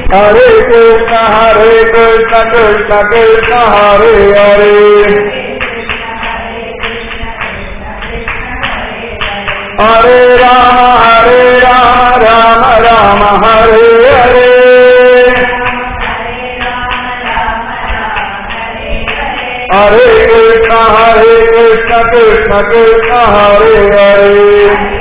हरे कृष्ण हरे कृष्ण कृष्ण कृष्ण हरे हरे हरे राम हरे राम राम राम हरे हरे हरे कृष्ण हरे कृष्ण कृष्ण कृष्ण हरे हरे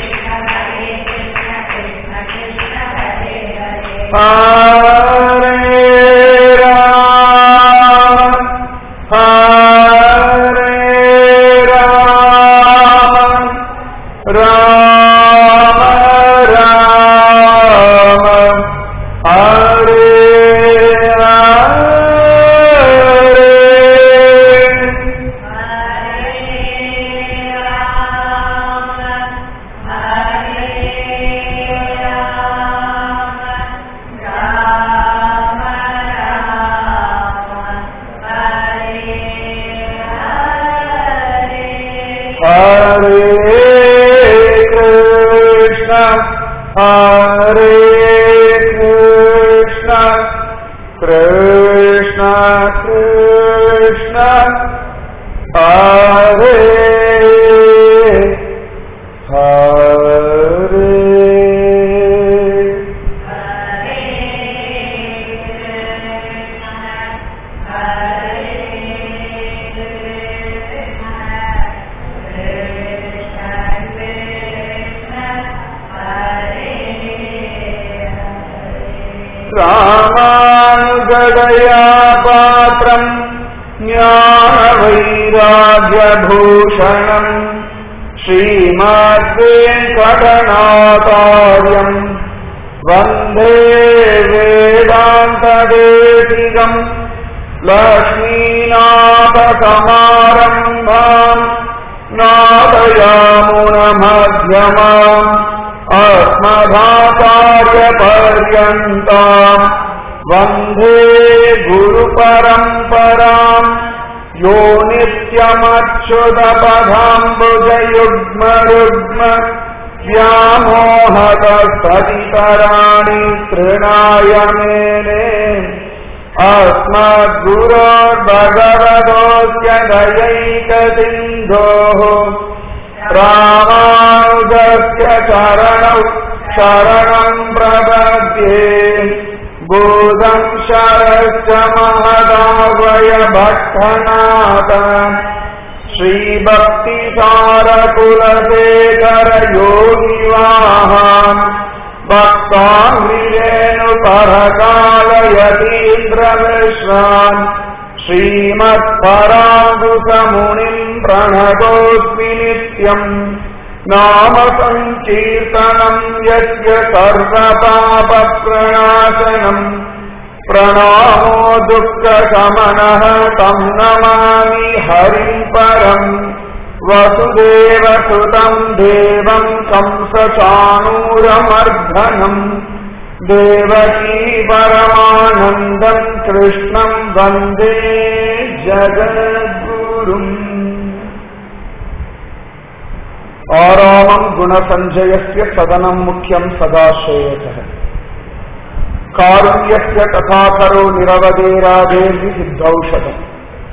हरे राम हरे राम राम राम हरे हरे Hare Krishna, Hare Krishna, Krishna Krishna, Hare Hare. रामानुजदया पात्रम् ज्ञानवैराग्यभूषणम् श्रीमद्वेङ्कटनाथार्यम् वन्दे वेदान्तदेशिकम् लक्ष्मीनाथसमारम्भाम् नादयामुनमध्यमाम् अस्मदाचार्यपर्यन्ताम् वन्दे गुरुपरम्पराम् यो नित्यमच्युतपदाम्बुजयुग्मरुग्म व्यामोहतस्ततितराणि तृणाय मेने अस्मद्गुरोर्भगवतोऽस्य दयैकसिन्धोः रामानुजस्य चरणौ शरणम् प्रपद्ये बोधम् शरश्च महदावय भट्टनाथ श्रीभक्तिसारकुलशेखर योगिवाहान् भक्ताङ्गिरेणुपरकालयतीन्द्रमिश्रान् श्रीमत्पराङ्गुसमुनिम् प्रणतोऽस्मि नित्यम् नाम सङ्कीर्तनम् यस्य सर्वपापप्रणाशनम् प्रणामो दुःखशमनः तम् नमामि हरिम् परम् वसुदेवसुतम् देवम् कंसचाणूरमर्धनम् देवकी परमानन्दम् कृष्णम् वन्दे जगद्गुरुम् आरामम् गुणसञ्जयस्य सदनम् मुख्यम् सदाश्रेयसः कारुण्यस्य तथाकरो निरवधेरादेर्हि सिद्धौषधम्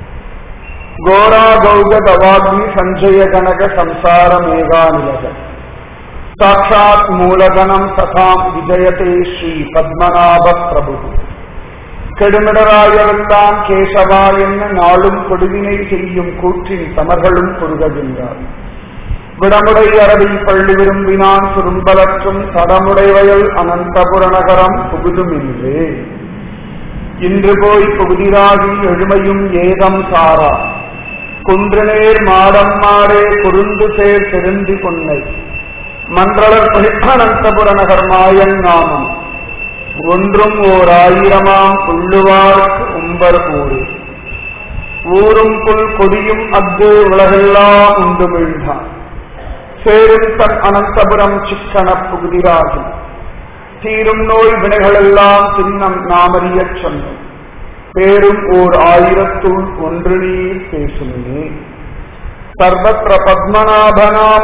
घोरागौगदवाग्नि सञ्जय गणक संसारमेघानिलग साक्षात् मूलगणम् तथाम् विजयते श्री பத்மநாப பிரபு கெடுமிடராயவெல்லாம் கேசவா என்ன நாளும் கொடுவினை செய்யும் கூற்றின் தமர்களும் குறுகுகின்றார் விடமுடை அரபி பள்ளி விரும்பினான் சுரும்பலற்றும் தடமுடைவயல் அனந்தபுர நகரம் புகுதுமின்றே இன்று போய் புகுதிராகி எழுமையும் ஏதம் சாரா குன்றுநேர் மாடம் மாடே குறுந்து சேர் திருந்தி பொன்னை மன்றளர் அனந்தபுர நகர் மாயன் நாமம் ஒன்றும் ஓர் ஆயிரமாம் உள்ளுவார்க்கு உம்பர் ஊரே ஊரும் புல் கொடியும் அஃது உலகெல்லாம் உண்டு வீழ்ந்தான் சேரும் தன் அனந்தபுரம் சிக்கன புகுதிராகும் தீரும் நோய் வினைகளெல்லாம் சின்னம் நாமறியச் சொன்னோம் பேரும் ஓர் ஆயிரத்துள் ஒன்று நீர் பேசுமே சர்வத்திர பத்மநாபநாம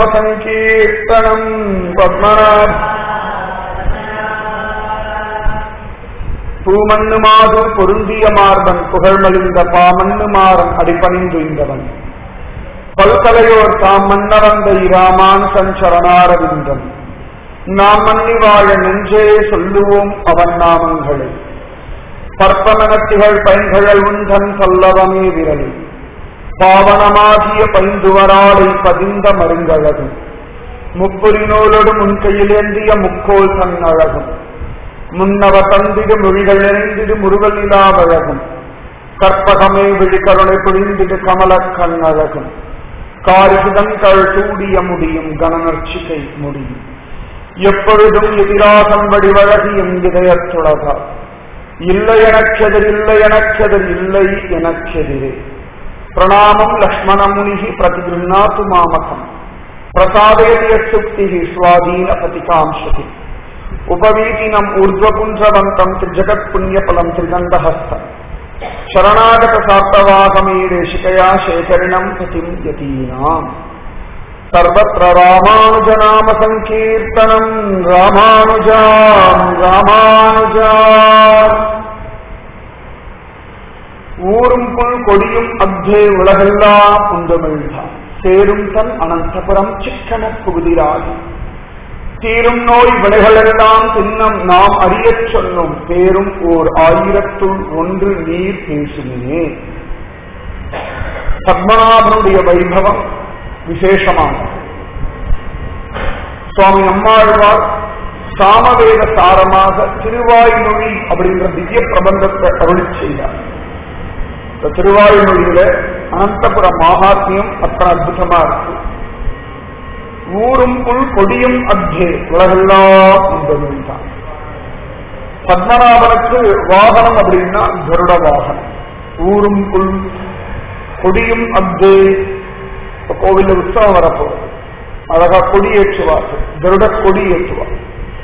சங்கீர்த்தனம் பத்மநாப பூமண்ணு மாது பொருந்திய மார்பன் புகழ்மலிந்த பாமண்ணு மாறன் அடிபணிந்துய்ந்தவன் பல்கலையோர் தாம் மன்னவந்த இராமான் சஞ்சரணாரவிந்தம் நாம் மன்னி வாழ நெஞ்சே சொல்லுவோம் அவன் நாமங்களை பற்பமனத்திகள் பைங்கழல் உந்தன் சொல்லவமே விரலி பாவனமாகிய பைந்துவராளை பதிந்த மருங்கழகும் முப்புரினோலோடு முன் கையிலேந்திய முக்கோல் தன் அழகும் முன்னவ தந்திடு மொழிகள் நிறைந்திடு முருகல் நிலாவழகும் கற்பகமே விழிகருணை புரிந்திடு கமலக் கண்ணழகும் காரிசுதங்கள் சூடிய முடியும் கனநர்ச்சிகை முடியும் எப்பொழுதும் எதிராகம் வடிவழகி என் இதயத்துளதா இல்லை எனக்கெதிர் இல்லை எனக்கெதிர் இல்லை எனக்கெதிரே பிரணாமம் லக்ஷ்மணமுனிகி பிரதிகிருநாத்து மாமகம் பிரசாதயதிய சுக்தி சுவாதீன பதிகாம்சதி உபவீதினம் ஊர்ಧ್ವபுஞ்சவந்தம் திரிஜகத் புண்ணியபலம் திரிகண்டஹஸ்தம் ಶರಣಾಗತ ಸಾರ್ಥವಾಗಮೀಡೆ ಶಿಖಯಾ ಶೇಖರಿಣಂ ಪತಿಂ ಯತೀನಾಂ ಸರ್ವತ್ರ ರಾಮಾನುಜನಾಮ ಸಂಕೀರ್ತನಂ ರಾಮಾನುಜಾ ராமானுஜா ஊரும் புல் கொடியும் அத்தே உலகெல்லாம் உண்டமிழ்ந்தான் சேரும் தன் அனந்தபுரம் சிக்கன புகுதிராகி தீரும் நோய் வினைகளெல்லாம் தின்னம் நாம் அறியச் சொன்னோம் பேரும் ஓர் ஆயிரத்துள் ஒன்று நீர் பேசுமே பத்மநாபனுடைய வைபவம் விசேஷமானது சுவாமி நம்மாழ்வார் சாமவேத சாரமாக திருவாய்மொழி அப்படிங்கிற திவ்ய பிரபந்தத்தை அருளி செய்தார் இந்த திருவாய்மொழியில அனந்தபுர மகாத்மியம் அத்தனை அற்புதமா இருக்கு ஊரும் புல் கொடியும் அத்தே உலகெல்லாம் உண்டதுதான் பத்மநாபனுக்கு வாகனம் அப்படின்னா கருட வாகனம் ஊரும் புல் கொடியும் அத்தே இப்ப கோவில்ல உற்சவம் வரப்போகுது அழகா கொடி ஏற்றுவார்கள் கருட கொடி ஏற்றுவார்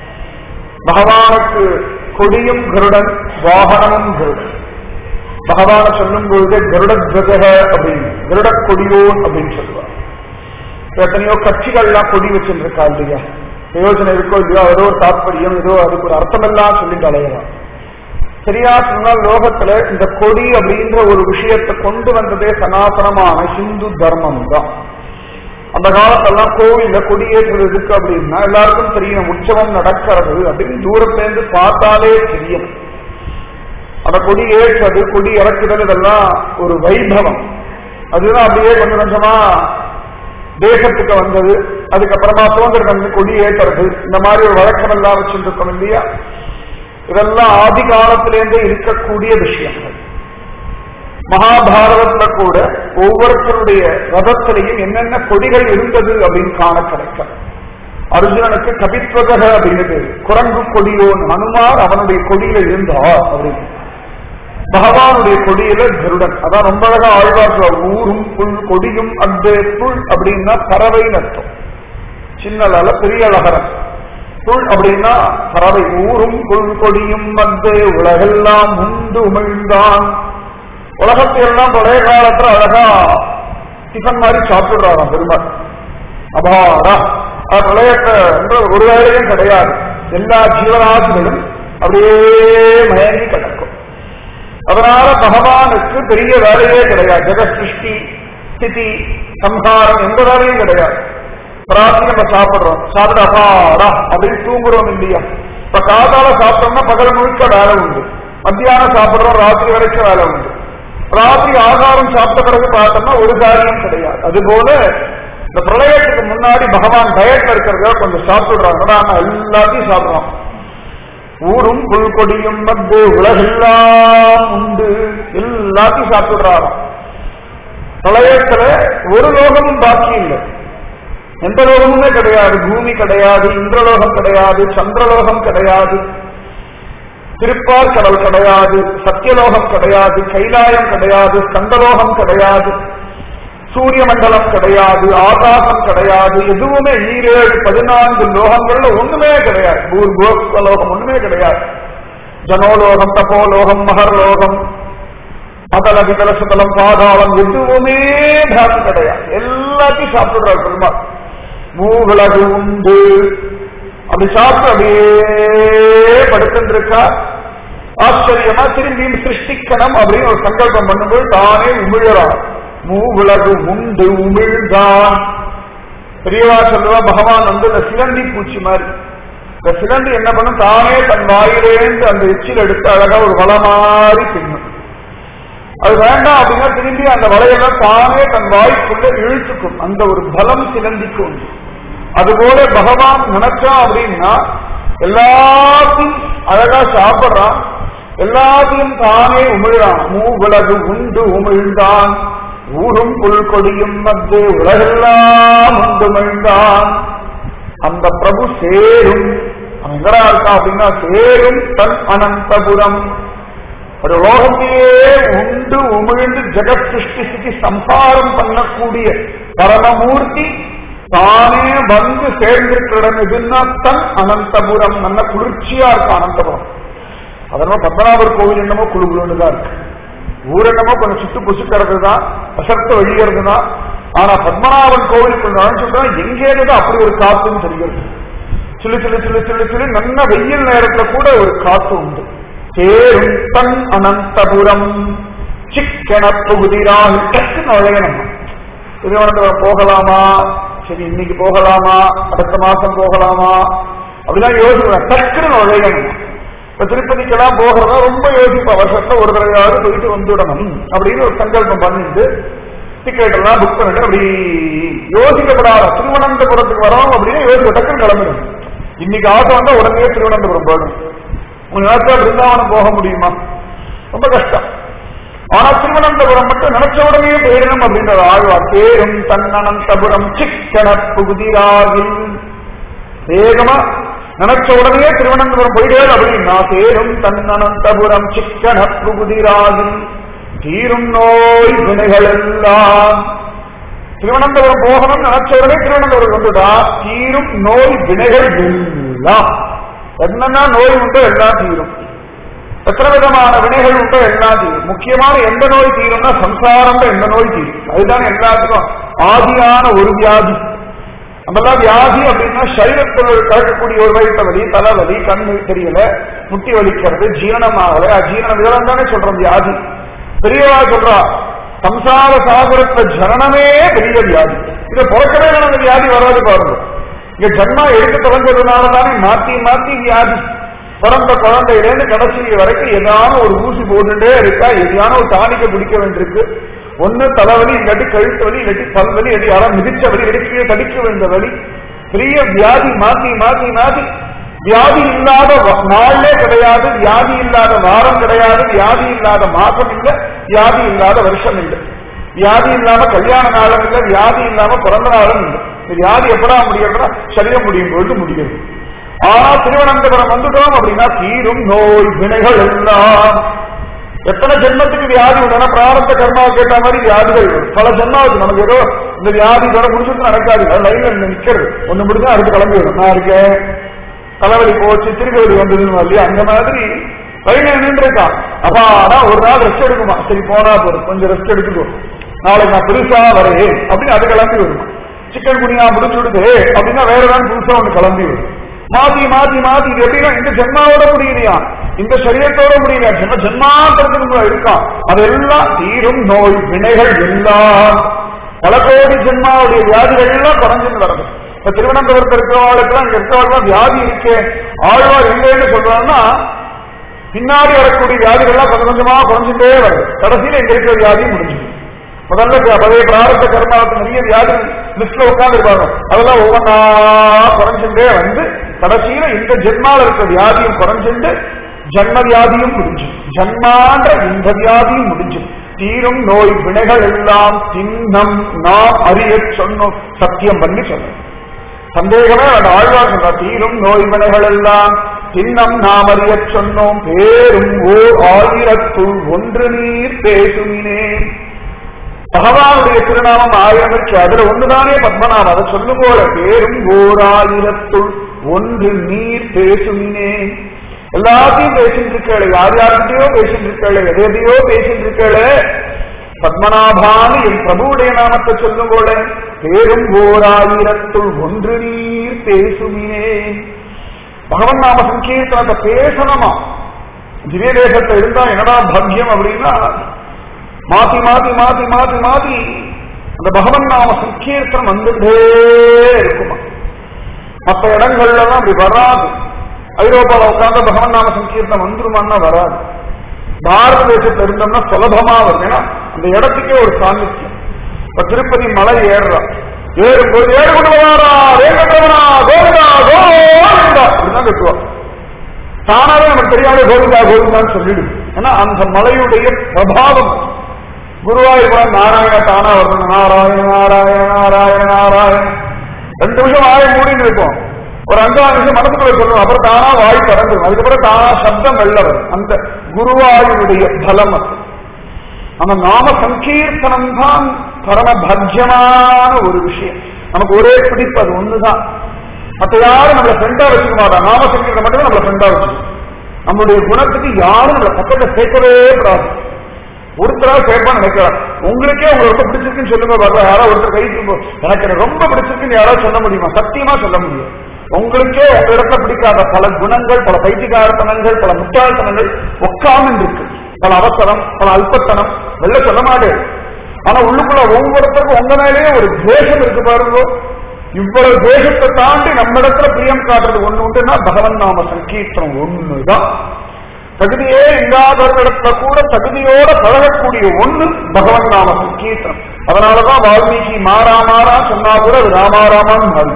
பகவானுக்கு கொடியும் கருடன் வாகனமும் கருடன் பகவான சொல்லும் பொழுது கருட துவஜக அப்படின்னு கருட கொடியோன் அப்படின்னு சொல்லுவார் எத்தனையோ கட்சிகள்லாம் கொடி வச்சுருக்கா இல்லையா பிரயோஜனம் இருக்கோ இல்லையோ ஏதோ ஒரு தாற்பயம் ஏதோ அதுக்கு ஒரு அர்த்தமெல்லாம் சொல்லிட்டு அலையலாம் சரியா சொன்னால் லோகத்துல இந்த கொடி அப்படின்ற ஒரு விஷயத்தை கொண்டு வந்ததே சனாதனமான ஹிந்து தர்மம் தான் அந்த காலத்தெல்லாம் கோவில்ல கொடியேற்றுறது எதுக்கு அப்படின்னா எல்லாருக்கும் தெரியும் உற்சவம் நடக்கிறது அப்படின்னு தூரத்துல இருந்து பார்த்தாலே தெரியும் அந்த கொடி ஏற்றுறது கொடி இறக்குதல் இதெல்லாம் ஒரு வைபவம் அதுதான் அப்படியே கொஞ்சம் கொஞ்சமா தேசத்துக்கு வந்தது அதுக்கப்புறமா சுதந்திர கண்டு கொடி ஏற்றுறது இந்த மாதிரி ஒரு வழக்கம் எல்லாம் வச்சுருக்கோம் இல்லையா இதெல்லாம் ஆதி காலத்திலேருந்தே இருக்கக்கூடிய விஷயங்கள் மகாபாரதத்துல கூட ஒவ்வொருத்தருடைய ரதத்திலையும் என்னென்ன கொடிகள் இருந்தது அப்படின்னு காண கிடைக்கும் அர்ஜுனனுக்கு கபித்வக அப்படின்னு குரங்கு கொடியோன் ஹனுமார் அவனுடைய கொடியில இருந்தார் அப்படின்னு பகவானுடைய கொடியில கருடன் அதான் ரொம்ப அழகா ஆழ்வார் ஊரும் புல் கொடியும் அந்த புல் அப்படின்னா பறவை நட்டம் சின்னலால பெரிய அழகரம் புல் அப்படின்னா பறவை ஊரும் புல் கொடியும் வந்து உலகெல்லாம் உண்டு உமிழ்ந்தான் உலகத்தை எல்லாம் பழைய காலத்துல அழகா டிஃபன் மாதிரி சாப்பிடுறாராம் பெருமாள் அபாரா அது பிரளயத்தை ஒரு வேலையும் கிடையாது எல்லா ஜீவராசிகளும் அப்படியே மயங்கி கிடக்கும் அதனால பகவானுக்கு பெரிய வேலையே கிடையாது ஜெகத் சிருஷ்டி ஸ்திதி சம்ஹாரம் எந்த வேலையும் கிடையாது ராத்திரி நம்ம சாப்பிடுறோம் சாப்பிட அபாடா அப்படின்னு தூங்குறோம் இல்லையா இப்ப காதால சாப்பிட்டோம்னா பகல் முழுக்க வேலை உண்டு மத்தியானம் சாப்பிடுறோம் ராத்திரி வரைக்கும் வேலை உண்டு ராத்திரி ஆகாரம் சாப்பிட்ட பிறகு பார்த்தோம்னா ஒரு காரியம் கிடையாது அதுபோல இந்த பிரளயத்துக்கு முன்னாடி பகவான் டயட்ல இருக்கிறத கொஞ்சம் சாப்பிடுறாங்க நாம எல்லாத்தையும் சாப்பிடுறோம் ஊரும் புல்கொடியும் வந்து உலகெல்லாம் உண்டு எல்லாத்தையும் சாப்பிடுறாராம் பிரளயத்துல ஒரு லோகமும் பாக்கி இல்லை எந்த லோகமுமே கிடையாது பூமி கிடையாது இந்திரலோகம் கிடையாது சந்திரலோகம் கிடையாது திருப்பார் கடல் கிடையாது சத்தியலோகம் கிடையாது கைலாயம் கிடையாது ஸ்கந்தலோகம் கிடையாது சூரிய மண்டலம் கிடையாது ஆகாசம் கிடையாது எதுவுமே ஈரேழு பதினான்கு லோகங்கள்ல ஒண்ணுமே கிடையாது பூர்கோஸ்த லோகம் ஒண்ணுமே கிடையாது ஜனோலோகம் தபோலோகம் மகர்லோகம் அதல விதல சுதலம் பாதாளம் எதுவுமே பாக்கி கிடையாது எல்லாத்தையும் சாப்பிடுறாரு பெருமாள் மூவிலகு உண்டு அப்படி சாப்பிட்டு அப்படியே படுத்துருக்கா ஆச்சரியமா திரும்பியும் சிருஷ்டிக்கணும் அப்படின்னு ஒரு சங்கல்பம் பண்ணும்போது தானே உமிழறான் மூவுலகு உண்டு உமிழ்ந்தான் பெரியவா சொல்லுவா பகவான் வந்து இந்த சிலந்தி பூச்சி மாதிரி இந்த சிலந்தி என்ன பண்ணும் தானே தன் வாயிலேந்து அந்த எச்சில் எடுத்து அழகா ஒரு வள மாதிரி தின்னும் அது வேண்டாம் அப்படின்னா திரும்பி அந்த வலையெல்லாம் தானே தன் வாய்க்குள்ள இழுத்துக்கும் அந்த ஒரு பலம் சிலந்திக்கு உண்டு அதுபோல பகவான் நினைச்சா அப்படின்னா எல்லாத்தையும் அழகா சாப்பிடுறான் எல்லாத்தையும் தானே உமிழ்றான் மூவிலகு உண்டு உமிழ்ந்தான் ஊரும் புல் கொடியும் வந்து உலகெல்லாம் உண்டு உமிழ்ந்தான் அந்த பிரபு சேரும் அவன் எங்கடா இருக்கான் அப்படின்னா சேரும் தன் அனந்தபுரம் ஒரு லோகத்தையே உண்டு உமிழ்ந்து ஜெகத் சிருஷ்டி ஸ்திதி சம்சாரம் பண்ணக்கூடிய பரமமூர்த்தி தானே வந்து சேர்ந்திருக்கிற இடம் எதுன்னா தன் அனந்தபுரம் நல்ல குளிர்ச்சியா இருக்கு அனந்தபுரம் அதனால பத்மநாபர் கோவில் என்னமோ குழு குழுன்னு தான் இருக்கு ஊர் என்னமோ கொஞ்சம் சுட்டு புசு கிடக்குதுதான் அசர்த்த வெளியேறதுதான் ஆனா பத்மநாபன் கோவிலுக்கு நுழைஞ்சுட்டா எங்கேருந்து அப்படி ஒரு காத்துன்னு தெரிகிறது சிலு சிலு சிலு சிலு சிலு நல்ல வெயில் நேரத்துல கூட ஒரு காத்து உண்டு சேரும் தன் அனந்தபுரம் சிக்கன புகுதிரால் டக்கு நுழையணும் திருவனந்தபுரம் போகலாமா சரி இன்னைக்கு போகலாமா அடுத்த மாசம் போகலாமா அப்படிலாம் யோசிக்கிறேன் டக்குன்னு நுழையணும் இப்ப திருப்பதிக்கெல்லாம் போகிறதா ரொம்ப யோசிப்பா வருஷத்துல ஒரு தடவையாவது போயிட்டு வந்துடணும் அப்படின்னு ஒரு சங்கல்பம் பண்ணிட்டு டிக்கெட் எல்லாம் புக் பண்ணிட்டு அப்படி யோசிக்கப்படாத திருவனந்தபுரத்துக்கு வரோம் அப்படின்னு யோசிக்க டக்குன்னு கிளம்பிடும் இன்னைக்கு ஆசை வந்தா உடனே திருவனந்தபுரம் போயிடும் உங்க நேரத்தில் பிருந்தாவனம் போக முடியுமா ரொம்ப கஷ்டம் ஆனா திருவனந்தபுரம் மட்டும் நினைச்ச உடனே போயிடணும் அப்படின்றது ஆழ்வார் பேரும் தன்னனந்தபுரம் சிக்கன புகுதிராகில் வேகமா நினைச்ச உடனே திருவனந்தபுரம் போயிட்டே அப்படின்னா சேரும் தன்னனந்தபுரம் சிக்கன புகுதிராகில் தீரும் நோய் வினைகள் எல்லாம் திருவனந்தபுரம் போகணும் நினைச்ச உடனே திருவனந்தபுரம் வந்துட்டா தீரும் நோய் வினைகள் எல்லாம் என்னென்ன நோய் உண்டோ எல்லாம் தீரும் எத்தனை விதமான வினைகள் உண்டோ எல்லாம் தீரும் முக்கியமான எந்த நோய் தீரும்னா சம்சாரம் எந்த நோய் தீரும் அதுதான் எல்லாத்துக்கும் ஆதியான ஒரு வியாதி நம்மெல்லாம் வியாதி அப்படின்னா சரீரத்தில் கழக்கக்கூடிய ஒரு வயிற்று வலி தலைவலி கண்ணு தெரியல முட்டி வலிக்கிறது ஜீரணமாகல அஜீரணம் இதெல்லாம் தானே சொல்றோம் வியாதி பெரியவா சொல்றா சம்சார சாகரத்துல ஜனனமே பெரிய வியாதி இதை பிறக்கவே நமக்கு வியாதி வராது பாருங்க இங்க ஜன்மா எடுக்க தொடங்குறதுனால தானே மாத்தி மாத்தி வியாதி பிறந்த குழந்தையிலேருந்து கடைசி வரைக்கும் ஏதான ஒரு ஊசி போட்டுட்டே இருக்கா எதையான ஒரு டானிக்க பிடிக்க வேண்டியிருக்கு ஒண்ணு தலைவலி இல்லாட்டி கழுத்து வலி இல்லாட்டி பல்வலி இல்லாட்டி யாராவது மிதிச்ச வலி இடைக்கே தடிக்க வேண்டிய வலி பெரிய வியாதி மாத்தி மாத்தி மாத்தி வியாதி இல்லாத வ- நாளே கிடையாது வியாதி இல்லாத வாரம் கிடையாது வியாதி இல்லாத மாசம் இல்லை வியாதி இல்லாத வருஷம் இல்லை வியாதி இல்லாம கல்யாண நாளும் இல்லை வியாதி இல்லாம பிறந்த நாளும் இல்லை இந்த வியாதி எப்படா முடியும்னா சரீரம் முடியும் பொழுது முடியும் ஆனா திருவனந்தபுரம் வந்துட்டோம் அப்படின்னா தீரும் நோய் வினைகள் எல்லாம் எத்தனை ஜென்மத்துக்கு வியாதி உடனே பிராரத்த கர்மாவை கேட்ட மாதிரி வியாதிகள் வரும். பல ஜென்மாவுக்கு நமக்கு ஏதோ இந்த வியாதி இதோட முடிச்சுட்டு நடக்காது லைன்ல நிக்கிறது ஒண்ணு முடிஞ்சா அடுத்து கிளம்பி வரும் நான் இருக்கேன் தலைவலி போச்சு திருக்கவலி வந்ததுன்னு இல்லையா அந்த மாதிரி லைன்ல நின்றுருக்கான் அப்பா ஆனா ஒரு நாள் ரெஸ்ட் எடுக்குமா சரி போனா போதும் கொஞ்சம் ரெஸ்ட் எடுத்துக்கோ நாளைக்கு நான் பெருசா வரேன் அப்படின்னு அது கிளம்பி வரும் சிக்கன் குனியா முடிச்சு விடுது அப்படின்னா வேற ஏதாவது புதுசா ஒண்ணு கிளம்பி வரும் மாத்தி மாத்தி மாத்தி இது எப்படின்னா இந்த ஜென்மாவோட முடியலையா இந்த சரீரத்தோட முடியலையா ஜென்ம ஜென்மாந்திரத்துக்கு இருக்கான் அதெல்லாம் தீரும் நோய் வினைகள் எல்லாம் பல கோடி ஜென்மாவுடைய வியாதிகள் எல்லாம் குறைஞ்சுன்னு வருது இப்ப திருவனந்தபுரத்தில் இருக்கிறவங்களுக்குலாம் இங்க இருக்கிறவங்க வியாதி இருக்கு ஆழ்வார் இல்லைன்னு சொல்றாங்கன்னா பின்னாடி வரக்கூடிய வியாதிகள்லாம் கொஞ்சம் கொஞ்சமா குறைஞ்சுட்டே வருது கடைசியில இங்க இருக்கிற வியாதி முடிஞ்சு முதல்ல க- பழைய பிராரத்த கர்மாவுக்கு நிறைய வியாதி லிஸ்ட்ல உட்கார்ந்து இருப்பாங்க அதெல்லாம் ஒவ்வொன்றா குறைஞ்சுட்டே வந்து கடைசியில இந்த ஜென்மால இருக்க வியாதியும் குறைஞ்சுட்டு ஜன்ம வியாதியும் முடிஞ்சு ஜன்மான்ற இந்த வியாதியும் முடிஞ்சு தீரும் நோய் வினைகள் எல்லாம் தின்னம் நாம் அறிய சொன்னோம் சத்தியம் பண்ணி சொன்னோம் சந்தேகமே அந்த ஆழ்வார் சொல்ற தீரும் நோய் வினைகள் எல்லாம் சின்னம் நாம் அறியச் சொன்னோம் பேரும் ஓர் ஆயிரத்துள் ஒன்று நீர் பேசுமினே பகவானுடைய திருநாமம் ஆயிரம் இருக்கு அதுல ஒண்ணுதானே பத்மநாபம் அதை சொல்லும் போல பேரும் ஓர் ஆயிரத்துள் ஒன்று நீர் பேசுமினே எல்லாத்தையும் பேசிட்டு இருக்கேளே யார் யார்கிட்டயோ பேசிட்டு இருக்கேளே எதை எதையோ பேசிட்டு இருக்கேளே பத்மநாபான்னு என் பிரபுவுடைய நாமத்தை சொல்லும் போல பேரும் ஓர் ஆயிரத்துள் ஒன்று நீர் பேசுமினே பகவன் நாம சங்கீர்த்தனத்தை பேசணுமா திவ்ய தேசத்துல இருந்தா என்னடா பாக்கியம் அப்படின்னா மாத்தி மாத்தி மாத்தி மாத்தி மாத்தி அந்த பகவன் நாம சங்கீர்த்தனம் வந்துட்டே இருக்குமா மற்ற இடங்கள்ல எல்லாம் அப்படி வராது ஐரோப்பால உட்கார்ந்த பகவன் நாம சங்கீர்த்தனம் வந்துருமான்னா வராது பாரத தேசத்துல இருந்தோம்னா சுலபமா வரும் ஏன்னா அந்த இடத்துக்கே ஒரு சாநித்தியம் இப்ப திருப்பதி மலை ஏறுறான் ஏறும்போது ஏறு கொண்டு வராரா வேங்கடவனா கோவிந்தா கோவிந்தா அப்படிதான் கட்டுவான் தானாவே நமக்கு தெரியாம கோவிந்தா கோவிந்தான்னு சொல்லிடுது ஏன்னா அந்த மலையுடைய பிரபாவம் குருவாயூர் நாராயண தானா வரணும் நாராயண நாராயண நாராயண நாராயண ரெண்டு நிமிஷம் வாயை மூடின்னு இருப்போம் ஒரு அஞ்சாறு நிமிஷம் மனசுக்குள்ள சொல்லணும் அப்புறம் தானா வாய் திறந்துடும் அதுக்கப்புறம் தானா சப்தம் வெள்ள வரும் அந்த குருவாயூருடைய பலம் அது நம்ம நாம சங்கீர்த்தனம் தான் பரம பஜ்யமான ஒரு விஷயம் நமக்கு ஒரே பிடிப்பு அது ஒண்ணுதான் மற்ற யாரும் நம்மள ஃப்ரெண்டா வச்சுக்க மாட்டாங்க நாம சங்கீர்த்தம் மட்டும் நம்மள ஃப்ரெண்டா வச்சுக்கணும் நம்மளுடைய குணத்துக்கு யாரும் நம்மள பக்கத்தை சேர்க்கவே கூடாது ஒருத்தரா சேர்ப்பான்னு நினைக்கிறார் உங்களுக்கே உங்களை ரொம்ப பிடிச்சிருக்குன்னு சொல்லுங்க பாருங்க யாராவது ஒருத்தர் கை தூக்கும் எனக்கு எனக்கு ரொம்ப பிடிச்சிருக்குன்னு யாராவது சொல்ல முடியுமா சத்தியமா சொல்ல முடியும் உங்களுக்கே உங்க இடத்துல பிடிக்காத பல குணங்கள் பல பைத்தியகாரத்தனங்கள் பல முட்டாள்தனங்கள் உட்கார்ந்து இருக்கு பல அவசரம் பல அல்பத்தனம் வெளில சொல்ல மாட்டேன் ஆனா உள்ளுக்குள்ள ஒவ்வொருத்தருக்கும் உங்க மேலேயே ஒரு தேசம் இருக்கு பாருங்க இவ்வளவு தேசத்தை தாண்டி நம்ம இடத்துல பிரியம் காட்டுறது ஒண்ணு உண்டுன்னா பகவன் நாம சங்கீர்த்தனம் ஒண்ணுதான் தகுதியே இல்லாதவர்களிடத்துல கூட தகுதியோட பழகக்கூடிய ஒண்ணு பகவன் நாம சங்கீர்த்தனம் அதனாலதான் வால்மீகி மாறா மாறா சொன்னா கூட அது ராமாராமான்னு மாறி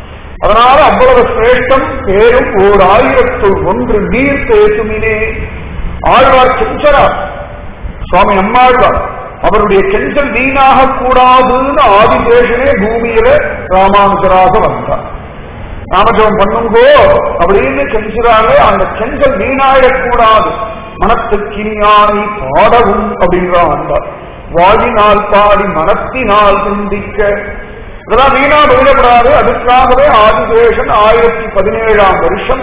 அதனால அவ்வளவு சிரேஷ்டம் பேரும் ஓர் ஆயிரத்துள் ஒன்று நீர் பேசுமினே ஆழ்வார் செஞ்சரா சுவாமி நம்மாழ்வார் அவருடைய கெஞ்சல் வீணாக கூடாதுன்னு ஆதிசேஷனே பூமியில ராமானுஜராக வந்தார் நாமஜபம் பண்ணுங்கோ அப்படின்னு கெஞ்சுறாங்க அந்த கெஞ்சல் வீணாயிடக்கூடாது மனத்துக்கு இனியானை பாடவும் அப்படின்றான் வந்தார் வாழினால் பாடி மனத்தினால் சிந்திக்க இதெல்லாம் வீணா போயிடக்கூடாது அதுக்காகவே ஆதிசேஷன் ஆயிரத்தி பதினேழாம் வருஷம்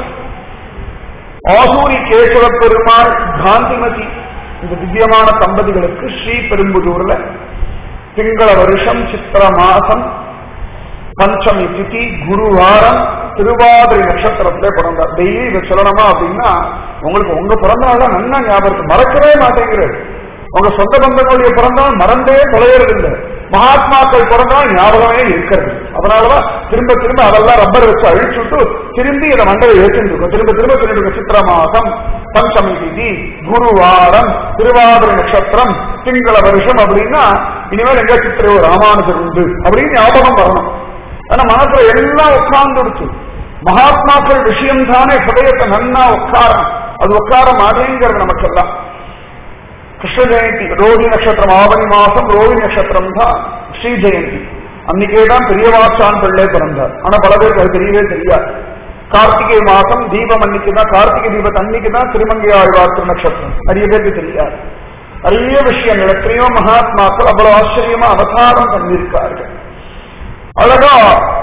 ஆசூரி கேசவ பெருமாள் காந்திமதி இந்த திவ்யமான தம்பதிகளுக்கு ஸ்ரீ பெரும்புதூர்ல திங்கள வருஷம் சித்திர மாசம் பஞ்சமி திதி குருவாரம் திருவாதிரை நட்சத்திரத்திலே பிறந்தார் டெய்லி இதை சொல்லணுமா அப்படின்னா உங்களுக்கு உங்க பிறந்த நாள் தான் நல்லா ஞாபகம் மறக்கவே மாட்டேங்கிறது உங்க சொந்த பந்தங்களுடைய பிறந்தால் மறந்தே தொலைகிறது இல்லை மகாத்மாக்கள் பிறந்தால் ஞாபகமே இருக்கிறது அதனாலதான் திரும்ப திரும்ப அதெல்லாம் ரப்பர் வச்சு அழிச்சுட்டு திரும்பி இதை மண்டலை ஏற்றிட்டு இருக்கும் திரும்ப திரும்ப சொல்லிட்டு இருக்கும் சித்திர மாசம் பஞ்சமி திதி குருவாரம் திருவாதிரை நட்சத்திரம் திங்கள வருஷம் அப்படின்னா இனிமேல் எங்க சித்திர ராமானுஜர் உண்டு அப்படின்னு ஞாபகம் வரணும் ஆனா மனசுல எல்லாம் உட்கார்ந்துடுச்சு மகாத்மாக்கள் விஷயம் தானே ஹதயத்தை நன்னா உட்காரம் அது உட்கார மாட்டேங்கிறது நமக்கெல்லாம் கிருஷ்ண ஜெயந்தி ரோஹி நட்சத்திரம் ஆவணி மாசம் ரோஹி நட்சத்திரம் தான் ஸ்ரீ ஜெயந்தி அன்னைக்கே தான் பெரியவாச்சான் பிள்ளை பிறந்தார் ஆனா பல பேருக்கு அது தெரியவே தெரியாது கார்த்திகை மாசம் தீபம் அன்னைக்கு தான் கார்த்திகை தீபத்து அன்னைக்கு தான் திருமங்கை ஆழ்வார் திருநட்சத்திரம் நிறைய பேருக்கு தெரியாது நிறைய விஷயங்கள் எத்தனையோ மகாத்மாக்கள் அவ்வளவு ஆச்சரியமா அவதாரம் பண்ணியிருக்கார்கள் அழகா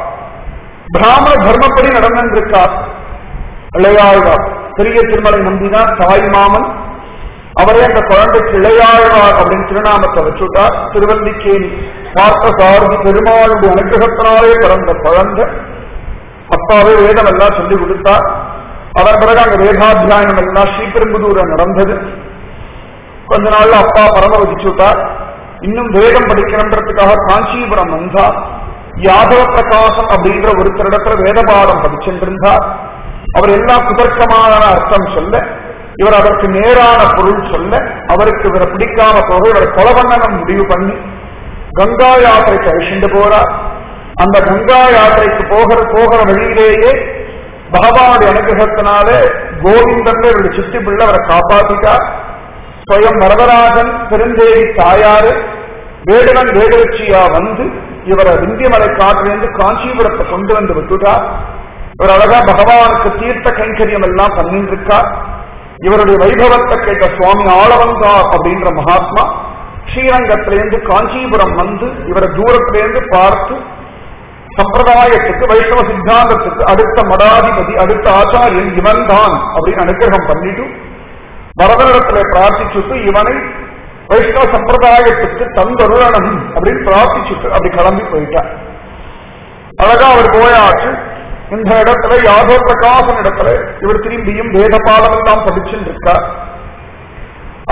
பிராமண தர்மப்படி நடந்திருக்கார் இளையாழ்வார் பெரிய திருமலை நம்பினார் தாய் மாமன் அவரே அந்த குழந்தைக்கு இளையாழ்வார் அப்படின்னு திருநாமத்தை வச்சுட்டார் திருவல்லிக்கேணி பார்த்த சாரதி பெருமாளுடைய அனுகிரகத்தினாலே பிறந்த குழந்தை அப்பாவே வேதம் எல்லாம் சொல்லி கொடுத்தார் அதன் பிறகு அங்க வேதாத்தியாயனம் எல்லாம் ஸ்ரீபெரும்புதூர நடந்தது கொஞ்ச நாள்ல அப்பா பரம வதிச்சுட்டார் இன்னும் வேதம் படிக்கணுன்றதுக்காக காஞ்சிபுரம் வந்தார் யாதவ பிரகாசம் அப்படின்ற ஒருத்தரிடத்துல வேத பாடம் படிச்சென்றிருந்தார் அவர் எல்லாம் குதர்க்கமான அர்த்தம் சொல்ல இவர் அதற்கு நேரான பொருள் சொல்ல அவருக்கு இவரை பிடிக்காம போக இவரை கொலை பண்ணணும் முடிவு பண்ணி கங்கா யாத்திரைக்கு அழிச்சுட்டு போறார் அந்த கங்கா யாத்திரைக்கு போகிற போகிற வழியிலேயே பகவானுடைய அனுகிரகத்தினால கோவிந்தன் இவருடைய சித்தி பிள்ளை அவரை காப்பாத்திட்டார் ஸ்வயம் வரதராஜன் பெருந்தேவி தாயாரு வேடுவன் வேடுவச்சியா வந்து இவரை விந்தியமலை காட்டிலிருந்து காஞ்சிபுரத்தை கொண்டு வந்து விட்டுட்டார் இவர் அழகா பகவானுக்கு தீர்த்த கைங்கரியம் எல்லாம் பண்ணிட்டு இருக்கார் இவருடைய வைபவத்தை கேட்ட சுவாமி ஆளவந்தார் அப்படின்ற மகாத்மா ஸ்ரீரங்கத்திலிருந்து காஞ்சிபுரம் வந்து இவரை தூரத்திலிருந்து பார்த்து சம்பிரதாயத்துக்கு வைஷ்ணவ சித்தாந்தத்துக்கு அடுத்த மடாதிபதி அடுத்த ஆச்சாரியன் இவன் தான் அப்படின்னு அனுகிரகம் பண்ணிட்டு வரதனிடத்துல பிரார்த்திச்சுட்டு இவனை வைஷ்ணவ சம்பிரதாயத்துக்கு தந்தருளணும் அப்படின்னு பிரார்த்திச்சுட்டு அப்படி கிளம்பி போயிட்டார் அழகா அவர் போயாச்சு இந்த இடத்துல யாதவ பிரகாசன் இடத்துல இவர் திரும்பியும் வேத பாடம் எல்லாம் படிச்சுட்டு இருக்கார்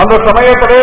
அந்த சமயத்திலே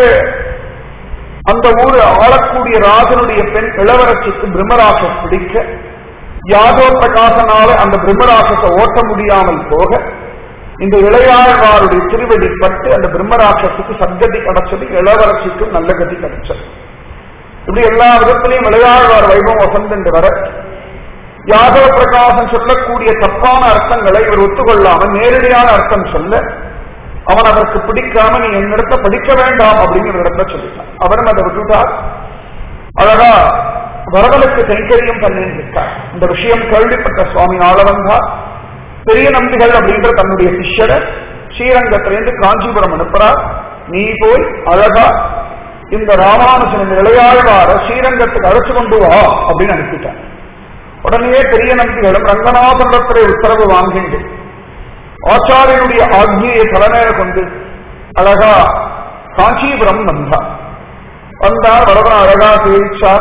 அந்த ஊர் ஆளக்கூடிய ராஜனுடைய பெண் இளவரசிக்கு பிரம்மராசஸ் பிடிக்க யாதோ பிரகாசனால அந்த பிரம்மராசத்தை ஓட்ட முடியாமல் போக இந்த இளையாழ்வாருடைய திருவடி பட்டு அந்த பிரம்மராசத்துக்கு சத்கதி கிடைச்சது இளவரசிக்கு நல்ல கதி கிடைச்சது இப்படி எல்லா விதத்திலையும் இளையாழ்வார் வைபவம் வசந்து வர யாதவ பிரகாசம் சொல்லக்கூடிய தப்பான அர்த்தங்களை இவர் ஒத்துக்கொள்ளாமல் நேரடியான அர்த்தம் சொல்ல அவன் அதற்கு பிடிக்காம நீ என்னிடத்த படிக்க வேண்டாம் அப்படின்னு இடத்த சொல்லிட்டான் அவரும் அதை விட்டுட்டார் அழகா வரதலுக்கு கைங்கரியம் பண்ணிட்டு இருக்கார் இந்த விஷயம் கேள்விப்பட்ட சுவாமி ஆளவந்தார் பெரிய நம்பிகள் அப்படின்ற தன்னுடைய சிஷ்யரை ஸ்ரீரங்கத்திலிருந்து காஞ்சிபுரம் அனுப்புறார் நீ போய் அழகா இந்த ராமானுஜன் இளையாழ்வார ஸ்ரீரங்கத்துக்கு அழைச்சு கொண்டு வா அப்படின்னு அனுப்பிட்டார் உடனே பெரிய நம்பிகளும் ரங்கநாதனத்திலே உத்தரவு வாங்கிண்டு ஆச்சாரியனுடைய ஆக்னியை தலைமையில கொண்டு அழகா காஞ்சிபுரம் வந்தார் வந்தார் வரதன் அழகா சேவிச்சார்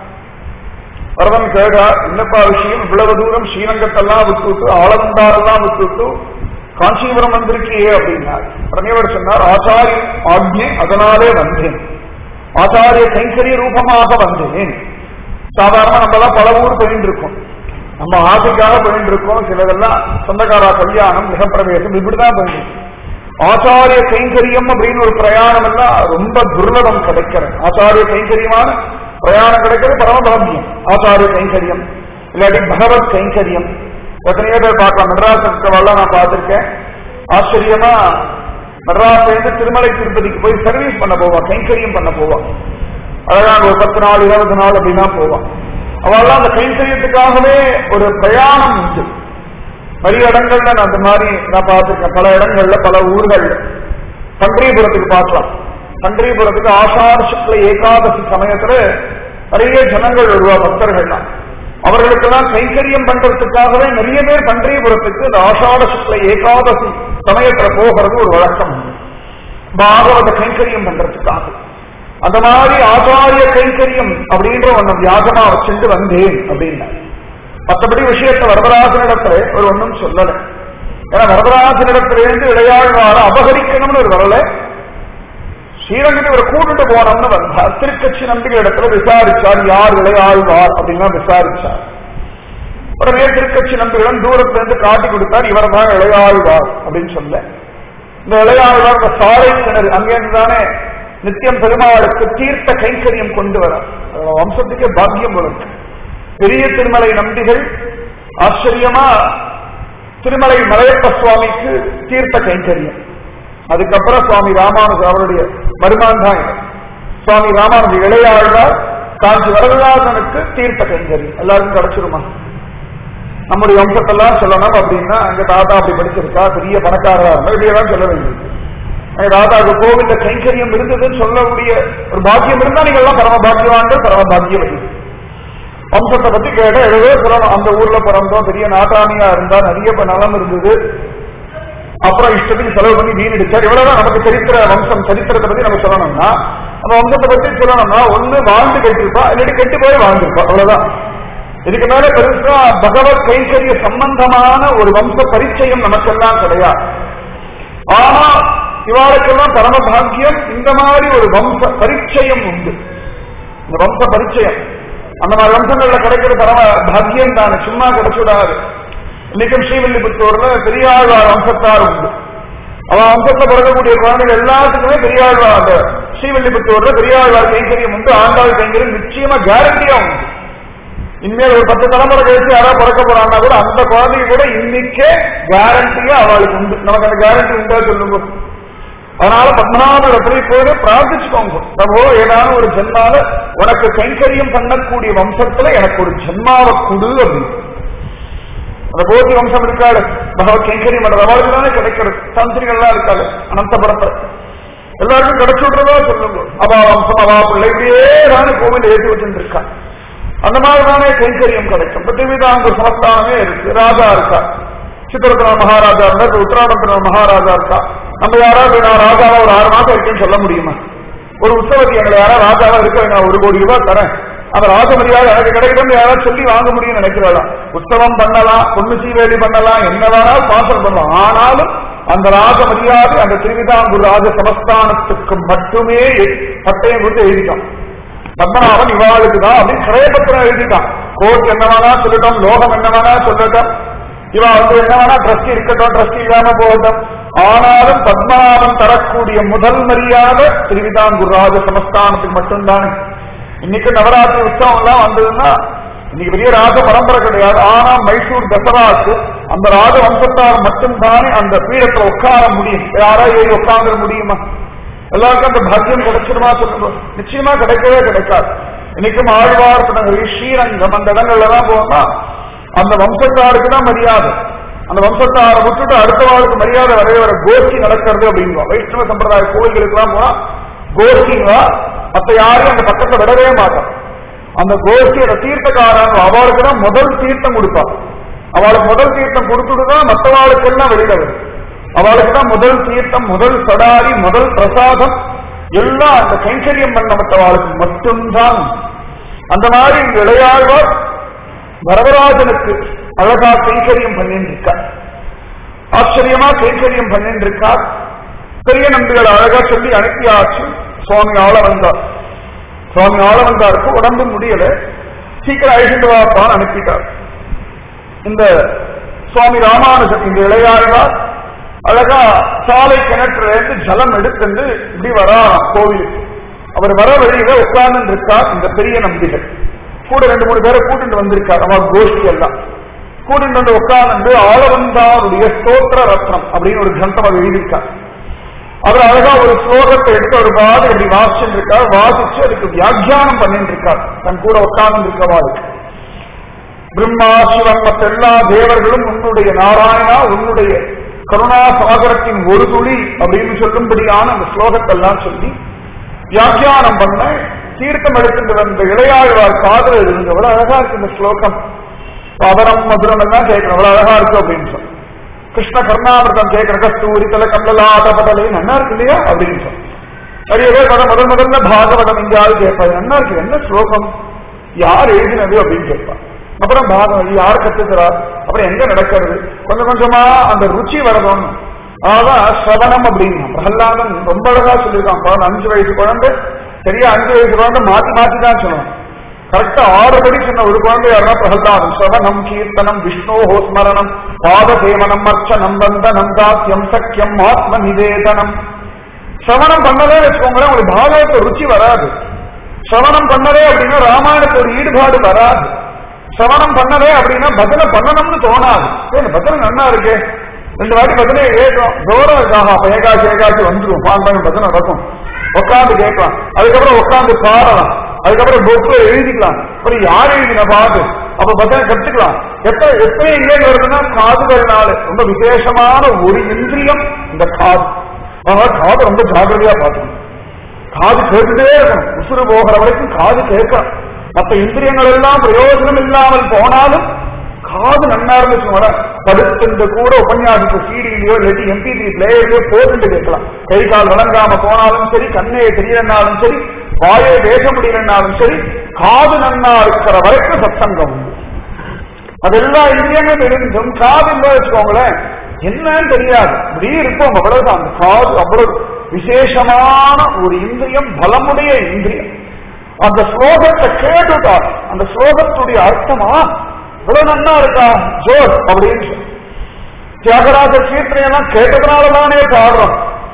வரதன் கேட்டார் என்னப்பா விஷயம் இவ்வளவு தூரம் ஸ்ரீரங்கத்தெல்லாம் விட்டுவிட்டு ஆளவந்தாரெல்லாம் விட்டுவிட்டு காஞ்சிபுரம் வந்திருக்கியே அப்படின்னார் உடனே அவர் சொன்னார் ஆச்சாரிய ஆக்ஞை அதனாலே வந்தேன் ஆச்சாரிய கைங்கரிய ரூபமாக வந்தேன் சாதாரண நம்ம எல்லாம் பல ஊர் போயிட்டு இருக்கோம் நம்ம ஆசைக்காக போயிட்டு இருக்கோம் சிலதெல்லாம் சொந்தக்காரா கல்யாணம் கிரகப்பிரவேசம் இப்படிதான் போயிட்டு இருக்கோம். ஆச்சாரிய கைங்கரியம் அப்படின்னு ஒரு பிரயாணம் எல்லாம் ரொம்ப துர்லபம் கிடைக்கிறது ஆச்சாரிய கைங்கரியமான பிரயாணம் கிடைக்கிறது பரமபாகியம் ஆச்சாரிய கைங்கரியம் இல்லாட்டி பகவத் கைங்கரியம் எத்தனையோ பேர் பார்க்கலாம் மெட்ராஸ் இருக்கவெல்லாம் நான் பார்த்திருக்கேன் ஆச்சரியமா மெட்ராஸ்லேருந்து திருமலை திருப்பதிக்கு போய் சர்வீஸ் பண்ண போவான் கைங்கரியம் பண்ண போவான் அழகாக ஒரு பத்து நாள் இருபது நாள் அப்படின்னா போவான் அவெல்லாம் அந்த கைங்கரியத்துக்காகவே ஒரு பிரயாணம் உண்டு நிறைய இடங்கள்ல நான் அந்த மாதிரி நான் பார்த்திருக்கேன் பல இடங்கள்ல பல ஊர்கள்ல பன்றியபுரத்துக்கு பார்க்கலாம் பன்றியபுரத்துக்கு ஆஷாட சுக்ல ஏகாதசி சமயத்துல நிறைய ஜனங்கள் வருவா பக்தர்கள்லாம் அவர்களுக்கெல்லாம் கைங்கரியம் பண்றதுக்காகவே நிறைய பேர் பன்றியபுரத்துக்கு இந்த ஆஷாட சுக்ல ஏகாதசி சமயத்துல போகிறது ஒரு வழக்கம் உண்டு. பாகவத கைங்கரியம் பண்றதுக்காக அந்த மாதிரி ஆச்சாரிய கைங்கரியம் அப்படின்ற ஒண்ணு வியாசமா வச்சுட்டு வந்தேன் அப்படின்னா மற்றபடி விஷயத்தை வரதராஜனிடத்துல ஒரு ஒன்றும் சொல்லல ஏன்னா வரதராஜனிடத்திலிருந்து இளையாழ்வார அபகரிக்கணும்னு ஒரு வரல ஸ்ரீரங்கத்தை ஒரு கூட்டுட்டு போனோம்னு வந்தார் திருக்கட்சி நம்பிக்கை இடத்துல விசாரிச்சார் யார் இளையாழ்வார் அப்படின்னா விசாரிச்சார் உடனே திருக்கட்சி நம்பிகளும் தூரத்துல இருந்து காட்டி கொடுத்தார் இவர் தான் இளையாழ்வார் அப்படின்னு சொல்ல இந்த இளையாழ்வார் இந்த சாலை கிணறு அங்கிருந்து தானே நித்தியம் பெருமாளுக்கு தீர்த்த கைங்கரியம் கொண்டு வர வம்சத்துக்கு பாக்கியம் வரும் பெரிய திருமலை நம்பிகள் ஆச்சரியமா திருமலை மலையப்ப சுவாமிக்கு தீர்த்த கைங்கரியம் அதுக்கப்புறம் சுவாமி ராமானுஜ அவருடைய மருமான் தான் இவர். சுவாமி ராமானுஜ இளையாழ்வார் காஞ்சி வரதராஜனுக்கு தீர்த்த கைங்கரியம் எல்லாருக்கும் கிடைச்சிருமா நம்முடைய வம்சத்தெல்லாம் சொல்லணும் அப்படின்னா எங்க தாத்தா அப்படி படிச்சிருக்கா பெரிய பணக்காரரா இருந்தா இப்படியெல்லாம் சொல்ல வேண்டியது எங்க தாத்தாவுக்கு கோவில்ல கைங்கரியம் இருந்ததுன்னு சொல்லக்கூடிய ஒரு பாக்கியம் இருந்தா நீங்க எல்லாம் பரம பாக்கியவான்கள் பரம பாக்கியம் வம்சத்தை பத்தி கேட்ட எழுதவே சொல்லணும் அந்த ஊர்ல பிறந்தோம் பெரிய நாட்டாமியா இருந்தா நிறைய இப்ப நலம் இருந்தது அப்புறம் இஷ்டத்துக்கு செலவு பண்ணி வீணடிச்சார் இவ்வளவுதான் நமக்கு சரித்திர வம்சம் சரித்திரத்தை பத்தி நம்ம சொல்லணும்னா நம்ம வம்சத்தை பத்தி சொல்லணும்னா ஒண்ணு வாழ்ந்து கட்டிருப்பா இல்லாட்டி கெட்டு போய் வாழ்ந்திருப்பா அவ்வளவுதான் இதுக்கு மேல பெருசா பகவத் கைங்கரிய சம்பந்தமான ஒரு வம்ச பரிச்சயம் நமக்கெல்லாம் கிடையாது ஆனா இவாளுக்கெல்லாம் பரம பாக்கியம் இந்த மாதிரி ஒரு வம்ச பரிச்சயம் உண்டு இந்த வம்ச பரிச்சயம் அந்த மாதிரி வம்சங்கள்ல கிடைக்கிற பரம பாக்கியம் தானே சும்மா கிடைச்சுடாது இன்னைக்கும் ஸ்ரீவில்லிபுத்தூர்ல பெரியாழ்வார் வம்சத்தார் உண்டு அவன் வம்சத்துல பிறக்கக்கூடிய குழந்தைகள் எல்லாத்துக்குமே பெரியாழ்வார் அந்த ஸ்ரீவில்லிபுத்தூர்ல பெரியாழ்வார் கைங்கரியம் உண்டு ஆண்டாள் கைங்கரியம் நிச்சயமா கேரண்டியா உண்டு இனிமேல் ஒரு பத்து தலைமுறை கழிச்சு யாராவது பிறக்க போறாங்கன்னா கூட அந்த குழந்தைக்கு கூட இன்னைக்கே கேரண்டியா அவளுக்கு உண்டு நமக்கு அந்த கேரண்டி உண்டா சொல்லுங்க அதனால பத்மநாப இடத்துல போய் பிரார்த்திச்சுக்கோங்க பிரபோ ஏதாவது ஒரு ஜென்மால உனக்கு கைங்கரியம் பண்ணக்கூடிய வம்சத்துல எனக்கு ஒரு ஜென்மாவை கொடு அப்படின்னு அந்த போதி வம்சம் இருக்காது பகவத் கைங்கரியம் பண்றது அவளுக்கு தானே கிடைக்கிறது தந்திரிகள்லாம் இருக்காது அனந்தபுரத்துல எல்லாருக்கும் கிடைச்சு விடுறதா சொல்லுங்க அவா வம்சம் அவா பிள்ளை இப்படியே தானே கோவில் ஏற்றி வச்சுட்டு இருக்கா அந்த மாதிரி தானே கைங்கரியம் கிடைக்கும் பிருத்திவிதாங்க சமஸ்தானமே இருக்கு ராஜா இருக்கா சித்திரத்தின மகாராஜா இருந்தா உத்தராடத்தின மகாராஜா இருக்கா நம்ம யாராவது நான் ராஜாவா ஒரு ஆறு மாசம் இருக்கேன்னு சொல்ல முடியுமா ஒரு உற்சவத்தை எங்களை யாராவது ராஜாவா இருக்க நான் ஒரு கோடி ரூபாய் தரேன் அந்த ராஜ மரியாதை எனக்கு கிடைக்கணும்னு யாராவது சொல்லி வாங்க முடியும்னு நினைக்கிறாளா உற்சவம் பண்ணலாம் பொண்ணு சீவேலி பண்ணலாம் என்ன வேணாலும் பாசல் பண்ணலாம் ஆனாலும் அந்த ராஜ மரியாதை அந்த திருவிதாங்கூர் ராஜ சமஸ்தானத்துக்கு மட்டுமே பட்டயம் கொடுத்து எழுதிட்டான் பத்மநாபன் இவாளுக்கு தான் அப்படின்னு கிரயபத்திரம் எழுதிட்டான் கோர்ட் என்ன வேணா சொல்லட்டும் லோகம் என்ன வேணா சொல்லட்டும் இவா வந்து என்ன வேணா ட்ரஸ்டி இருக்கட்டும் ட்ரஸ்டி இல்லாம போகட்டும் ஆனாலும் பத்மநாபன் தரக்கூடிய முதல் மரியாதை திருவிதாங்கூர் ராஜ சமஸ்தானத்துக்கு மட்டும்தானே இன்னைக்கு நவராத்திரி உற்சவம் எல்லாம் வந்ததுன்னா இன்னைக்கு பெரிய ராஜ பரம்பரை கிடையாது ஆனா மைசூர் தசராக்கு அந்த ராஜ வம்சத்தார் மட்டும்தானே அந்த பீடத்துல உட்கார முடியும் யாரா ஏறி உட்கார்ந்துட முடியுமா எல்லாருக்கும் அந்த பாக்கியம் கிடைச்சிருமா சொல்லுங்க நிச்சயமா கிடைக்கவே கிடைக்காது இன்னைக்கும் ஆழ்வார் நகரி ஸ்ரீரங்கம் அந்த இடங்கள்ல தான் போனா அந்த வம்சத்தாருக்கு தான் மரியாதை அந்த வம்சத்தாரை விட்டுட்டு அடுத்த வாழ்க்கை மரியாதை வரைய வர கோஷ்டி நடக்கிறது அப்படிங்குவோம் வைஷ்ணவ சம்பிரதாய கோவில்களுக்கு எல்லாம் போனா கோஷ்டிங்களா மத்த யாரையும் அந்த பக்கத்தை விடவே மாட்டோம் அந்த கோஷ்டி அந்த தீர்த்தக்காரங்க அவளுக்கு தான் முதல் தீர்த்தம் கொடுப்பா அவளுக்கு முதல் தீர்த்தம் கொடுத்துட்டு தான் மற்றவாளுக்கு எல்லாம் வெளியில வரும் அவளுக்கு தான் முதல் தீர்த்தம் முதல் சடாரி முதல் பிரசாதம் எல்லாம் அந்த கைங்கரியம் பண்ணப்பட்டவாளுக்கு மட்டும்தான் அந்த மாதிரி இங்க இளையாழ்வார் வரதராஜனுக்கு அழகா கைங்கரியம் பண்ணிட்டு இருக்கார் ஆச்சரியமா கைங்கரியம் பண்ணிட்டு இருக்கார் பெரிய நம்பிகள் அழகா சொல்லி அனுப்பியாச்சு சுவாமி ஆள வந்தார் சுவாமி ஆள வந்தாருக்கு உடம்பு முடியல சீக்கிரம் அழிச்சுட்டு வாப்பான்னு அனுப்பிட்டார் இந்த சுவாமி ராமானுஜன் இந்த இளையாழ்வார் அழகா சாலை கிணற்றுல இருந்து ஜலம் எடுத்துட்டு இப்படி வரா கோவிலுக்கு அவர் வர வழியில உட்கார்ந்து இருக்கார் இந்த பெரிய நம்பிகள் கூட ரெண்டு மூணு பேரை கூட்டிட்டு வந்திருக்கார் அவர் கோஷ்டி எல்லாம் கூட்டிட்டு வந்து உட்கார்ந்து ஆளவந்தாருடைய ஸ்தோத்திர ரத்னம் அப்படின்னு ஒரு கிரந்தம் அவர் எழுதியிருக்கார் அவர் அழகா ஒரு ஸ்லோகத்தை எடுத்து ஒரு பாடு இப்படி வாசிச்சுட்டு இருக்கார் வாசிச்சு அதுக்கு வியாக்கியானம் பண்ணிட்டு இருக்கார் தன் கூட உட்கார்ந்து இருக்கவாளுக்கு பிரம்மா சிவன் மற்ற எல்லா தேவர்களும் உன்னுடைய நாராயணா உன்னுடைய கருணா சாகரத்தின் ஒரு துளி அப்படின்னு சொல்லும்படியான அந்த ஸ்லோகத்தெல்லாம் சொல்லி வியாக்கியானம் பண்ண தீர்த்தம் எடுத்துட்டு வந்த இளையாழ்வார் காதல் இருந்து எவ்வளவு அழகா இருக்கு இந்த ஸ்லோகம் பதரம் மதுரம் எல்லாம் கேட்கணும் எவ்வளவு அழகா இருக்கு அப்படின்னு சொல்லி கிருஷ்ண கர்ணாமிரதம் கேட்கிற கஸ்தூரி தலை கமலாட்ட படலை நல்லா இருக்கு இல்லையா அப்படின்னு சொல்லி நிறைய பேர் கதை முதல் முதல்ல பாகவதம் எங்கேயாவது கேட்பாரு நல்லா இருக்கு என்ன ஸ்லோகம் யார் எழுதினது அப்படின்னு கேட்பான் அப்புறம் பாகம் யார் கத்துக்கிறா அப்புறம் எங்க நடக்கிறது கொஞ்சம் கொஞ்சமா அந்த ருச்சி வரணும்னு அதான் ஸ்ரவணம் அப்படின்னா பிரகலாதன் ரொம்ப அழகா சொல்லியிருக்கான் குழந்தை அஞ்சு வயசு குழந்தை சரியா அஞ்சு வயசு குழந்தை மாத்தி மாத்தி தான் சொல்லணும் கரெக்டா ஆறு படி சொன்ன ஒரு குழந்தை யாருன்னா பிரகலாதன் ஸ்ரவணம் கீர்த்தனம் விஷ்ணோஹோ ஸ்மரணம் பாதசேவனம் அர்ச்சனம் வந்தனம் தாத்தியம் சக்கியம் ஆத்ம நிவேதனம் சிரவணம் பண்ணலே வச்சுக்கோங்களேன் உங்களுக்கு பாகவத ருச்சி வராது சிரவணம் பண்ணலே அப்படின்னா ராமாயணத்து ஒரு ஈடுபாடு வராது சிரவணம் பண்ணலே அப்படின்னா பஜனை பண்ணணும்னு தோணாது ஏன் பஜனை நன்னா இருக்கு ரெண்டு வாட்டி பஜனை கேட்கும் தூரம் இருக்காங்க அப்ப ஏகாசி ஏகாசி வந்துடும் பாண்டாங்க பஜனை நடக்கும் உட்காந்து கேட்கலாம் அதுக்கப்புறம் உட்காந்து பாடலாம் அதுக்கப்புறம் புக்ல எழுதிக்கலாம் அப்புறம் யார் எழுதின பாட்டு அப்ப பஜனை கத்துக்கலாம் எப்ப எப்ப எங்கே வருதுன்னா காதுகள்னால ரொம்ப விசேஷமான ஒரு இந்திரியம் இந்த காது அதனால காது ரொம்ப ஜாகிரதையா பார்த்துக்கணும் காது கேட்டுட்டே இருக்கணும் உசுறு போகிற வரைக்கும் காது கேட்கணும் மற்ற இந்திரியங்கள் எல்லாம் பிரயோஜனம் இல்லாமல் போனாலும் காது நன்னா இருந்துச்சு படுத்துட்டு கூட உபன்யாசத்து சீடியிலயோ இல்லாட்டி எம்பி த்ரீ பிளேயர்லயோ போட்டு கேட்கலாம் கை கால் வழங்காம போனாலும் சரி கண்ணே தெரியலனாலும் சரி வாயை பேச முடியலனாலும் சரி காது நன்னா இருக்கிற வரைக்கும் சத்சங்கம் உண்டு அதெல்லாம் இந்திரியங்களும் இருந்தும் காது இல்லை வச்சுக்கோங்களேன் என்னன்னு தெரியாது இப்படியே இருப்போம் அவ்வளவுதான் அந்த காது அவ்வளவு விசேஷமான ஒரு இந்திரியம் பலமுடைய இந்திரியம் அந்த ஸ்லோகத்தை கேட்டுட்டார் அந்த ஸ்லோகத்துடைய அர்த்தமா இவ்வளவு நன்னா இருக்கா ஜோர் அப்படின்னு சொல்லி. தியாகராஜர் கீர்த்தனையெல்லாம் கேட்டதுனாலதானே பாடுறோம்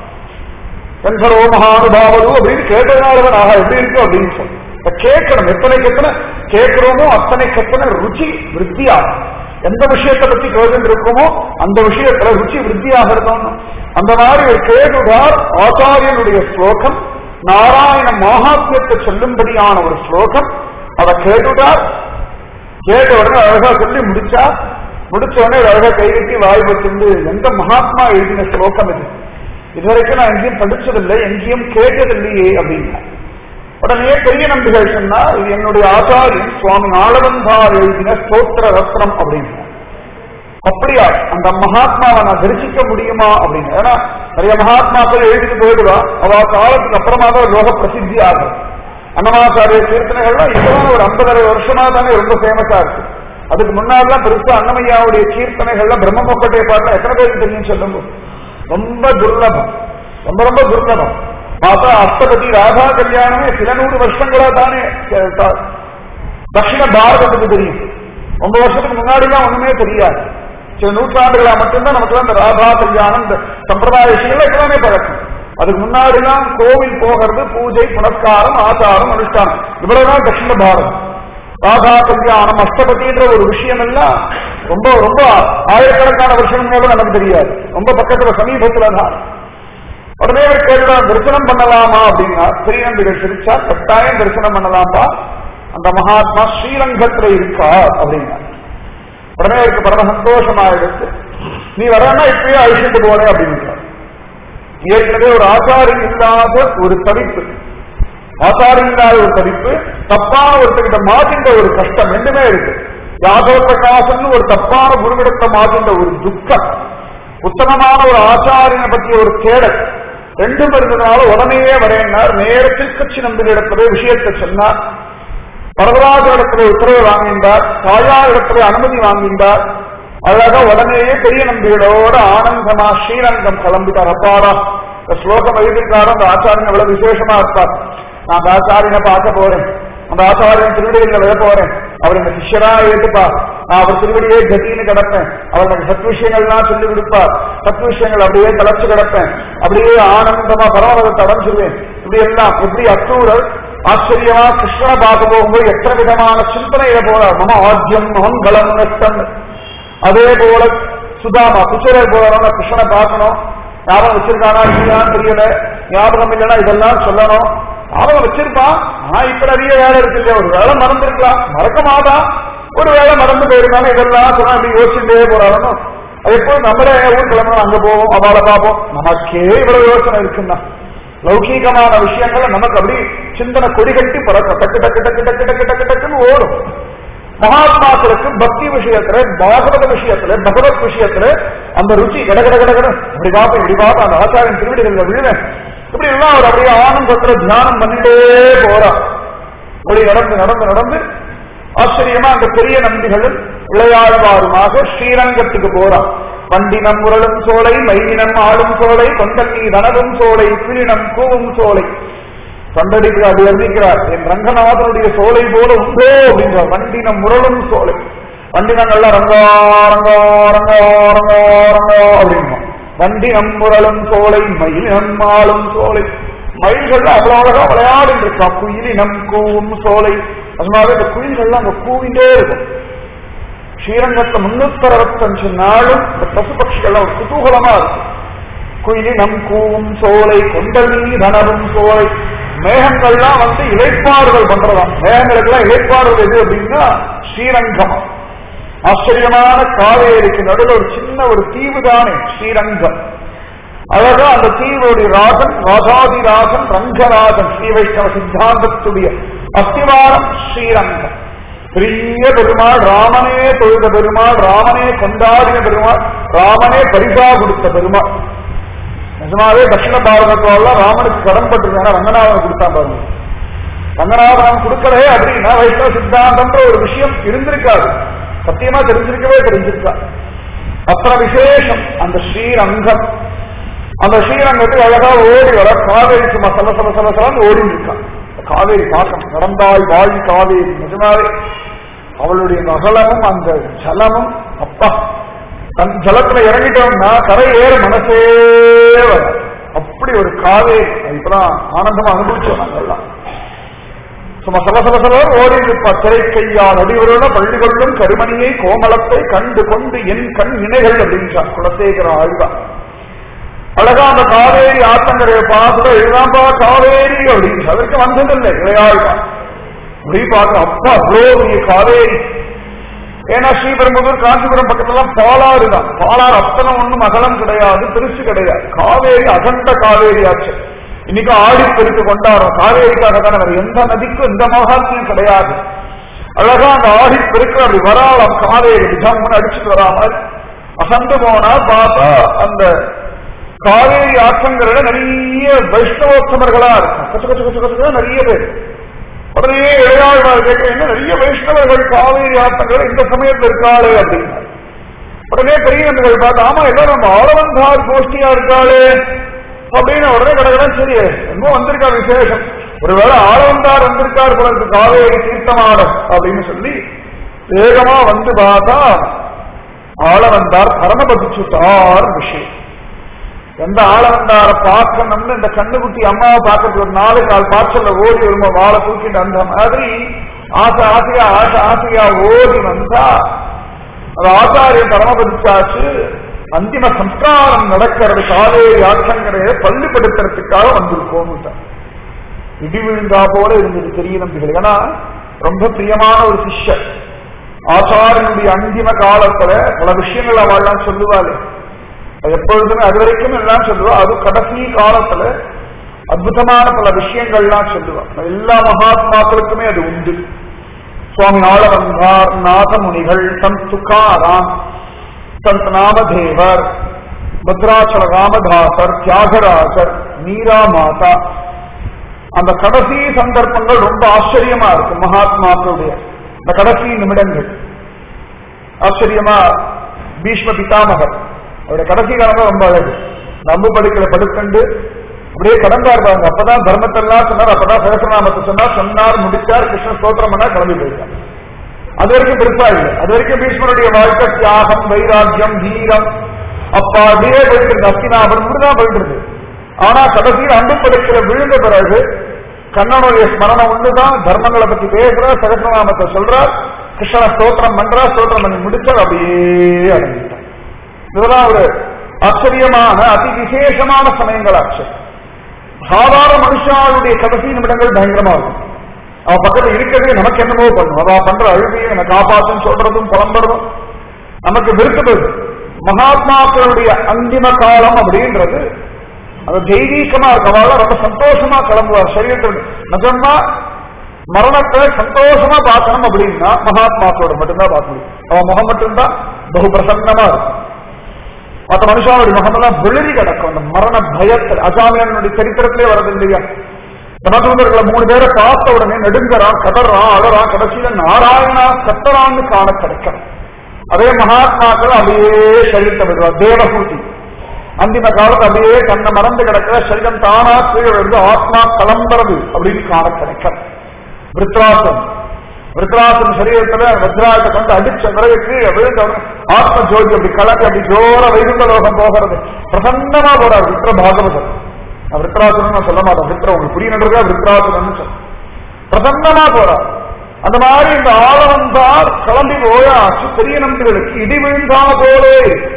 என்சரோ மகானுபாவது அப்படின்னு கேட்டதுனாலதான் ஆஹா எப்படி இருக்கு அப்படின்னு சொல்லி இப்ப கேட்கணும் எத்தனைக்கு எத்தனை கேட்கிறோமோ அத்தனைக்கு எத்தனை ருச்சி விருத்தியாகும் எந்த விஷயத்தை பத்தி கேட்டு இருக்கோமோ அந்த விஷயத்துல ருச்சி விருத்தியாக இருக்கணும் அந்த மாதிரி ஒரு கேடுதார் ஆச்சாரியனுடைய ஸ்லோகம் நாராயண மகாத்மியத்தை சொல்லும்படியான ஒரு ஸ்லோகம் அதை கேட்டுட்டார் கேட்ட உடனே அழகா சொல்லி முடிச்சா முடிச்ச உடனே அழகா கைகட்டி வாய் வச்சிருந்து எந்த மகாத்மா எழுதின ஸ்லோகம் இது இதுவரைக்கும் நான் எங்கேயும் படிச்சதில்லை எங்கேயும் கேட்டதில்லையே அப்படின்னா உடனே பெரிய நம்பிகள் சொன்னா இது என்னுடைய ஆச்சாரியன் சுவாமி ஆளவந்தார் எழுதின ஸ்தோத்திர ரத்னம் அப்படின்னு அப்படியா அந்த மகாத்மாவை நான் தரிசிக்க முடியுமா அப்படின்னு ஏன்னா நிறைய மகாத்மாக்கள் எழுதிட்டு போயிடுவா அவ காலத்துக்கு அப்புறமா தான் லோக பிரசித்தி ஆகும் அன்னமாச்சாரிய கீர்த்தனைகள்லாம் இப்பதான் ஒரு ஐம்பதரை வருஷமா தானே ரொம்ப ஃபேமஸா இருக்கு அதுக்கு முன்னாடிலாம் பெருசா அன்னமையாவுடைய கீர்த்தனைகள்லாம் பிரம்ம மொக்கட்டை பாடலாம் எத்தனை பேருக்கு தெரியும் சொல்லுங்க ரொம்ப துர்லபம் ரொம்ப ரொம்ப துர்லபம் பார்த்தா அஷ்டபதி ராதா கல்யாணமே சில நூறு வருஷங்களா தானே அஹ், த- தட்சிண பாரதத்துக்கு தெரியும் ரொம்ப வருஷத்துக்கு முன்னாடிலாம் ஒண்ணுமே தெரியாது சில நூற்றாண்டுகளா மட்டும்தான் நமக்கு இந்த ராதா கல்யாணம் இந்த சம்பிரதாய விஷயங்கள் எல்லாமே பழக்கம் அதுக்கு முன்னாடிலாம் கோவில் போகிறது பூஜை புனஸ்காரம் ஆச்சாரம் அனுஷ்டானம் இவ்வளவுதான் தட்சிண பாரதம் ராதா கல்யாணம் அஷ்டபதின்ற ஒரு விஷயம் எல்லாம் ரொம்ப ரொம்ப ஆயிரக்கணக்கான வருஷங்களோட நமக்கு தெரியாது ரொம்ப பக்கத்துல சமீபத்துல தான் உடனே அவர் கேட்டார் தரிசனம் பண்ணலாமா அப்படின்னா ஸ்ரீநந்திகள் சிரிச்சா கட்டாயம் தரிசனம் பண்ணலாமா அந்த மகாத்மா ஸ்ரீரங்கத்துல இருக்கா அப்படின்னா உடனே அவருக்கு பரம சந்தோஷமாயிடுச்சு நீ வரனா இப்பயே அழிச்சிட்டு போனே அப்படின்னு ஏற்கனவே ஒரு ஆச்சாரம் இல்லாத ஒரு தவிப்பு ஆச்சாரம் இல்லாத ஒரு தவிப்பு தப்பான ஒருத்தர்கிட்ட மாற்றின்ற ஒரு கஷ்டம் ரெண்டுமே இருக்கு யாதவ பிரகாசன் ஒரு தப்பான குருவிடத்தை மாற்றின்ற ஒரு துக்கம் உத்தமமான ஒரு ஆச்சாரியனை பற்றிய ஒரு தேடல் ரெண்டும் இருந்ததுனால உடனேயே வரேன்னார் நேரத்தில் கட்சி நம்பினிடத்திலே விஷயத்தை சொன்னார் வரதராஜரிடத்திலே உத்தரவு வாங்கின்றார் தாயாரிடத்திலே அனுமதி வாங்கின்றார் அழகா உடனேயே பெரிய நம்பிகளோட ஆனந்தமா ஸ்ரீரங்கம் கிளம்பிட்டார் அப்பாடா இந்த ஸ்லோகம் எழுதியிருக்காரு அந்த ஆச்சாரியன் எவ்வளவு விசேஷமா இருப்பார் நான் அந்த ஆச்சாரியனை பார்க்க போறேன் அந்த ஆச்சாரியன் திருவடிகளை விழ போறேன் அவர் இந்த சிஷ்யரா ஏற்றுப்பா நான் அவர் திருவடியே கதின்னு கிடப்பேன் அவர் எனக்கு சத் விஷயங்கள்லாம் சொல்லி கொடுப்பார் சத் விஷயங்கள் அப்படியே தலைச்சு கிடப்பேன் அப்படியே ஆனந்தமா பரமபதத்தை அடைஞ்சிருவேன் இப்படி எல்லாம் எப்படி அக்ரூரர் ஆச்சரியமா கிருஷ்ணனை பார்க்க போகும்போது எத்தனை விதமான சிந்தனையில போறார் மம ஆஜ்யம் மங்களம் நஷ்டம் அதே போல சுதாமா குச்சரர் போறாங்க கிருஷ்ணனை பார்க்கணும் ஞாபகம் வச்சிருக்கானா இல்லையான்னு தெரியல ஞாபகம் இல்லைன்னா இதெல்லாம் சொல்லணும் ஞாபகம் வச்சிருப்பான் ஆனா இப்ப நிறைய வேலை இருக்கு இல்லையா ஒரு வேலை மறந்துருக்கலாம் மறக்க மாட்டான் ஒரு வேலை மறந்து போயிருந்தாலும் இதெல்லாம் சொன்னா அப்படி யோசிச்சுட்டே போறாலும் அது எப்போ நம்மளே ஊர் கிளம்பணும் அங்க போவோம் அவளை பார்ப்போம் நமக்கே இவ்வளவு யோசனை இருக்குன்னா லௌகீகமான விஷயங்களை நமக்கு அப்படி சிந்தனை கொடிகட்டி பறக்கும் டக்கு டக்கு டக்கு டக்கு டக்கு டக்கு டக்குன்னு ஓடும் மகாத்மாக்களுக்கு பக்தி விஷயத்துல பாகவத விஷயத்துல பகவத் விஷயத்துல அந்த ருச்சி கட கட கட கட இப்படி பார்ப்பேன் இப்படி பார்ப்பேன் அந்த ஆச்சாரியன் திருவிடிகளில் விழுவேன் இப்படி எல்லாம் அவர் அப்படியே ஆனந்தத்துல தியானம் பண்ணிட்டே போறார் அப்படி நடந்து நடந்து நடந்து ஆச்சரியமா அந்த பெரிய நம்பிகளும் விளையாடுவாருமாக ஸ்ரீரங்கத்துக்கு போறார் பண்டினம் முரளும் சோலை மையினம் ஆடும் சோலை கொண்டல்லி தனவும் சோலை கிளினம் கூவும் சோலை சண்டடிக்கு அப்படி வர்ணிக்கிறார் என் ரங்கநாதனுடைய சோலை போல உண்டோ அப்படிங்கிறார் வண்டினம் முரளும் சோலை வண்டினங்கள்லாம் ரங்கா ரங்கா ரங்கா ரங்கா ரங்கா அப்படின்னா வண்டினம் முரளும் சோலை மயிலினம் ஆளும் சோலை மயில்கள் அவ்வளவு அழகா விளையாடிட்டு இருக்கா குயிலினம் கூவும் சோலை அதனால இந்த குயில்கள்லாம் அங்க கூவிட்டே இருக்கும் ஸ்ரீரங்கத்துல முன்னூத்தி அறுபத்தஞ்சு நாளும் இந்த பசு பட்சிகள்லாம் ஒரு குதூகலமா இருக்கும் குயிலினம் கூவும் சோலை கொண்டலி தனவும் சோலை மேகங்கள்லாம் வந்து இலைப்பாறுதல் பண்றதாம் மேகங்களுக்கெல்லாம் இலைப்பாறுதல் எது அப்படின்னா ஸ்ரீரங்கம் ஆச்சரியமான காவேரிக்கு நடுவில் ஒரு சின்ன ஒரு தீவு தானே ஸ்ரீரங்கம் அழகா அந்த தீவுடைய ராஜன் ராஜாதிராஜன் ரங்கராஜன் ஸ்ரீ வைஷ்ணவ சித்தாந்தத்துடைய அஸ்திவாரம் ஸ்ரீரங்கம் பெரிய பெருமாள் ராமனே தொழுத பெருமாள் ராமனே கொண்டாடின பெருமாள் ராமனே பரிசா கொடுத்த பெருமாள் நிஜமாவே தட்சிண பாரதத்தெல்லாம் ராமனுக்கு கடன் பட்டிருக்காங்க ரங்கநாதன் கொடுத்தான் பாருங்க ரங்கநாதன் கொடுக்கலே அப்படின்னா வைஷ்ணவ சித்தாந்தம்ன்ற ஒரு விஷயம் இருந்திருக்காது சத்தியமா தெரிஞ்சிருக்கவே தெரிஞ்சிருக்கா அத்தனை விசேஷம் அந்த ஸ்ரீரங்கம் அந்த ஸ்ரீரங்கத்துக்கு அழகா ஓடி வர காவேரி சும்மா சல சல சல சலன்னு ஓடி இருக்கான் காவேரி பார்க்கணும் நடந்தாய் வாய் காவேரி நிஜமாவே அவளுடைய நகலமும் அந்த ஜலமும் அப்பா தன் ஜலத்துல இறங்கிட்டோம்னா கரை ஏற மனசே வரும் அப்படி ஒரு காவேரி அது இப்பதான் ஆனந்தமா அனுபவிச்சோம் நாங்கெல்லாம் சும்மா சல சல சல ஓடி இருப்பா திரை கையால் அடிவரோட பள்ளி கொள்ளும் கருமணியை கோமலத்தை கண்டு கொண்டு என் கண் இணைகள் அப்படின்றான் குலசேகர ஆழ்வான் அழகா அந்த காவேரி ஆத்தங்கரையை பார்த்துட்டு இதுதான்ப்பா காவேரி அப்படின்னு அதற்கு வந்ததில்லை விளையாடுவான் அப்படி பார்க்க அப்பா அவ்வளோ பெரிய காவேரி ஏன்னா ஸ்ரீபெரும்புதூர் காஞ்சிபுரம் பக்கத்துல பாலாறு தான் பாலாறு அத்தனை ஒண்ணும் அகலம் கிடையாது பெருசு கிடையாது காவேரி அகண்ட காவேரி ஆச்சு இன்னைக்கு ஆடி பெருக்கு கொண்டாடும் காவேரிக்காக தானே வேற எந்த நதிக்கும் எந்த மகாத்மியம் கிடையாது அழகா அந்த ஆடி பெருக்கு அப்படி வராளாம் காவேரி ஜம்முன்னு அடிச்சுட்டு வராமல் அசந்து போனா பார்த்தா அந்த காவேரி ஆற்றங்கரையில நிறைய வைஷ்ணவோத்தமர்களா இருக்கும் கச்சு கச்சு கச்சு கச்சு நிறைய பேர் உடனே இளையாழ்வார் கேட்க என்ன நிறைய வைஷ்ணவர்கள் காவேரி ஆற்றங்கரை இந்த சமயத்தில் இருக்காளே அப்படின்னா உடனே பெரிய நம்பிகள் பார்த்து ஆமா எல்லாரும் நம்ம ஆளவந்தார் கோஷ்டியா இருக்காளே அப்படின்னு உடனே கடகடன் சரி என்னமோ வந்திருக்கா விசேஷம் ஒருவேளை ஆளவந்தார் வந்திருக்கார் போல இருக்கு காவேரி தீர்த்தமாடம் அப்படின்னு சொல்லி வேகமா வந்து பார்த்தா ஆளவந்தார் பரமபதிச்சுட்டார் விஷயம் எந்த ஆளவந்தார பார்க்கணும்னு இந்த கண்ணுக்குட்டி அம்மாவை பார்க்கறதுக்கு ஒரு நாலு கால் பாய்ச்சல்ல ஓடி வருமா வாழை தூக்கிட்டு அந்த மாதிரி ஆசை ஆசையா ஆசை ஆசையா ஓடி வந்தா அது ஆச்சாரியம் பரமபதிச்சாச்சு அந்திம சம்ஸ்காரம் நடக்கிறது காவேரி ஆற்றங்கரையை பள்ளிப்படுத்துறதுக்காக வந்திருக்கோம் இடி விழுந்தா போல இருந்தது பெரிய நம்பிகள் ஏன்னா ரொம்ப பிரியமான ஒரு சிஷ்யர் ஆச்சாரியனுடைய அந்திம காலத்துல பல விஷயங்கள் அவள்லாம் சொல்லுவாள் அது எப்பொழுதுமே அது வரைக்கும் எல்லாம் சொல்லுவா அது கடைசி காலத்துல அற்புதமான பல விஷயங்கள்லாம் சொல்லுவா எல்லா மகாத்மாக்களுக்குமே அது உண்டு சுவாமி ஆளவந்தார் நாதமுனிகள் சந்த் துக்காராம் சந்த் நாமதேவர் பத்ராச்சல ராமதாசர் தியாகராஜர் மீரா மாதா அந்த கடைசி சந்தர்ப்பங்கள் ரொம்ப ஆச்சரியமா இருக்கு மகாத்மாக்களுடைய இந்த கடைசி நிமிடங்கள் ஆச்சரியமா பீஷ்ம பிதாமகர் அவருடைய கடைசி காலம் ரொம்ப அழகு நம்பு படுக்கல படுக்கண்டு அப்படியே கடந்தார் பாருங்க அப்பதான் தர்மத்தெல்லாம் சொன்னார் அப்பதான் சகசநாமத்தை சொன்னார் சொன்னார் முடிச்சார் கிருஷ்ண ஸ்தோத்திரம் பண்ணா கிளம்பி போயிருக்கார் அது வரைக்கும் பெருசா இல்லை அது வரைக்கும் பீஷ்மருடைய வாழ்க்கை தியாகம் வைராக்கியம் வீரம் அப்பா அப்படியே போயிட்டு இருக்கு அஸ்தினாபுரம் இப்படிதான் போயிட்டு இருக்கு ஆனா கடைசியில் அன்பு படுக்கிற விழுந்த பிறகு கண்ணனுடைய ஸ்மரணம் ஒண்ணுதான் தர்மங்களை பத்தி பேசுற சகசநாமத்தை சொல்றார் கிருஷ்ண ஸ்தோத்திரம் பண்றா ஸ்தோத்திரம் பண்ணி முடிச்சார் அப்படியே அடங்கிட்டார் இதெல்லாம் ஒரு ஆச்சரியமான அதி விசேஷமான சமயங்கள் ஆச்சரியம் சாதாரண மனுஷாளுடைய கடைசி நிமிடங்கள் பயங்கரமா இருக்கும் அவன் பக்கத்துல இருக்கிறதே நமக்கு என்னமோ பண்ணும் அவ பண்ற அழுகையை என்னை காப்பாத்துன்னு சொல்றதும் புலம்புறதும் நமக்கு விருப்பது மகாத்மாக்களுடைய அந்திம காலம் அப்படின்றது அது தெய்வீகமா இருக்கவால ரொம்ப சந்தோஷமா கிளம்புவார் சரீரத்தில் நிஜமா மரணத்தை சந்தோஷமா பார்க்கணும் அப்படின்னா மகாத்மாக்களோட மட்டும்தான் பார்க்க முடியும் அவன் முகம் மட்டும்தான் பகு பிரசன்னமா இருக்கும் மற்ற மனுஷனுடைய முகமெல்லாம் விழுதி கிடக்கும் அந்த மரண பயத்தில் அசாமியனுடைய சரித்திரத்திலே வரது இல்லையா தனதூதர்களை மூணு பேரை பார்த்த உடனே நெடுங்கறான் கதறான் அழறான் கடைசியில நாராயணா கத்தரான்னு காண கிடைக்கும் அதே மகாத்மாக்கள் அப்படியே சரீரத்தை விடுவார் தேவகூட்டி அந்திம காலத்து அப்படியே கண்ணை மறந்து கிடக்கிற சரீரம் தானா கீழே விழுந்து ஆத்மா கலம்புறது அப்படின்னு காண கிடைக்கும் விருத்ராசன் விருத்ராசன் சரீரத்துல வஜ்ராயத்தை கொண்டு அடிச்ச பிறகு கீழே விழுந்த ஆத்ம ஜோதி அப்படி கலந்து அப்படி ஜோர வைகுண்ட லோகம் போகிறது பிரசன்னமா போறார் வித்ர பாகவதர் விருத்ராசன் நான் சொல்ல மாட்டேன் வித்ர உங்களுக்கு புரியணுன்றதா விருத்ராசன் சொல்ல பிரசன்னமா போறார் அந்த மாதிரி இந்த ஆளவந்தார் கிளம்பி போயாச்சு பெரிய நம்பிகளுக்கு இடி விழுந்தா போலே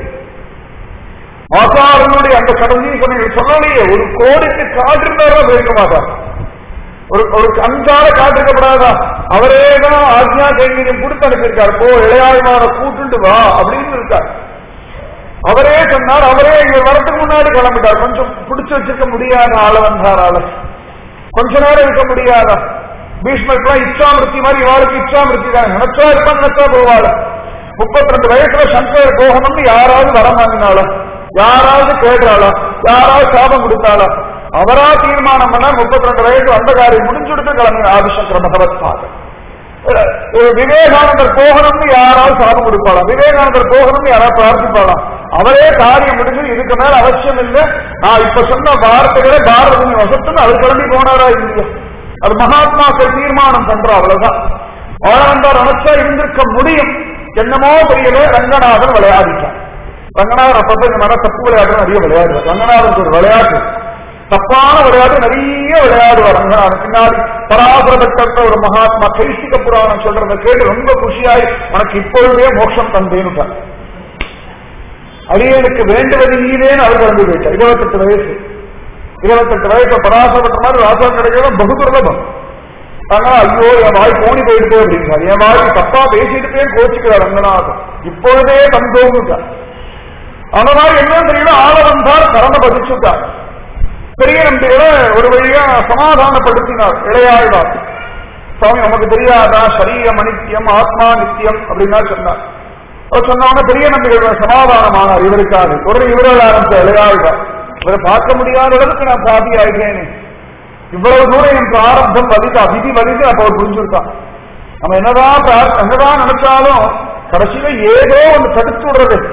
ஆசாரனுடைய அந்த கடைசி சொன்னீங்க சொல்லலையே ஒரு கோடிக்கு காட்டிருந்தாரா போயிருக்க மாட்டார் ஒரு ஒரு அஞ்சால காட்டிருக்கப்படாதா அவரே தான் ஆக்ஞா கைங்கரியம் கொடுத்து அனுப்பியிருக்கார் போ இளையாழ்மார கூட்டுண்டு வா அப்படின்னு இருக்கார் அவரே சொன்னார் அவரே இங்க வரதுக்கு முன்னாடி கிளம்பிட்டார் கொஞ்சம் பிடிச்சு வச்சிருக்க முடியாத ஆள வந்தாரால கொஞ்ச நேரம் இருக்க முடியாதா பீஷ்மருக்குலாம் இச்சாமிருத்தி மாதிரி இவாளுக்கு இச்சாமிருத்தி தான் நினைச்சா இருப்பான் நினைச்சா போவாள் முப்பத்தி ரெண்டு வயசுல சங்கர் போகணும்னு யாராவது வரம் வாங்கினாளா யாராவது கேட்டாளா யாராவது சாபம் கொடுத்தாளா அவரா தீர்மானம் பண்ணார் முப்பத்தி ரெண்டு வயசு அந்த காரியம் முடிஞ்சுடுத்து கிளம்பின ஆதிசங்கர பகவத் பாதர் விவேகானந்தர் போகணும்னு யாராவது சாபம் கொடுப்பாளா விவேகானந்தர் போகணும்னு யாராவது பிரார்த்திப்பாளாம் அவரே காரியம் முடிஞ்சு இதுக்கு மேல அவசியம் இல்லை நான் இப்ப சொன்ன வார்த்தைகளே பாரத வசத்துன்னு அவர் கிளம்பி போனாரா இல்லையா அது மகாத்மாக்கள் தீர்மானம் பண்ற அவ்வளவுதான் ஆனந்தார் நினைச்சா இருந்திருக்க முடியும் என்னமோ தெரியல ரங்கநாதன் விளையாடிட்டார் ரங்கநாதன் அப்பப்ப இந்த மாதிரி தப்பு விளையாட்டு நிறைய விளையாடுவார் ரங்கநாதனுக்கு ஒரு விளையாட்டு தப்பான விளையாட்டு நிறைய விளையாடுவார் ரங்கநாதன் பின்னாடி பராபரப்பட்ட ஒரு மகாத்மா கைசிக புராணம் சொல்றத கேட்டு ரொம்ப குஷியாய் உனக்கு இப்பொழுதே மோட்சம் தந்தேன்னு அடியனுக்கு வேண்டுவது நீரேன்னு அவர் கிளம்பி போயிட்டார் இருபத்தெட்டு வயசு இருபத்தெட்டு வயசு பராசப்பட்ட மாதிரி ராசா கிடைக்கிறது பகு துர்லபம் ஆனா ஐயோ என் வாய் போனி போயிடுது அப்படிங்கிறார் என் வாய் தப்பா பேசிட்டு கோச்சிக்கிறார் ரங்கநாதன் இப்பொழுதே தந்தோங்க அந்த மாதிரி என்ன தெரியல ஆள வந்தார் கரண்ட பதிச்சுட்டார் பெரிய நம்பிகளை ஒரு வழியா சமாதானப்படுத்தினார் இளையாழ்வார் சுவாமி நமக்கு தெரியாதா சரீரம் அனித்தியம் ஆத்மா நித்தியம் அப்படின்னா சொன்னார் அவர் சொன்னவங்க பெரிய நம்பிகள் சமாதானமானார் இவருக்காக உடனே இவரால் ஆரம்பிச்ச இளையாழ்வார் இவரை பார்க்க முடியாத அளவுக்கு நான் பாதி ஆகிறேன் இவ்வளவு தூரம் என் பிராரப்தம் வலிதா விதி வலிது அப்ப அவர் புரிஞ்சுட்டான் நம்ம என்னதான் பிரார்த்த- என்னதான் நினைச்சாலும் கடைசியில ஏதோ ஒண்ணு தடுத்து விடுறது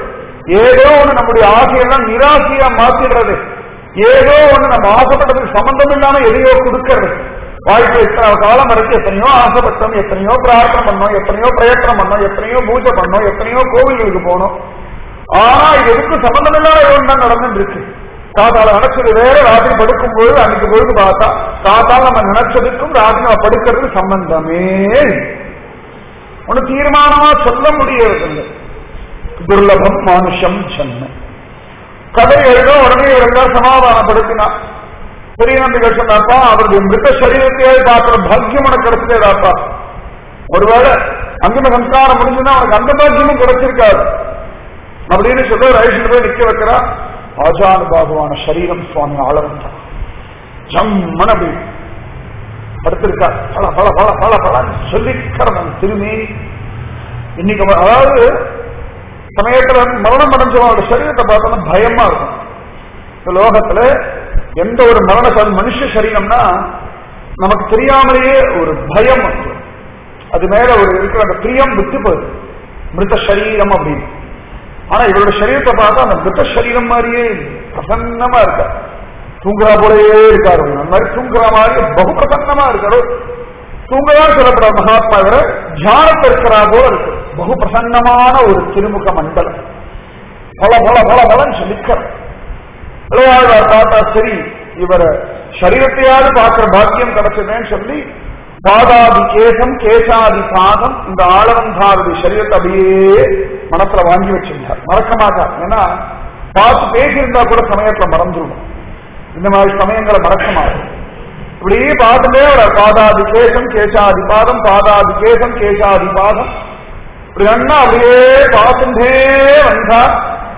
ஏதோ ஒண்ணு நம்முடைய ஆசையெல்லாம் நிராசையா மாத்திடுறது ஏதோ ஒண்ணு நம்ம ஆசைப்பட்டதுக்கு சம்பந்தம் இல்லாம எதையோ கொடுக்கறது வாழ்க்கை எத்தனை காலம் வரைக்கும் எத்தனையோ ஆசைப்பட்டோம் எத்தனையோ பிரார்த்தனை பண்ணோம் எத்தனையோ பிரயத்தனம் பண்ணோம் எத்தனையோ பூஜை பண்ணோம் எத்தனையோ கோவில்களுக்கு போனோம் ஆனா இது எதுக்கும் சம்பந்தம் இல்லாத ஒன்று தான் நடந்துட்டு இருக்கு காத்தால நினைச்சது வேற ராத்திரி படுக்கும் பொழுது அன்னைக்கு பொழுது பார்த்தா காத்தால நம்ம நினைச்சதுக்கும் ராத்திரி நம்ம படுக்கிறதுக்கு சம்பந்தமே ஒண்ணு தீர்மானமா சொல்ல முடியறதில்லை துர்லபம் மானுஷம் ஜன்ம கதை எழுத உடனே இருந்தால் சமாதானப்படுத்தினா பெரிய நம்பிகள் சொன்னாப்பா அவருடைய மிருத சரீரத்தையே பார்க்கிற பாக்கியம் உனக்கு கிடைச்சதேதாப்பா ஒருவேளை அங்கிம சம்ஸ்காரம் முடிஞ்சுன்னா அவனுக்கு அந்த பாக்கியமும் கிடைச்சிருக்காது அப்படின்னு சொல்லி ரைஷன் போய் நிக்க வைக்கிறா ஆஜானு பாகுவான சரீரம் சுவாமி ஆளவன் ஜம்மன் அப்படி படுத்திருக்கா பல பல பல பல பல சொல்லிக்கிறவன் திரும்பி இன்னைக்கு அவ- அதாவது சமயத்துல மரணம் அடைஞ்சவனோட சரீரத்தை பார்த்தோம்னா பயமா இருக்கும் இந்த லோகத்துல எந்த ஒரு மரண ச- மனுஷ சரீரம்னா நமக்கு தெரியாமலேயே ஒரு பயம் வந்துடும் அது மேல ஒரு இருக்கிற அந்த பிரியம் விட்டு போகுது மிருத சரீரம் அப்படின்னு ஆனா இவரோட சரீரத்தை பார்த்தா அந்த மிருத சரீரம் மாதிரியே பிரசன்னமா இருக்கா தூங்குறா போலயே இருக்காரு அந்த மாதிரி தூங்குற மாதிரி பகு பிரசன்னமா இருக்காரு தூங்கதான் சொல்லப்படுற மகாத்மா இவர தியானத்தை இருக்கிறா போல இருக்கு பகு பிரசன்னமான ஒரு திருமுக மண்டலம் பல பல பல பலன் சொல்லிக்கிறார் இளையாழ்வார் பார்த்தா சரி இவர சரீரத்தையாவது பார்க்கிற பாக்கியம் கிடைச்சதுன்னு சொல்லி பாதாதி கேசம் கேசாதி பாதம் இந்த ஆளவந்தாருடைய சரீரத்தை அப்படியே மனசுல வாங்கி வச்சிருந்தார் மறக்க மாட்டார் ஏன்னா பார்த்து பேசியிருந்தா கூட சமயத்துல மறந்துடும் இந்த மாதிரி சமயங்களை மறக்க மாட்டோம் இப்படியே பார்த்துட்டே வர பாதாதி கேசம் கேசாதி பாதம் பாதாதி கேசம் கேசாதி பாதம் இப்படி அண்ணா அப்படியே பார்த்துட்டே வந்தார்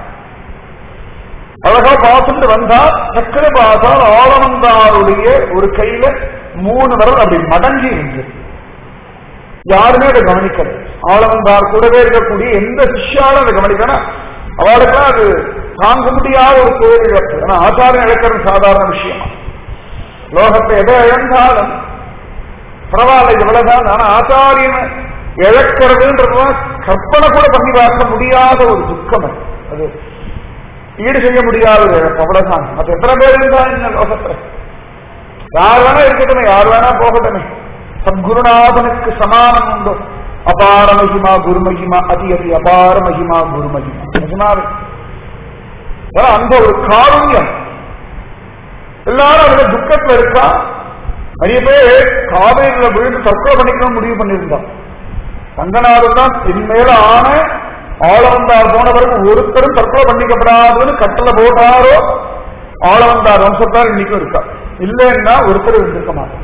அழகா பார்த்துட்டு வந்தா சக்கர பார்த்தால் ஆளவந்தாருடைய ஒரு கையில மூணு விரல் அப்படி மடங்கி இருந்தது யாருமே அதை கவனிக்கல ஆளவந்தார் கூடவே இருக்கக்கூடிய எந்த சிஷ்யாலும் அதை கவனிக்கணும் அவளுக்குலாம் அது தாங்க முடியாத ஒரு பேரிழப்பு ஏன்னா ஆச்சாரம் இழக்கிறது சாதாரண விஷயமா லோகத்தை எதை இழந்தாலும் பரவாயில்ல இவ்வளவுதான் ஆனா ஆச்சாரியனை இழக்கிறதுன்றதுதான் கற்பனை கூட பண்ணி பார்க்க முடியாத ஒரு துக்கம் அது. அது ஈடு செய்ய முடியாத ஒரு இழப்பு அவ்வளவுதான் மற்ற எத்தனை பேர் இருந்தா இந்த லோகத்துல யார் வேணா இருக்கட்டுமே யார் வேணா போகட்டுமே சத்குருநாதனுக்கு சமானம் உண்டோ அபார மகிமா குருமகிமா அதி அதி அபார மகிமா குருமகிமா நிஜமாவே ஏன்னா அந்த ஒரு காருண்யம் எல்லாரும் அதுல துக்கத்துல இருக்கா நிறைய பேர் காவேரியில விழுந்து தற்கொலை பண்ணிக்கணும் முடிவு பண்ணியிருந்தான் ரங்கநாதன் தான் என் மேல ஆன ஆளவந்தார் போன பிறகு ஒருத்தரும் தற்கொலை பண்ணிக்கப்படாதுன்னு கட்டளை போட்டாரோ ஆளவந்தார் வம்சத்தார் இன்னைக்கும் இருக்கா இல்லைன்னா ஒருத்தர் இருந்திருக்க மாட்டார்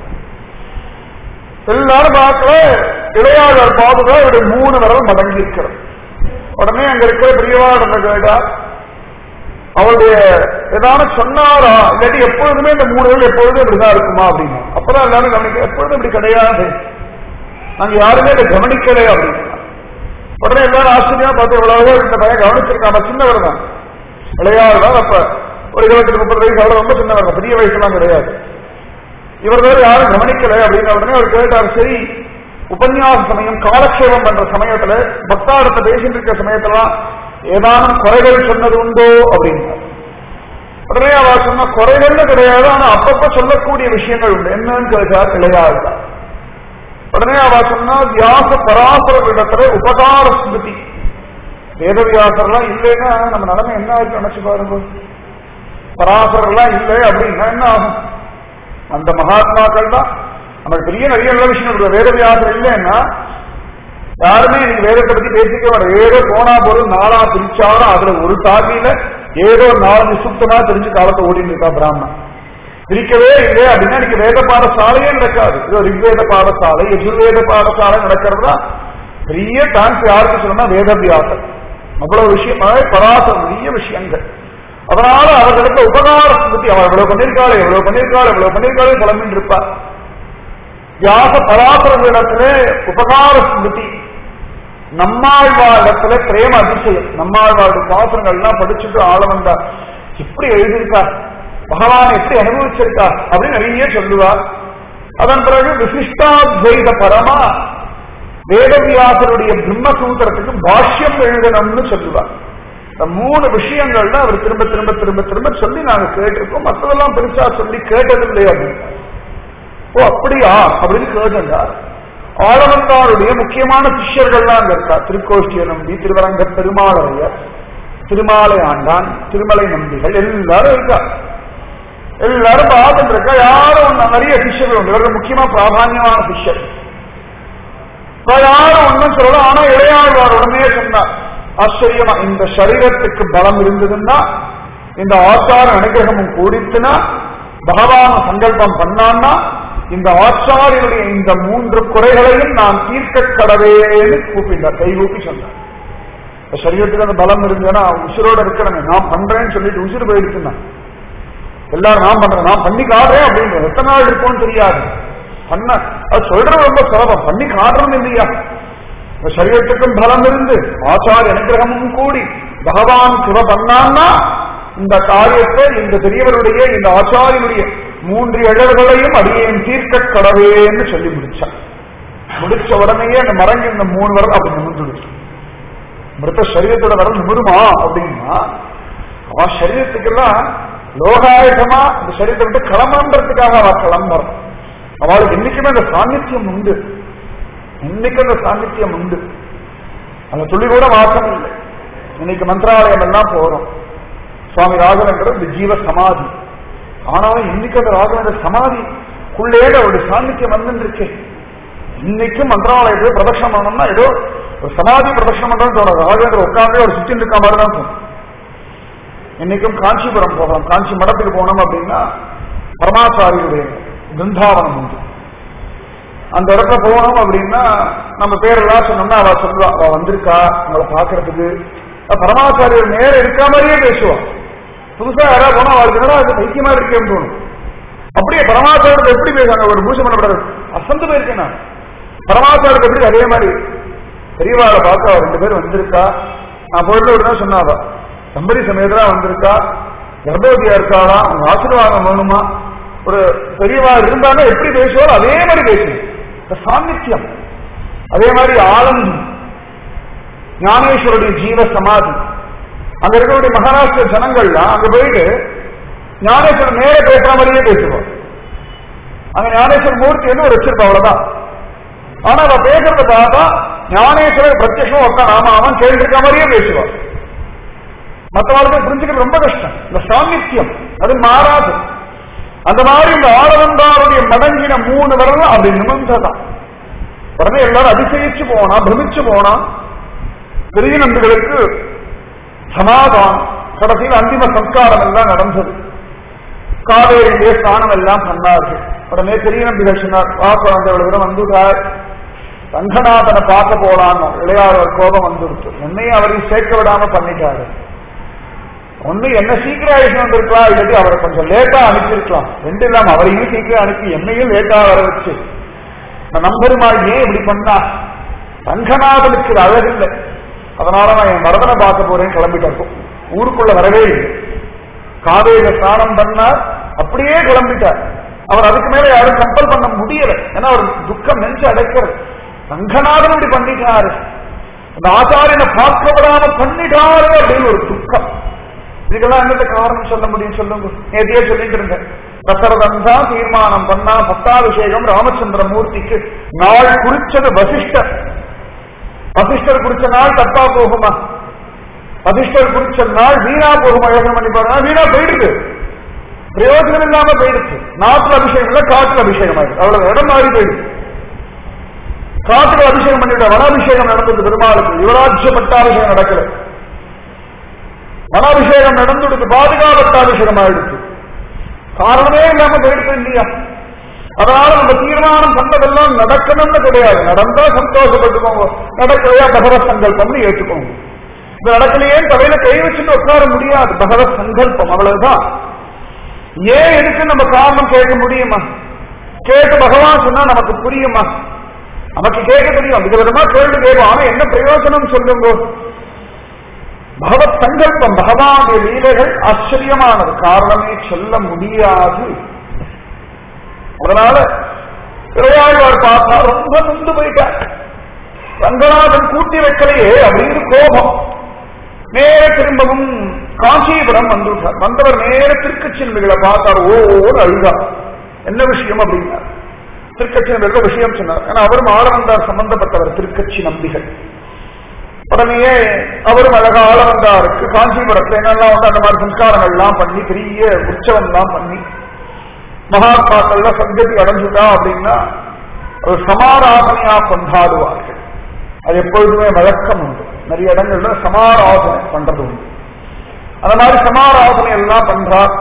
எல்லாரும் பார்க்கல இளையாளர் பாதுகா இவருடைய மூணு விரல் மடங்கி இருக்கிறது உடனே அங்க இருக்கிற பெரியவாட கேட்டா அவருடைய ஏதாவது சொன்னாரா இல்லாட்டி எப்பொழுதுமே இந்த மூணு விரல் எப்பொழுதும் இப்படிதான் இருக்குமா அப்படின்னு அப்பதான் எல்லாரும் கவனிக்க எப்பொழுதும் இப்படி கிடையாது நாங்க யாருமே இதை கவனிக்கலை அப்படின்னு உடனே எல்லாரும் ஆச்சரியமா பார்த்து எவ்வளவோ இந்த பையன் கவனிச்சிருக்காம சின்னவர் தான் விளையாடு தான் அப்ப ஒரு இருபத்தி முப்பது வயசு அவர் ரொம்ப சின்னவர் தான் பெரிய வயசுலாம் கிடையாது இவர் வேற யாரும் கவனிக்கல அப்படின்ன உடனே அவர் கேட்டார் சரி உபன்யாச சமயம் காலக்ஷேபம் பண்ற சமயத்துல பக்தாரத்தை பேசிட்டு இருக்க சமயத்துலாம் ஏதானும் குறைகள் சொன்னது உண்டோ அப்படின்னா உடனே அவர் சொன்ன குறைகள்னு கிடையாது ஆனா அப்பப்ப சொல்லக்கூடிய விஷயங்கள் உண்டு என்னன்னு கேட்டார் இளையாள் உடனே அவ சொன்னா வியாச பராசரர்களிடத்துல உபகார ஸ்மிருதி வேதவியாசர்லாம் இல்லைன்னா நம்ம நிலைமை என்ன ஆயிருக்கு நினைச்சு பாருங்க பராசரர்லாம் இல்லை அப்படின்னா என்ன ஆகும் அந்த மகாத்மாக்கள் தான் நமக்கு பெரிய நிறைய நல்ல விஷயம் இருக்கு வேதவியாசர் இல்லைன்னா யாருமே இன்னைக்கு வேதத்தை பத்தி பேசிக்க மாட்டோம் ஏதோ போனா பொருள் நாளா பிரிச்சாலும் அதுல ஒரு தாக்கியில ஏதோ நாலு சுத்தமா தெரிஞ்சு காலத்தை ஓடிட்டு இருக்கா பிராமணன் பிரிக்கவே இல்லை அப்படின்னா இன்னைக்கு வேத பாடசாலையே நடக்காது இது ரிக்வேத பாடசாலை எஜுர்வேத பாடசாலை நடக்கிறதா பெரிய தேங்க்ஸ் யாருக்கு சொல்லணும்னா வேதவியாசர் அவ்வளவு விஷயம் பராசம் நிறைய விஷயங்கள் அதனால அவர்களுக்கு உபகார ஸ்மிருதி அவள் எவ்வளவு பண்ணிருக்காள் எவ்வளவு பண்ணிருக்காள் எவ்வளவு பண்ணிருக்காள் புலம்பின் இருப்பார் வியாச பராசரங்களிடத்துல உபகார ஸ்மிருதி நம்மாழ்வாரிடத்துல பிரேம அதிசயம் நம்மாழ்வாருடைய பாசனங்கள்லாம் படிச்சுட்டு ஆள வந்தா இப்படி எழுதியிருக்கார் பகவான் எப்படி அனுபவிச்சிருக்கார் அப்படின்னு நிறைய சொல்லுவார் அதன் பிறகு விசிஷ்டாத்வைத பரமா வேதவியாசருடைய பிரம்மசூத்திரத்துக்கு பாஷ்யம் எழுதணும்னு சொல்லுவார் இந்த மூணு விஷயங்கள் தான் அவர் திரும்ப திரும்ப திரும்ப திரும்ப சொல்லி நாங்க கேட்டிருக்கோம் மற்றதெல்லாம் பெருசா சொல்லி கேட்டதில்லை அப்படின்னு ஓ அப்படியா அப்படின்னு கேட்டார் ஆளவந்தாருடைய முக்கியமான சிஷ்யர்கள்லாம் அங்க இருக்கா திருக்கோஷ்டிய நம்பி திருவரங்க பெருமாளையர் திருமாலை ஆண்டான் திருமலை நம்பிகள் எல்லாரும் இருக்கா எல்லாரும் பார்த்துட்டு இருக்கா யாரும் ஒண்ணு நிறைய சிஷ்யர்கள் உண்டு இவர்கள் முக்கியமா பிராதான்யமான சிஷ்யர் இப்ப யாரும் ஒண்ணும் சொல்லல ஆனா இளையாழ்வார் உடனே சொன்னார் ஆச்சரியமா இந்த சரீரத்துக்கு பலம் இருந்ததுன்னா இந்த ஆச்சார அனுகிரகமும் கூடித்துனா பகவான சங்கல்பம் பண்ணான்னா இந்த ஆச்சாரியனுடைய இந்த மூன்று குறைகளையும் நான் தீர்க்க கடவேன்னு கூப்பிட்டார் கை கூப்பி சொன்னார் இந்த சரீரத்துக்கு அந்த பலம் இருந்ததுன்னா உசுரோட இருக்கிறவங்க நான் பண்றேன்னு சொல்லிட்டு உசுறு போயிடுச்சுன்னா எல்லாரும் நான் பண்றேன் நான் பண்ணி காடுறேன் அப்படின்னு எத்தனை நாள் இருக்கும்னு தெரியாது பண்ண அது சொல்றது ரொம்ப சுலபம் பண்ணி காட்டுறது இல்லையா இந்த சரீரத்துக்கும் பலம் இருந்து ஆச்சாரிய அனுகிரகமும் கூடி பகவான் கிருப பண்ணான்னா இந்த காரியத்தை இந்த பெரியவருடைய இந்த ஆச்சாரியனுடைய மூன்று எழல்களையும் அடியேன் தீர்க்க கடவேன்னு சொல்லி முடிச்சான் முடிச்ச உடனேயே அந்த மரங்க இந்த மூணு வரல் அப்படி நிமிர்ந்துடுச்சு மிருத்த சரீரத்தோட வரல் நிமிருமா அப்படின்னா அவன் சரீரத்துக்கெல்லாம் லோகாயுதமா இந்த சரீரத்தை விட்டு கிளம்புறதுக்காக அவ கிளம்புறான் அவளுக்கு என்னைக்குமே அந்த சாநித்தியம் உண்டு இன்னைக்கு அந்த சாநித்தியம் உண்டு அந்த துளி கூட மாற்றம் இல்லை இன்னைக்கு மந்திராலயம் எல்லாம் போறோம் சுவாமி ராகவேந்திரர் இந்த ஜீவ சமாதி ஆனாலும் இன்னைக்கு அந்த ராகவேந்திர சமாதிக்குள்ளே அவருடைய சாநித்தியம் வந்துருக்கு இன்னைக்கும் மந்திராலயத்துல பிரதட்சணம் பண்ணணும்னா ஏதோ ஒரு சமாதி பிரதட்சணம் பண்றோம்னு தோணும் ராகவேந்திர உட்கார்ந்தே ஒரு சுத்தி இருக்க மாதிரி தான் தோணும் இன்னைக்கும் காஞ்சிபுரம் போகலாம் காஞ்சி மடத்துக்கு போனோம் அப்படின்னா பரமாச்சாரியுடைய பிருந்தாவனம் உண்டு அந்த இடத்துல போனோம் அப்படின்னா நம்ம பேரெல்லாம் சொன்னோம்னா அவ சொல்லுவா அவ வந்திருக்கா உங்களை பாக்குறதுக்கு பரமாச்சாரியர் நேர இருக்க மாதிரியே பேசுவா புதுசா யாராவது போனா அவளுக்கு என்னடா அது பைத்தியமா இருக்கேன்னு தோணும் அப்படியே பரமாச்சாரத்தை எப்படி பேசுவாங்க ஒரு பூஜை பண்ணப்படாது அசந்து போயிருக்கேன் நான் பரமாச்சாரத்தை எப்படி அதே மாதிரி பெரியவாளை பார்க்க அவ ரெண்டு பேர் வந்திருக்கா நான் போயிட்டு ஒரு நாள் சொன்னாவா தம்பரி சமயத்தா வந்திருக்கா கர்ப்பவதியா இருக்காளா அவங்க ஆசீர்வாதம் வேணுமா ஒரு பெரியவா இருந்தாலும் எப்படி பேசுவாரோ அதே மாதிரி பேசும் இந்த சாநித்தியம் அதே மாதிரி ஆனந்தி ஞானேஸ்வருடைய ஜீவ சமாதி அங்க இருக்கக்கூடிய மகாராஷ்டிர ஜனங்கள்லாம் அங்க போயிட்டு ஞானேஸ்வரர் நேர பேசுற மாதிரியே பேசுவார் அங்க ஞானேஸ்வர மூர்த்தி வந்து ஒரு வச்சிருப்பா அவ்வளவுதான் ஆனா அவ பேசுறத பார்த்தா ஞானேஸ்வரர் பிரத்யட்சம் ஒருத்தன் ஆமா அவன் கேள்வி இருக்க மாதிரியே பேசுவார் மற்றவர்களுக்கு புரிஞ்சுக்கிறது ரொம்ப கஷ்டம் இந்த சாநித்தியம் அது மாறாது அந்த மாதிரி இந்த ஆளவந்தாருடைய மடங்கின மூணு வரலாம் அப்படி நிமிர்ந்ததான் உடனே எல்லாரும் அதிசயிச்சு போனா பிரமிச்சு போனா பெரிய நம்பிகளுக்கு சமாதானம் கடைசியில் அந்திம சம்ஸ்காரம் எல்லாம் நடந்தது காவேரியிலே ஸ்நானம் எல்லாம் பண்ணார்கள் உடனே பெரிய நம்பிகள் சொன்னார் வா குழந்தை விட வந்துட்டார் ரங்கநாதனை பார்க்க போலான்னு இளையாளர் கோபம் வந்துருச்சு என்னையும் அவரையும் சேர்க்க விடாம பண்ணிட்டாரு ஒண்ணு என்ன சீக்கிரம் ஆயிட்டு வந்திருக்கலாம் இல்லாட்டி அவரை கொஞ்சம் லேட்டா அனுப்பியிருக்கலாம் ரெண்டு இல்லாம அவரையும் சீக்கிரம் அனுப்பி என்னையும் லேட்டா வர வச்சு நம்பெருமாள் ஏன் இப்படி பண்ணா ரங்கநாதனுக்கு இது அழகில்லை அதனால நான் என் மரதனை பார்க்க போறேன் கிளம்பிட்டார் ஊருக்குள்ள வரவே இல்லை காவேரி ஸ்நானம் பண்ணார் அப்படியே கிளம்பிட்டார் அவர் அதுக்கு மேல யாரும் கம்பல் பண்ண முடியல ஏன்னா அவர் துக்கம் நெஞ்சு அடைக்கிறது ரங்கநாதன் இப்படி பண்ணிட்டாரு அந்த ஆச்சாரியனை பார்க்க விடாம பண்ணிட்டாரு அப்படின்னு ஒரு துக்கம் இதுக்கெல்லாம் என்னத்த காரணம் சொல்ல முடியும் சொல்லுங்க நேதியே சொல்லிட்டு இருந்தேன் தசரதன் தான் தீர்மானம் பண்ணா பட்டாபிஷேகம் ராமச்சந்திர மூர்த்திக்கு நாள் குறிச்சது வசிஷ்டர் வசிஷ்டர் குறிச்ச நாள் தப்பா போகுமா வசிஷ்டர் குறிச்ச நாள் வீணா போகுமா யோசனை பண்ணி பாருங்க வீணா போயிடுது பிரயோஜனம் இல்லாம போயிடுச்சு நாட்டுல அபிஷேகம் இல்ல காட்டுல அபிஷேகம் ஆயிடுச்சு அவ்வளவு இடம் மாறி போயிடுச்சு காட்டுல அபிஷேகம் பண்ணிவிட்ட வனாபிஷேகம் நடந்தது பெருமாளுக்கு யுவராஜ்ய பட்டாபிஷேகம் நடக்கல வனாபிஷேகம் நடந்துடுது பாதுகாப்பட்டாபிஷேகம் ஆயிடுச்சு காரணமே இல்லாம போயிடுச்சு இல்லையா அதனால நம்ம தீர்மானம் பண்ணதெல்லாம் நடக்கணும்னு கிடையாது நடந்தா சந்தோஷப்பட்டுக்கோங்க நடக்கலையா பகவத் சங்கல்பம்னு ஏற்றுக்கோங்க இது நடக்கலையே தலையில கை வச்சுட்டு உட்கார முடியாது பகவத் சங்கல்பம் அவ்வளவுதான் ஏன் எதுக்கு நம்ம காரணம் கேட்க முடியுமா கேட்டு பகவான் சொன்னா நமக்கு புரியுமா நமக்கு கேட்க தெரியும் விதவிதமா கேள்வி கேட்கும் ஆனா என்ன பிரயோஜனம் சொல்லுங்க பகவத் சங்கல்பம் பகவானுடைய லீலைகள் ஆச்சரியமானது காரணமே சொல்ல முடியாது அதனால இறையாழ்வார் பார்த்தா ரொம்ப நொந்து போயிட்டார் ரங்கநாதன் கூட்டி வைக்கலையே அப்படின்னு கோபம் நேர திரும்பவும் காஞ்சிபுரம் வந்துட்டார் வந்தவர் நேர திருக்கச்சின்மைகளை பார்த்தார் ஓ அழுதார் என்ன விஷயம் அப்படின்னா திருக்கச்சி நம்பிகள் விஷயம் சொன்னார் ஏன்னா அவரும் ஆளவந்தார் சம்பந்தப்பட்டவர் திருக்கச்சி நம்பிகள் உடனேயே அவரும் அழகா ஆளவந்தாருக்கு காஞ்சிபுரத்துல என்னெல்லாம் வந்து அந்த மாதிரி சம்ஸ்காரங்கள் எல்லாம் பண்ணி பெரிய உற்சவம் எல்லாம் பண்ணி மகாத்மாக்கள்லாம் சங்கதி அடைஞ்சுட்டா அப்படின்னா ஒரு சமாராதனையா கொண்டாடுவார்கள் அது எப்பொழுதுமே வழக்கம் உண்டு நிறைய இடங்கள்ல சமாராதனை பண்றது உண்டு அந்த மாதிரி சமாராதனை எல்லாம் பண்றார்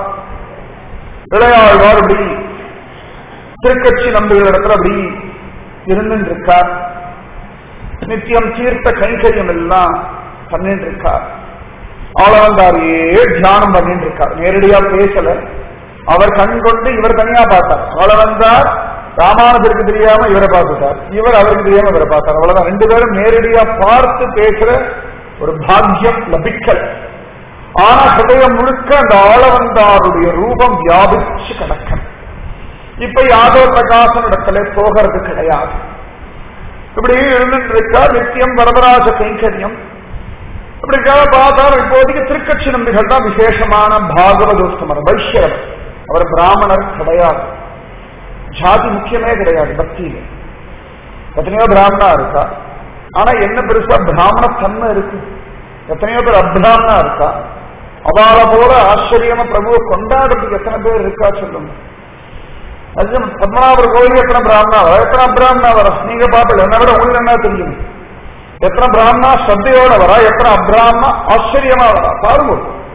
இளையாழ்வார் இப்படி திருக்கட்சி நம்புகிற இடத்துல அப்படி இருந்துட்டு இருக்கார் நித்தியம் தீர்த்த கைங்கரியம் எல்லாம் பண்ணிட்டு இருக்கார் ஆளவந்தாரியே தியானம் பண்ணிட்டு இருக்கார் நேரடியா பேசல அவர் கண் கொண்டு இவர் தனியா பார்த்தார் ஆளவந்தார் ராமானுஜருக்கு தெரியாம இவரை பார்த்துட்டார் இவர் அவருக்கு தெரியாம இவரை பார்த்தார் அவ்வளவுதான் ரெண்டு பேரும் நேரடியா பார்த்து பேசுற ஒரு பாக்கியம் லபிக்கல் ஆனா ஹிருதயம் முழுக்க அந்த ஆளவந்தாருடைய ரூபம் வியாபிச்சு கிடக்கணும் இப்ப யாதவ பிரகாசன் இடத்துல போகிறது கிடையாது இப்படி இருந்துட்டு இருக்கா நித்தியம் வரதராஜ கைங்கரியம் இப்படி பார்த்தார் இப்போதைக்கு திருக்கட்சி நம்பிகள் தான் விசேஷமான பாகவதோஸ்தமர் வைஷ்யவர் அவர் பிராமணர் கிடையாது ஜாதி முக்கியமே கிடையாது பக்தியில எத்தனையோ பிராமணா இருக்கா ஆனா என்ன பெருசா பிராமண தன்மை இருக்கு எத்தனையோ பேர் அப்ராமணா இருக்கா அவளை போல ஆச்சரியமா பிரபுவை கொண்டாடுறதுக்கு எத்தனை பேர் இருக்கா சொல்லுங்க அது பத்மநாபர் கோயில் எத்தனை பிராமணா வர எத்தனை அப்ராமணா வர நீங்க பாப்பல என்ன விட உங்களுக்கு என்ன தெரியும் எத்தனை பிராமணா சத்தையோட வரா எத்தனை அப்ராமணா ஆச்சரியமா வரா பாருங்க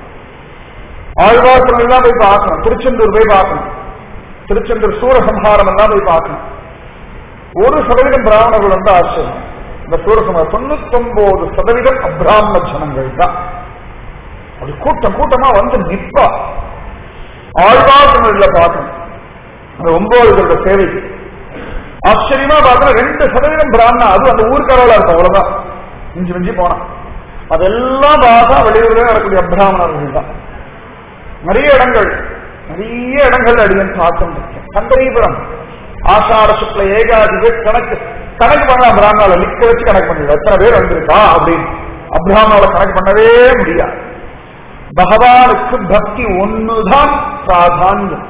ஆழ்வார்கள் எல்லாம் போய் பார்க்கணும் திருச்செந்தூர் போய் பார்க்கணும் திருச்செந்தூர் சூரசம்ஹாரம் எல்லாம் போய் பார்க்கணும் ஒரு சதவீதம் பிராமணர்கள் வந்து ஆச்சரியம் இந்த சூரசம்ஹாரம் தொண்ணூத்தி ஒன்பது சதவீதம் அப்ராமண ஜனங்கள் தான் அது கூட்டம் கூட்டமா வந்து நிப்பா ஆழ்வாசனங்கள பார்க்கணும் அந்த ஒன்பதுகளோட சேவை ஆச்சரியமா பார்த்தா ரெண்டு சதவீதம் பிராமணா அது அந்த ஊருக்காரவளா இருக்கும் அவ்வளவுதான் மிஞ்சி மிஞ்சி போனா அதெல்லாம் பார்த்தா வெளியூர்ல நடக்கூடிய அப்ராமணர்கள் தான் நிறைய இடங்கள் நிறைய இடங்கள் அடியன் பார்க்க சந்தரீபுரம் ஆஷாட சுக்ல ஏகாதி கணக்கு கணக்கு பண்ணலாம் பிராமணால லிக்க வச்சு கணக்கு பண்ணிடலாம் எத்தனை பேர் வந்திருக்கா அப்படின்னு அப்ராமணால கணக்கு பண்ணவே முடியாது பகவானுக்கு பக்தி ஒண்ணுதான் பிராதான்யம்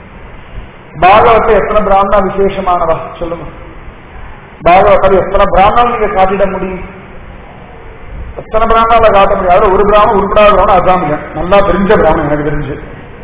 பாகவத்தை எத்தனை பிராமணா விசேஷமானவா சொல்லுங்க பாகவத்தை எத்தனை பிராமணன் நீங்க காட்டிட முடியும் எத்தனை பிராமணால காட்ட முடியாது ஒரு பிராமணன் உருப்படாத பிராமணன் அதான் நல்லா தெரிஞ்ச பிராமணன் எனக்கு தெரிஞ்சு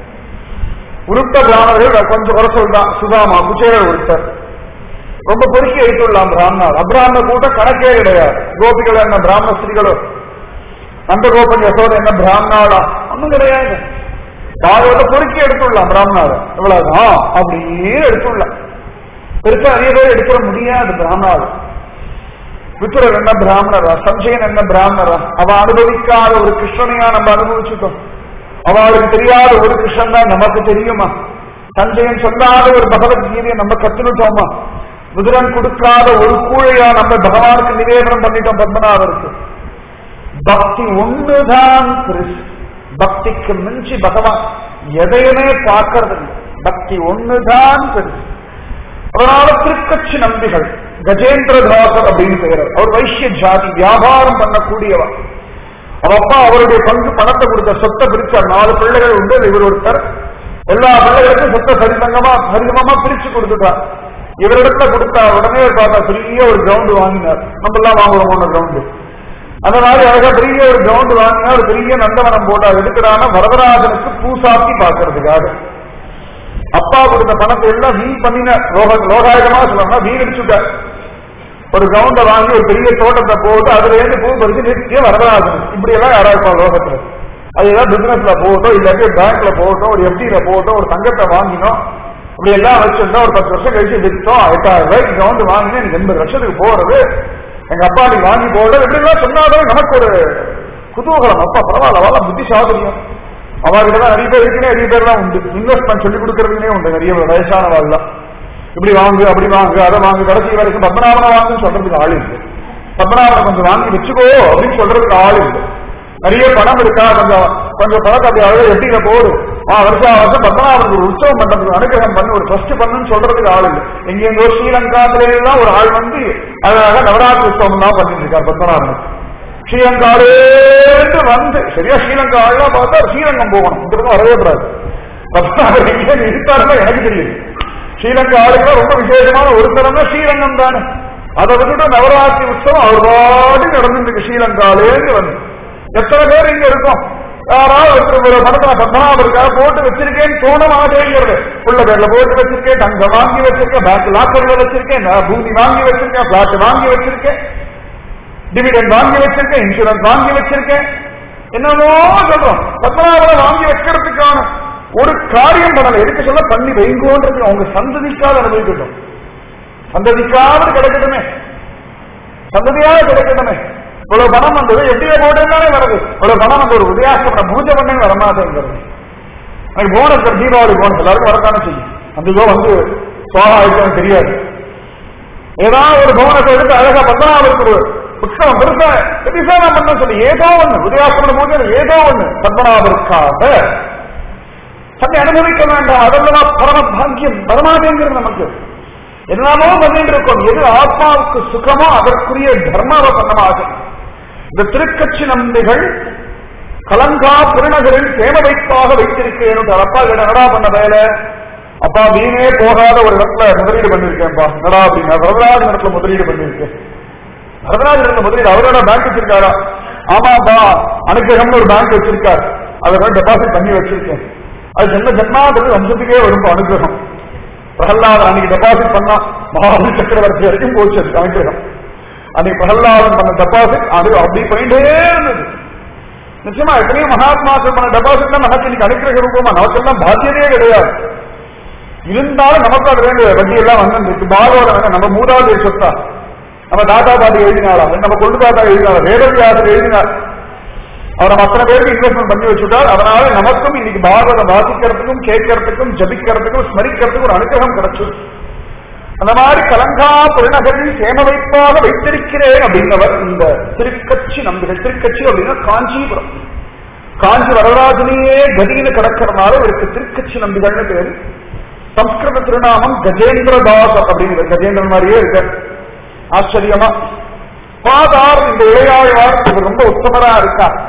உருட்ட பிராமணர்கள் கொஞ்சம் குறை சொல்றான் சுதாமா குச்சேரர் ஒருத்தர் ரொம்ப பொறுக்கி வைத்துள்ளான் பிராமணர் அப்ராமண கூட்டம் கணக்கே கிடையாது கோபிகள் என்ன பிராமண ஸ்திரீகளோ அந்த கோபன் யசோத என்ன பிராமணாளா ஒண்ணும் கிடையாது பாகவத பொறுக்கி எடுத்துடலாம் பிராமணாவை இவ்வளவுதான் அப்படியே எடுத்துடலாம் பெருசா நிறைய பேர் எடுத்துட முடியாது பிராமணாவை வித்துரர் என்ன பிராமணரா சஞ்சயன் என்ன பிராமணரா அவ அனுபவிக்காத ஒரு கிருஷ்ணனையா நம்ம அனுபவிச்சுட்டோம் அவளுக்கு தெரியாத ஒரு கிருஷ்ணன் தான் நமக்கு தெரியுமா சஞ்சயன் சொல்லாத ஒரு பகவத்கீதையை நம்ம கத்துனுட்டோமா முதிரன் கொடுக்காத ஒரு கூழையா நம்ம பகவானுக்கு நிவேதனம் பண்ணிட்டோம் பத்மநாபருக்கு பக்தி ஒண்ணுதான் பெருசு பக்திக்கு மிஞ்சி பகவான் எதையுமே பார்க்கறது இல்லை பக்தி ஒண்ணுதான் பெருசு அதனால திருக்கட்சி நம்பிகள் கஜேந்திரதாசர் அப்படின்னு பெயர் அவர் வைசிய ஜாதி வியாபாரம் பண்ணக்கூடியவர் அவப்பா அவருடைய பங்கு பணத்தை கொடுத்த சொத்தை பிரிச்சார் நாலு பிள்ளைகள் உண்டு இவர் ஒருத்தர் எல்லா பிள்ளைகளுக்கும் சொத்தை சரிசங்கமா சரிசமமா பிரிச்சு கொடுத்துட்டார் இவரிடத்துல கொடுத்தா உடனே பார்த்தா பெரிய ஒரு கிரவுண்ட் வாங்கினார் நம்ம எல்லாம் வாங்குவோம் ஒன்று கிரவுண்டு அந்த மாதிரி அழகா பெரிய ஒரு கிரவுண்ட் வாங்கினா ஒரு பெரிய நந்தவனம் போட்டார் எதுக்குறான வரதராஜனுக்கு பூசாத்தி பார்க்கறதுக்காக அப்பா கொடுத்த பணத்தை எல்லாம் வீண் பண்ணின லோக லோகாயுதமா சொல்லணும்னா வீணடிச்சுட்டார் ஒரு கிரவுண்ட வாங்கி ஒரு பெரிய தோட்டத்தை போட்டு அதுல இருந்து பூ பறிச்சு நித்திய வரதராஜன் இப்படி எல்லாம் யாரா இருப்பா லோகத்துல அது ஏதாவது பிசினஸ்ல போட்டோ இல்லாட்டி பேங்க்ல போட்டோம் ஒரு எஃப்டியில போட்டோம் ஒரு தங்கத்தை வாங்கினோம் இப்படி எல்லாம் வச்சிருந்தோம் ஒரு பத்து வருஷம் கழிச்சு வித்தோம் எட்டாயிரம் ரூபாய்க்கு கிரவுண்ட் வாங்கினேன் எனக்கு எண்பது லட்சத்துக்கு போறது எங்க அப்பா நீ வாங்கி போடுறது இப்படி எல்லாம் சொன்னாதான் நமக்கு ஒரு குதூகலம் அப்பா பரவாயில்ல அவள புத்தி சாதுரியம் அவர்கிட்ட தான் நிறைய பேர் இருக்குன்னே நிறைய பேர் தான் உண்டு இன்வெஸ்ட்மெண்ட் சொல்லி கொடுக்கறதுனே உண்டு நிறைய வயசானவாள் தான் இப்படி வாங்கு அப்படி வாங்கு அதை வாங்கு கடைசி வரைக்கும் பத்மநாபனை வாங்குன்னு சொல்றதுக்கு ஆள் இல்லை பத்மநாபனை கொஞ்சம் வாங்கி வச்சுக்கோ அப்படின்னு சொல்றதுக்கு ஆள் இல்லை நிறைய பணம் இருக்கா கொஞ்சம் கொஞ்சம் பணத்தை அப்படி அழகாக எட்டியில போடு ஆ வருஷம் வருஷம் பத்மநாபனுக்கு ஒரு உற்சவம் பண்றதுக்கு அனுகிரகம் பண்ணி ஒரு ட்ரஸ்ட் பண்ணுன்னு சொல்றதுக்கு ஆள் இல்லை எங்கெங்கோ ஸ்ரீலங்காத்திலாம் ஒரு ஆள் வந்து அழகாக நவராத்திரி உற்சவம் தான் பண்ணிட்டு இருக்கார் பத்மநாபனுக்கு ஸ்ரீலங்காலேருந்து வந்து சரியா ஸ்ரீலங்கா ஆள்லாம் பார்த்தா ஸ்ரீரங்கம் போகணும் இந்த பக்கம் வரவே கூடாது பத்மநாபர் எங்கே நிறுத்தாருன்னா எனக்கு தெரியும் ஸ்ரீலங்கா ஆளுங்க ரொம்ப விசேஷமான ஒரு தரம் தான் ஸ்ரீரங்கம் தானே அதை விட்டுட்டு நவராத்திரி உற்சவம் அவர் பாட்டு நடந்துருக்கு ஸ்ரீலங்காலேருந்து வந்து எத்தனை பேர் இங்க இருக்கோம் யாராவது ஒருத்தர் ஒரு படத்துல பத்மநாபருக்காக போட்டு வச்சிருக்கேன்னு தோண மாட்டேங்கிறது உள்ள பேர்ல போட்டு வச்சிருக்கேன் தங்கம் வாங்கி வச்சிருக்கேன் பேங்க் லாக்கர்ல வச்சிருக்கேன் நான் பூமி வாங்கி வச்சிருக்கேன் பிளாட் வாங்கி வச்சிருக்கேன் டிவிடன் வாங்கி வச்சிருக்கேன் இன்சூரன்ஸ் வாங்கி வச்சிருக்கேன் என்னமோ சொல்றோம் பத்மநாபரை வாங்கி வைக்கிறதுக்கான ஒரு காரியம் பண்ணல எதுக்கு சொல்ல பண்ணி வைங்கோன்றது அவங்க சந்ததிக்காக அனுபவிக்கட்டும் சந்ததிக்காவது கிடைக்கட்டுமே சந்ததியாக கிடைக்கட்டுமே இவ்வளவு பணம் வந்தது எப்படியோ போட்டுதானே வருது இவ்வளவு பணம் வந்து ஒரு உதயாசம் பூஜை பண்ணி வரமாட்டேங்கிறது எனக்கு போனஸ் தீபாவளி போனஸ் எல்லாருக்கும் வரத்தானே செய்யும் அந்த வந்து சோகா ஆயிடுச்சு தெரியாது ஏதாவது ஒரு பவனத்தை எடுத்து அழகா பத்மநாபருக்கு ஒரு உற்சவம் பெருசா விசேஷம் பண்ண சொல்லி ஏதோ ஒண்ணு உதயாசமன பூஜை ஏதோ ஒண்ணு பத்மநாபருக்காக தன்னை அனுபவிக்க வேண்டாம் அதெல்லாம் பரம பாக்கியம் வரமாட்டேங்கிறது நமக்கு எல்லாமோ பண்ணிட்டு இருக்கோம் எது ஆத்மாவுக்கு சுகமோ அதற்குரிய தர்மாவை பண்ணமாகும் இந்த திருக்கட்சி நம்பிகள் கலங்கா திருநகரில் சேம வைப்பாக வைத்திருக்கேன் அப்பா கிட்ட நடா பண்ண வேலை அப்பா வீணே போகாத ஒரு இடத்துல முதலீடு பண்ணிருக்கேன்ப்பா நடா அப்படின்னா வரதராஜன் இடத்துல முதலீடு பண்ணிருக்கேன் வரதராஜன் இடத்துல முதலீடு அவரோட பேங்க் வச்சிருக்காரா ஆமாப்பா அனுகிரகம்னு ஒரு பேங்க் வச்சிருக்காரு அதை டெபாசிட் பண்ணி வச்சிருக்கேன் அது ஜென்ம ஜென்மாவது வம்சத்துக்கே வரும் அனுகிரகம் பிரகலாதன் அன்னைக்கு டெபாசிட் பண்ணா மகாபலி சக்கரவர்த்தி வரைக்கும் போச்சு அது அனுகிரகம் அன்னைக்கு பிரகலாதன் பண்ண டெபாசிட் அது அப்படி போயிட்டே இருந்தது நிச்சயமா எத்தனையோ மகாத்மாக்கள் பண்ண டெபாசிட் தான் நமக்கு இன்னைக்கு அனுகிரக ரூபமா நமக்கெல்லாம் பாத்தியதே கிடையாது இருந்தாலும் நமக்கு அது வேண்டிய வட்டி எல்லாம் வந்து பாகவதம் நம்ம மூதாதை சொத்தா நம்ம தாத்தா பாட்டி எழுதினாலும் நம்ம கொண்டு தாத்தா எழுதினாலும் வேதவியாசர் எழுதினார் அவர் நம்ம அத்தனை பேருக்கு இன்வெஸ்ட்மெண்ட் பண்ணி வச்சுட்டார் அதனால நமக்கும் இன்னைக்கு பாகவதம் வாசிக்கிறதுக்கும் கேட்கறதுக்கும் ஜபிக்கிறதுக்கும் ஸ்மரிக்கிறதுக்கும் ஒரு அனுகிரகம் கிடைச்சது அந்த மாதிரி கலங்கா புறநகரில் சேம வைப்பாக வைத்திருக்கிறேன் அப்படின்னவர் இந்த திருக்கட்சி நம்பிகள் திருக்கட்சி அப்படின்னா காஞ்சிபுரம் காஞ்சி வரதராஜனையே கதியில கிடக்கிறதுனால இவருக்கு திருக்கட்சி நம்பிகள்னு பேரு சம்ஸ்கிருத திருநாமம் கஜேந்திரதாஸ் அப்படிங்கிற கஜேந்திரன் மாதிரியே இருக்க ஆச்சரியமா பாதார் இந்த இளையாழ்வார் இவர் ரொம்ப உத்தமரா இருக்கார்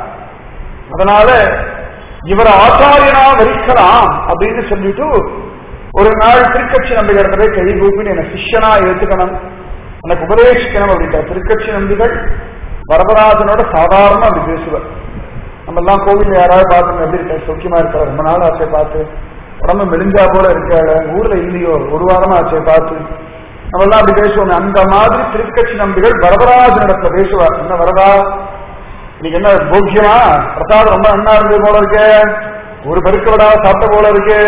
அதனால இவர் ஆச்சாரியனா வரிக்கலாம் அப்படின்னு சொல்லிட்டு ஒரு நாள் திருக்கட்சி நம்பிகளிடத்துல கை கூப்பின்னு என்ன சிஷ்யனா ஏத்துக்கணும் எனக்கு உபதேசிக்கணும் அப்படின்ற திருக்கட்சி நம்பிகள் வரதராஜனோட சாதாரண அப்படி பேசுவார் நம்ம எல்லாம் கோவில் யாராவது பார்த்து எப்படி இருக்க சௌக்கியமா இருக்க ரொம்ப நாள் ஆச்சை பார்த்து உடம்பு மெலிஞ்சா போல இருக்காள் ஊர்ல இல்லையோ ஒரு வாரமா ஆச்சை பார்த்து நம்ம எல்லாம் அப்படி பேசுவோம் அந்த மாதிரி திருக்கட்சி நம்பிகள் வரதராஜனிடத்துல பேசுவார் என்ன வரதா இன்னைக்கு என்ன போக்கியமா பிரசாதம் ரொம்ப நன்னா இருந்தது போல இருக்கு ஒரு பெருக்க விடாத சாப்பிட்ட போல இருக்கு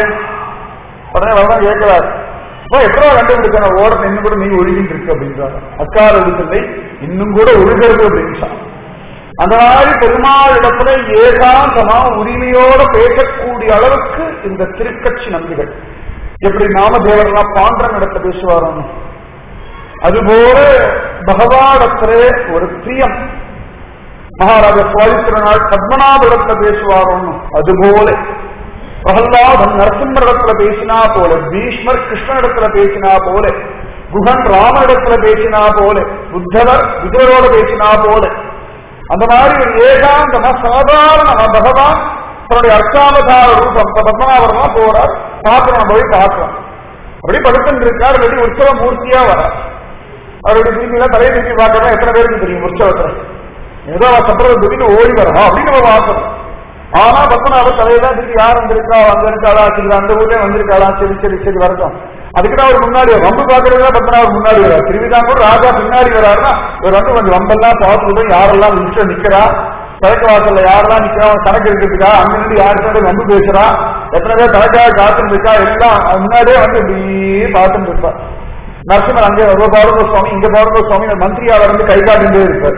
உடனே வரதான் கேட்கிறார் இப்போ எப்படா கண்டுபிடிச்ச ஓடத்தை இன்னும் கூட நீ ஒழுகிட்டு இருக்கு அப்படின்றார் அக்கார எழுதில்லை இன்னும் கூட ஒழுகிறது அப்படின்றான் அந்த மாதிரி பெருமாள் இடத்துல ஏகாந்தமா உரிமையோட பேசக்கூடிய அளவுக்கு இந்த திருக்கட்சி நம்பிகள் எப்படி நாமதேவரெல்லாம் பாண்டரன் இடத்துல பேசுவாரோன்னு அதுபோல பகவானிடத்திலே ஒரு பிரியம் மகாராஜா சுவாமி திருநாள் பத்மநாபடத்துல பேசுவாரோன்னு அதுபோல பிரகல்லாதன் நரசிம்மரிடத்துல பேசினா போல பீஷ்மர் கிருஷ்ணனிடத்துல பேசினா போல குகன் ராமனிடத்துல பேசினா போல புத்தவர் விஜயோட பேசினா போல அந்த மாதிரி ஒரு ஏகாந்தமா சாதாரணமா பகவான் தன்னுடைய அர்ச்சாவதார ரூபம் பத்மநாபரமா போறார் பார்க்கணும் போய் பார்க்கலாம் அப்படி படுத்துட்டு இருக்கார் இல்லாட்டி உற்சவ மூர்த்தியா வரார் அவருடைய திரும்பியெல்லாம் தலையை திரும்பி பார்க்கறதா எத்தனை பேருக்கு தெரியும் உற்சவத்துல ஏதோ சப்பரம் திடீர்னு ஓடி வரணும் அப்படின்னு நம்ம பார்க்கணும் ஆனா பத்மநாப தலையெல்லாம் திருப்பி யார் வந்திருக்கா அங்க இருக்காளா சரி அந்த ஊர்ல வந்திருக்காளா சரி சரி சரி வரட்டும் அதுக்குதான் அவர் முன்னாடி வம்பு பாக்குறதுதான் பத்மநாபர் முன்னாடி வரார் திருவிதாங்கூர் ராஜா பின்னாடி வராருன்னா இவர் வந்து கொஞ்சம் வம்பெல்லாம் பார்த்துட்டு யாரெல்லாம் லிஸ்ட்ல நிக்கிறா கிழக்கு வாசல்ல யாரெல்லாம் நிக்கிறா கணக்கு இருக்கிறதுக்கா அங்க இருந்து யாருக்கு வம்பு பேசுறா எத்தனை பேர் தலைக்காக காத்துட்டு இருக்கா எல்லாம் முன்னாடியே வந்து இப்படியே பார்த்துட்டு இருப்பா நரசிம்மர் அங்கே ஒரு பாருங்க சுவாமி இங்க பாருங்க சுவாமி மந்திரியாளர் வந்து கை காட்டிட்டே இருப்பார்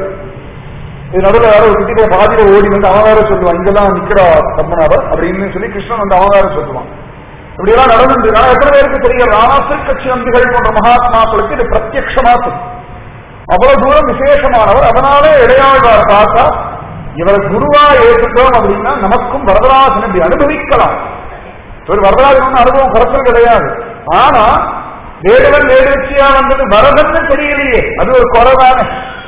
இது நடுவில் வேற ஒரு குட்டி பாதியில ஓடி வந்து அவன் வேற சொல்லுவான் இங்கெல்லாம் நிக்கிறா பத்மநாபர் அப்படின்னு சொல்லி கிருஷ்ணன் வந்து அவன் வேற சொல்லுவான் இப்படி எல்லாம் நடந்து நான் எத்தனை பேருக்கு தெரியும் ஆனா திருக்கட்சி நம்பிகள் போன்ற மகாத்மாக்களுக்கு இது பிரத்யட்சமா தெரியும் அவ்வளவு தூரம் விசேஷமானவர் அதனாலே இடையாழ்வார் பார்த்தா இவரை குருவா ஏற்றுட்டோம் அப்படின்னா நமக்கும் வரதராஜன் இப்படி அனுபவிக்கலாம் ஒரு வரதராஜன் அனுபவம் குறைச்சல் கிடையாது ஆனா வேடுவன் வேடுவச்சியா வந்தது வரதன்னு தெரியலையே அது ஒரு குறைதானே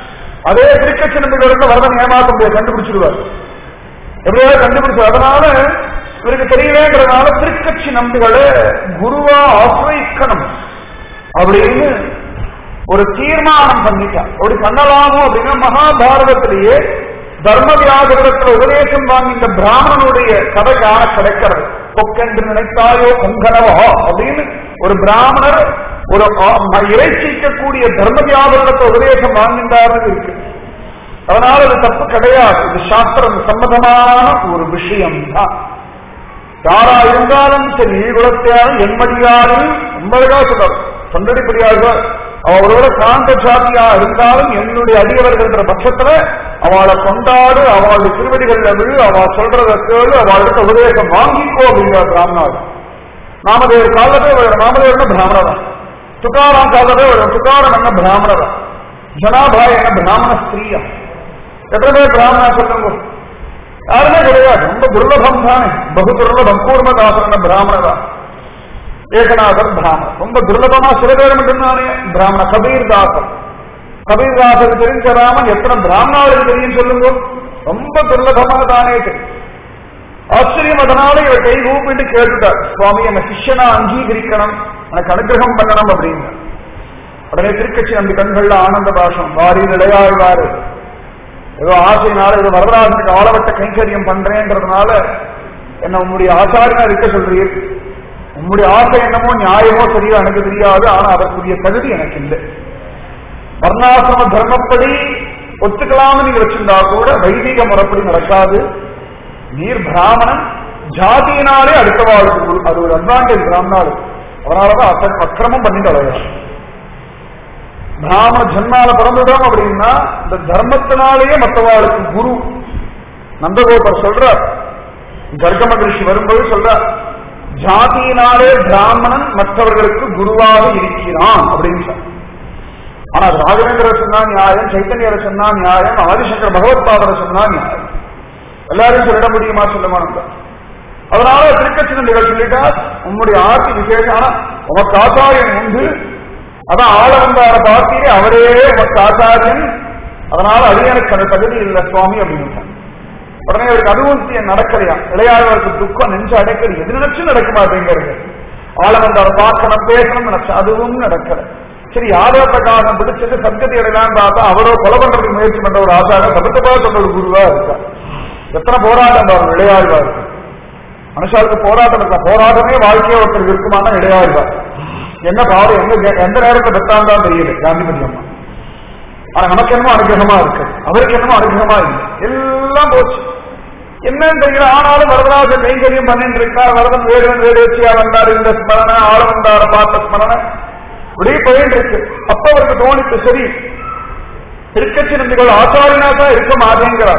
அதே திருக்கட்சி நம்பிக்கை வரதன் ஏமாத்த முடியாது கண்டுபிடிச்சிருவார் எப்படியாவது கண்டுபிடிச்சு அதனால இவருக்கு தெரியலேங்கிறதுனால திருக்கட்சி நம்பிகளை குருவா ஆசிரியிக்கணும் அப்படின்னு ஒரு தீர்மானம் பண்ணிட்டார் ஒரு பண்ணலாமோ அப்படின்னா மகாபாரதத்திலேயே தர்ம வியாகரத்துல உபதேசம் வாங்கின்ற பிராமணனுடைய கதை காண கிடைக்கிறது கொக்கென்று நினைத்தாயோ கொங்கனவா அப்படின்னு ஒரு பிராமணர் ஒரு இறைச்சிக்கக்கூடிய தர்ம வியாகரணத்தை உபதேசம் வாங்கின்றார்னு இருக்கு அதனால அது தப்பு கிடையாது இது சாஸ்திரம் சம்மதமான ஒரு விஷயம் தான் யாரா இருந்தாலும் சரி குலத்தையாரும் என்மடியாரும் ரொம்ப அழகா சொல்றார் தொண்டடிப்படியாக அவரோட சாந்த ஜாதியா இருந்தாலும் என்னுடைய அடியவர்கள்ன்ற பட்சத்துல அவளை கொண்டாடு அவளுடைய திருவடிகள்ல விழு அவ சொல்றத கேளு அவளுக்கு உபதேசம் வாங்கிக்கோ அப்படிங்கிறார் பிராமணர் நாமதேவர் காலவே நாமதேவர் பிராமணரா துக்காராம் காலவே துக்காரம் என்ன பிராமணரா ஜனாபாய் என்ன பிராமண ஸ்திரீயா எத்தனை பேர் பிராமணா சொல்லுங்க யாருமே கிடையாது ரொம்ப துர்லபம் தானே பகு துர்லபம் கூர்மதாசன பிராமணரா ஏகநாதர் பிராமணர் ரொம்ப துர்லபமா சில பேர் மட்டும்தானே பிராமண கபீர் தாசர் கபீர் தாசர் தெரிஞ்ச ராமன் எத்தனை பிராமணாவுக்கு தெரியும் சொல்லுங்க ரொம்ப துர்லபமா தானே தெரியும் ஆச்சரியம் அதனால இவர் கை கூப்பிட்டு கேட்டுட்டார் சுவாமி என்ன சிஷ்யனா அங்கீகரிக்கணும் எனக்கு அனுகிரகம் பண்ணணும் அப்படின்னு உடனே திருக்கட்சி நம்பி கண்கள்ல ஆனந்த பாஷம் வாரி நிலையாழ்வாரு ஏதோ ஆசையினால ஏதோ வரதராஜனுக்கு ஆளவட்ட கைங்கரியம் பண்றேன்றதுனால என்ன உங்களுடைய ஆச்சாரியனா இருக்க சொல்றீர் உங்களுடைய ஆசை என்னமோ நியாயமோ சரியா எனக்கு தெரியாது ஆனா அதற்குரிய தகுதி எனக்கு இல்லை வர்ணாசிரம தர்மப்படி ஒத்துக்கலாம்னு நீங்க வச்சிருந்தா கூட வைதிக முறைப்படி நடக்காது நீர் பிராமணன் ஜாதியினாலே அடுத்த வாழ்க்கை அது ஒரு அட்வான்டேஜ் பிராமணாளுக்கு அதனாலதான் அத்த- அக்கிரமம் பண்ணிட்டு அழகாரு பிராமண ஜன்மால பிறந்துட்டோம் அப்படின்னா இந்த தர்மத்தினாலேயே மற்றவாளுக்கு குரு நந்தகோபர் சொல்றார் கர்க்க மகிழ்ச்சி வரும்போது சொல்றார் ஜாதியினாலே பிராமணன் மற்றவர்களுக்கு குருவாக இருக்கிறான் அப்படின்னு சொல்றார் ஆனா அது ராகவேந்திரர் சொன்னா நியாயம் சைத்தன்யரை சொன்னா நியாயம் ஆதிசங்கர் பகவத்பாதரை சொன்னா நியாயம் எல்லாரையும் சொல்லிட முடியுமா சொல்ல மாட்டோம் அதனால திருக்கச்சினங்கள் சொல்லிட்டா உன்னுடைய ஆட்சி விசேஷம் ஆனா உமக்கு ஆச்சாரியன் உண்டு அதான் ஆள வந்தார பார்த்தீரே அவரே உமக்கு ஆச்சாரியன் அதனால அடியனுக்கு அந்த தகுதி இல்லை சுவாமி அப்படின்னு உடனே அவருக்கு அதுவும் தி- நடக்கலையா இளையாளருக்கு துக்கம் நெஞ்சு அடைக்கிறது எது நினைச்சும் நடக்க மாட்டேங்கிறது ஆள வந்தார பார்க்கணும் பேசணும் நினைச்சு அதுவும் நடக்கல சரி யாதவத்தக்காரன் பிடிச்சது சத்கதி அடையலான்னு பார்த்தா அவரோ கொலை பண்றதுக்கு முயற்சி பண்ற ஒரு ஆச்சாரம் சபத்தப்பா சொன்ன ஒரு குருவா இருக்கா எத்தனை போராட்டம் பாருங்க இளையாழ்வார் மனுஷாளுக்கு போராட்டம் இருக்கா போராட்டமே வாழ்க்கையை ஒருத்தருக்கு இருக்குமான இளையாழ்வார் என்ன பாவம் எங்க கே- எந்த நேரத்துல பெற்றான் தான் தெரியல காந்திமதி அம்மா ஆனா நமக்கு என்னமோ அனுகிரகமா இருக்கு அவருக்கு என்னமோ அனுகிரகமா இல்லை எல்லாம் போச்சு என்னன்னு தெரியல ஆனாலும் வரதராஜன் கைங்கரியம் பண்ணிட்டு இருக்கார் வரதன் வேடுவன் வேடு வச்சியா வந்தார் இந்த ஸ்மரண ஆள வந்தார பார்த்த ஸ்மரண இப்படியே போயிட்டு இருக்கு அப்ப அவருக்கு தோணித்து சரி திருக்கட்சி நம்பிகள் ஆச்சாரியனா தான் இருக்க மாட்டேங்கிறார்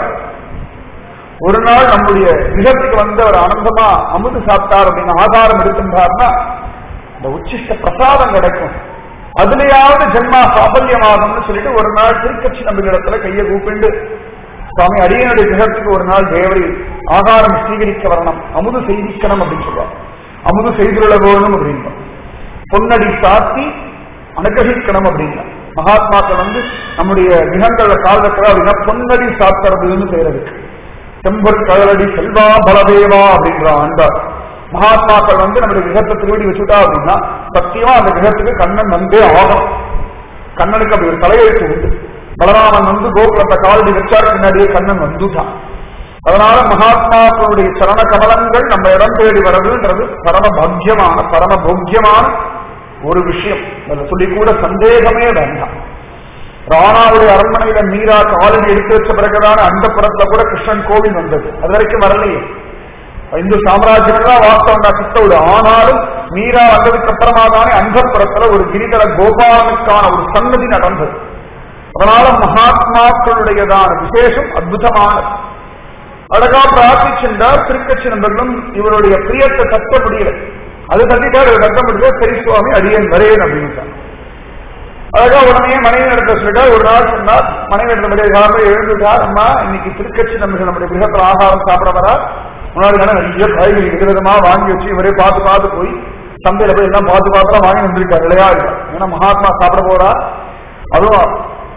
ஒரு நாள் நம்முடைய நிகழ்ச்சிக்கு வந்து அவர் ஆனந்தமா அமுது சாப்பிட்டார் அப்படின்னு ஆதாரம் எடுக்கின்றார்னா இந்த உச்சிஷ்ட பிரசாதம் கிடைக்கும் அதுலயாவது ஜென்மா சாபல்யமாகும்னு சொல்லிட்டு ஒரு நாள் திருக்கட்சி நம்பிகளிடத்துல கையை கூப்பிண்டு சுவாமி அடியனுடைய கிரகத்துக்கு ஒரு நாள் தேவரை ஆகாரம் ஸ்வீகரிக்க வரணும் அமுது செய்திக்கணும் அப்படின்னு சொல்லுவார் அமுது செய்துள்ள வேணும் அப்படின்னா பொன்னடி சாத்தி அனுகிரகிக்கணும் அப்படின்னா மகாத்மாக்கள் வந்து நம்முடைய கிரகங்கள்ல கால் வைக்கிறா அப்படின்னா பொன்னடி சாத்துறதுன்னு செய்யறதுக்கு செம்பொரு கழலடி செல்வா பலதேவா அப்படின்ற ஆண்டார் மகாத்மாக்கள் வந்து நம்முடைய கிரகத்தை திருவடி வச்சுட்டா அப்படின்னா சத்தியமா அந்த கிரகத்துக்கு கண்ணன் வந்தே ஆகும் கண்ணனுக்கு அப்படி ஒரு தலையெழுத்து உண்டு பலராமன் வந்து கோகுலத்தை காலடி வச்சாரு பின்னாடியே கண்ணன் வந்துட்டான் அதனால மகாத்மாக்களுடைய சரண கமலங்கள் நம்ம இடம் தேடி வர்றதுன்றது பரம பாக்கியமான பரம போக்கியமான ஒரு விஷயம் அதுல சொல்லி கூட சந்தேகமே வேண்டாம் ராணாவுடைய அரண்மனையில மீரா காலடி எடுத்து வச்ச பிறகுதான அந்த புறத்துல கூட கிருஷ்ணன் கோவில் வந்தது அது வரைக்கும் வரலையே இந்து சாம்ராஜ்யம் தான் வாஸ்தவம் தான் சித்தோடு ஆனாலும் மீரா வந்ததுக்கு அப்புறமா தானே அந்த புறத்துல ஒரு கிரிதர கோபாலனுக்கான ஒரு சன்னதி நடந்தது அதனால மகாத்மாக்களுடையதான விசேஷம் அற்புதமானது அழகா பிரார்த்திச்சிருந்தார் திருக்கட்சி நண்பர்களும் இவருடைய பிரியத்தை தட்ட முடியல அது தட்டிட்டார் இவர் தட்ட முடியல சரி சுவாமி அடியேன் வரேன் அப்படின்னு அழகா உடனே மனைவி நடத்த சொல்லிட்டா ஒரு நாள் சொன்னார் மனைவி நடத்த காலத்தில் எழுந்துட்டார் அம்மா இன்னைக்கு திருக்கட்சி நம்பிக்கை நம்முடைய கிரகத்தில் ஆகாரம் சாப்பிட வரா முன்னாடி தானே நிறைய காய்கறி விதவிதமா வாங்கி வச்சு இவரே பார்த்து பார்த்து போய் சந்தையில போய் எல்லாம் பார்த்து பார்த்து வாங்கி வந்திருக்காரு இல்லையா ஏன்னா மகாத்மா சாப்பிட போறா அதுவும்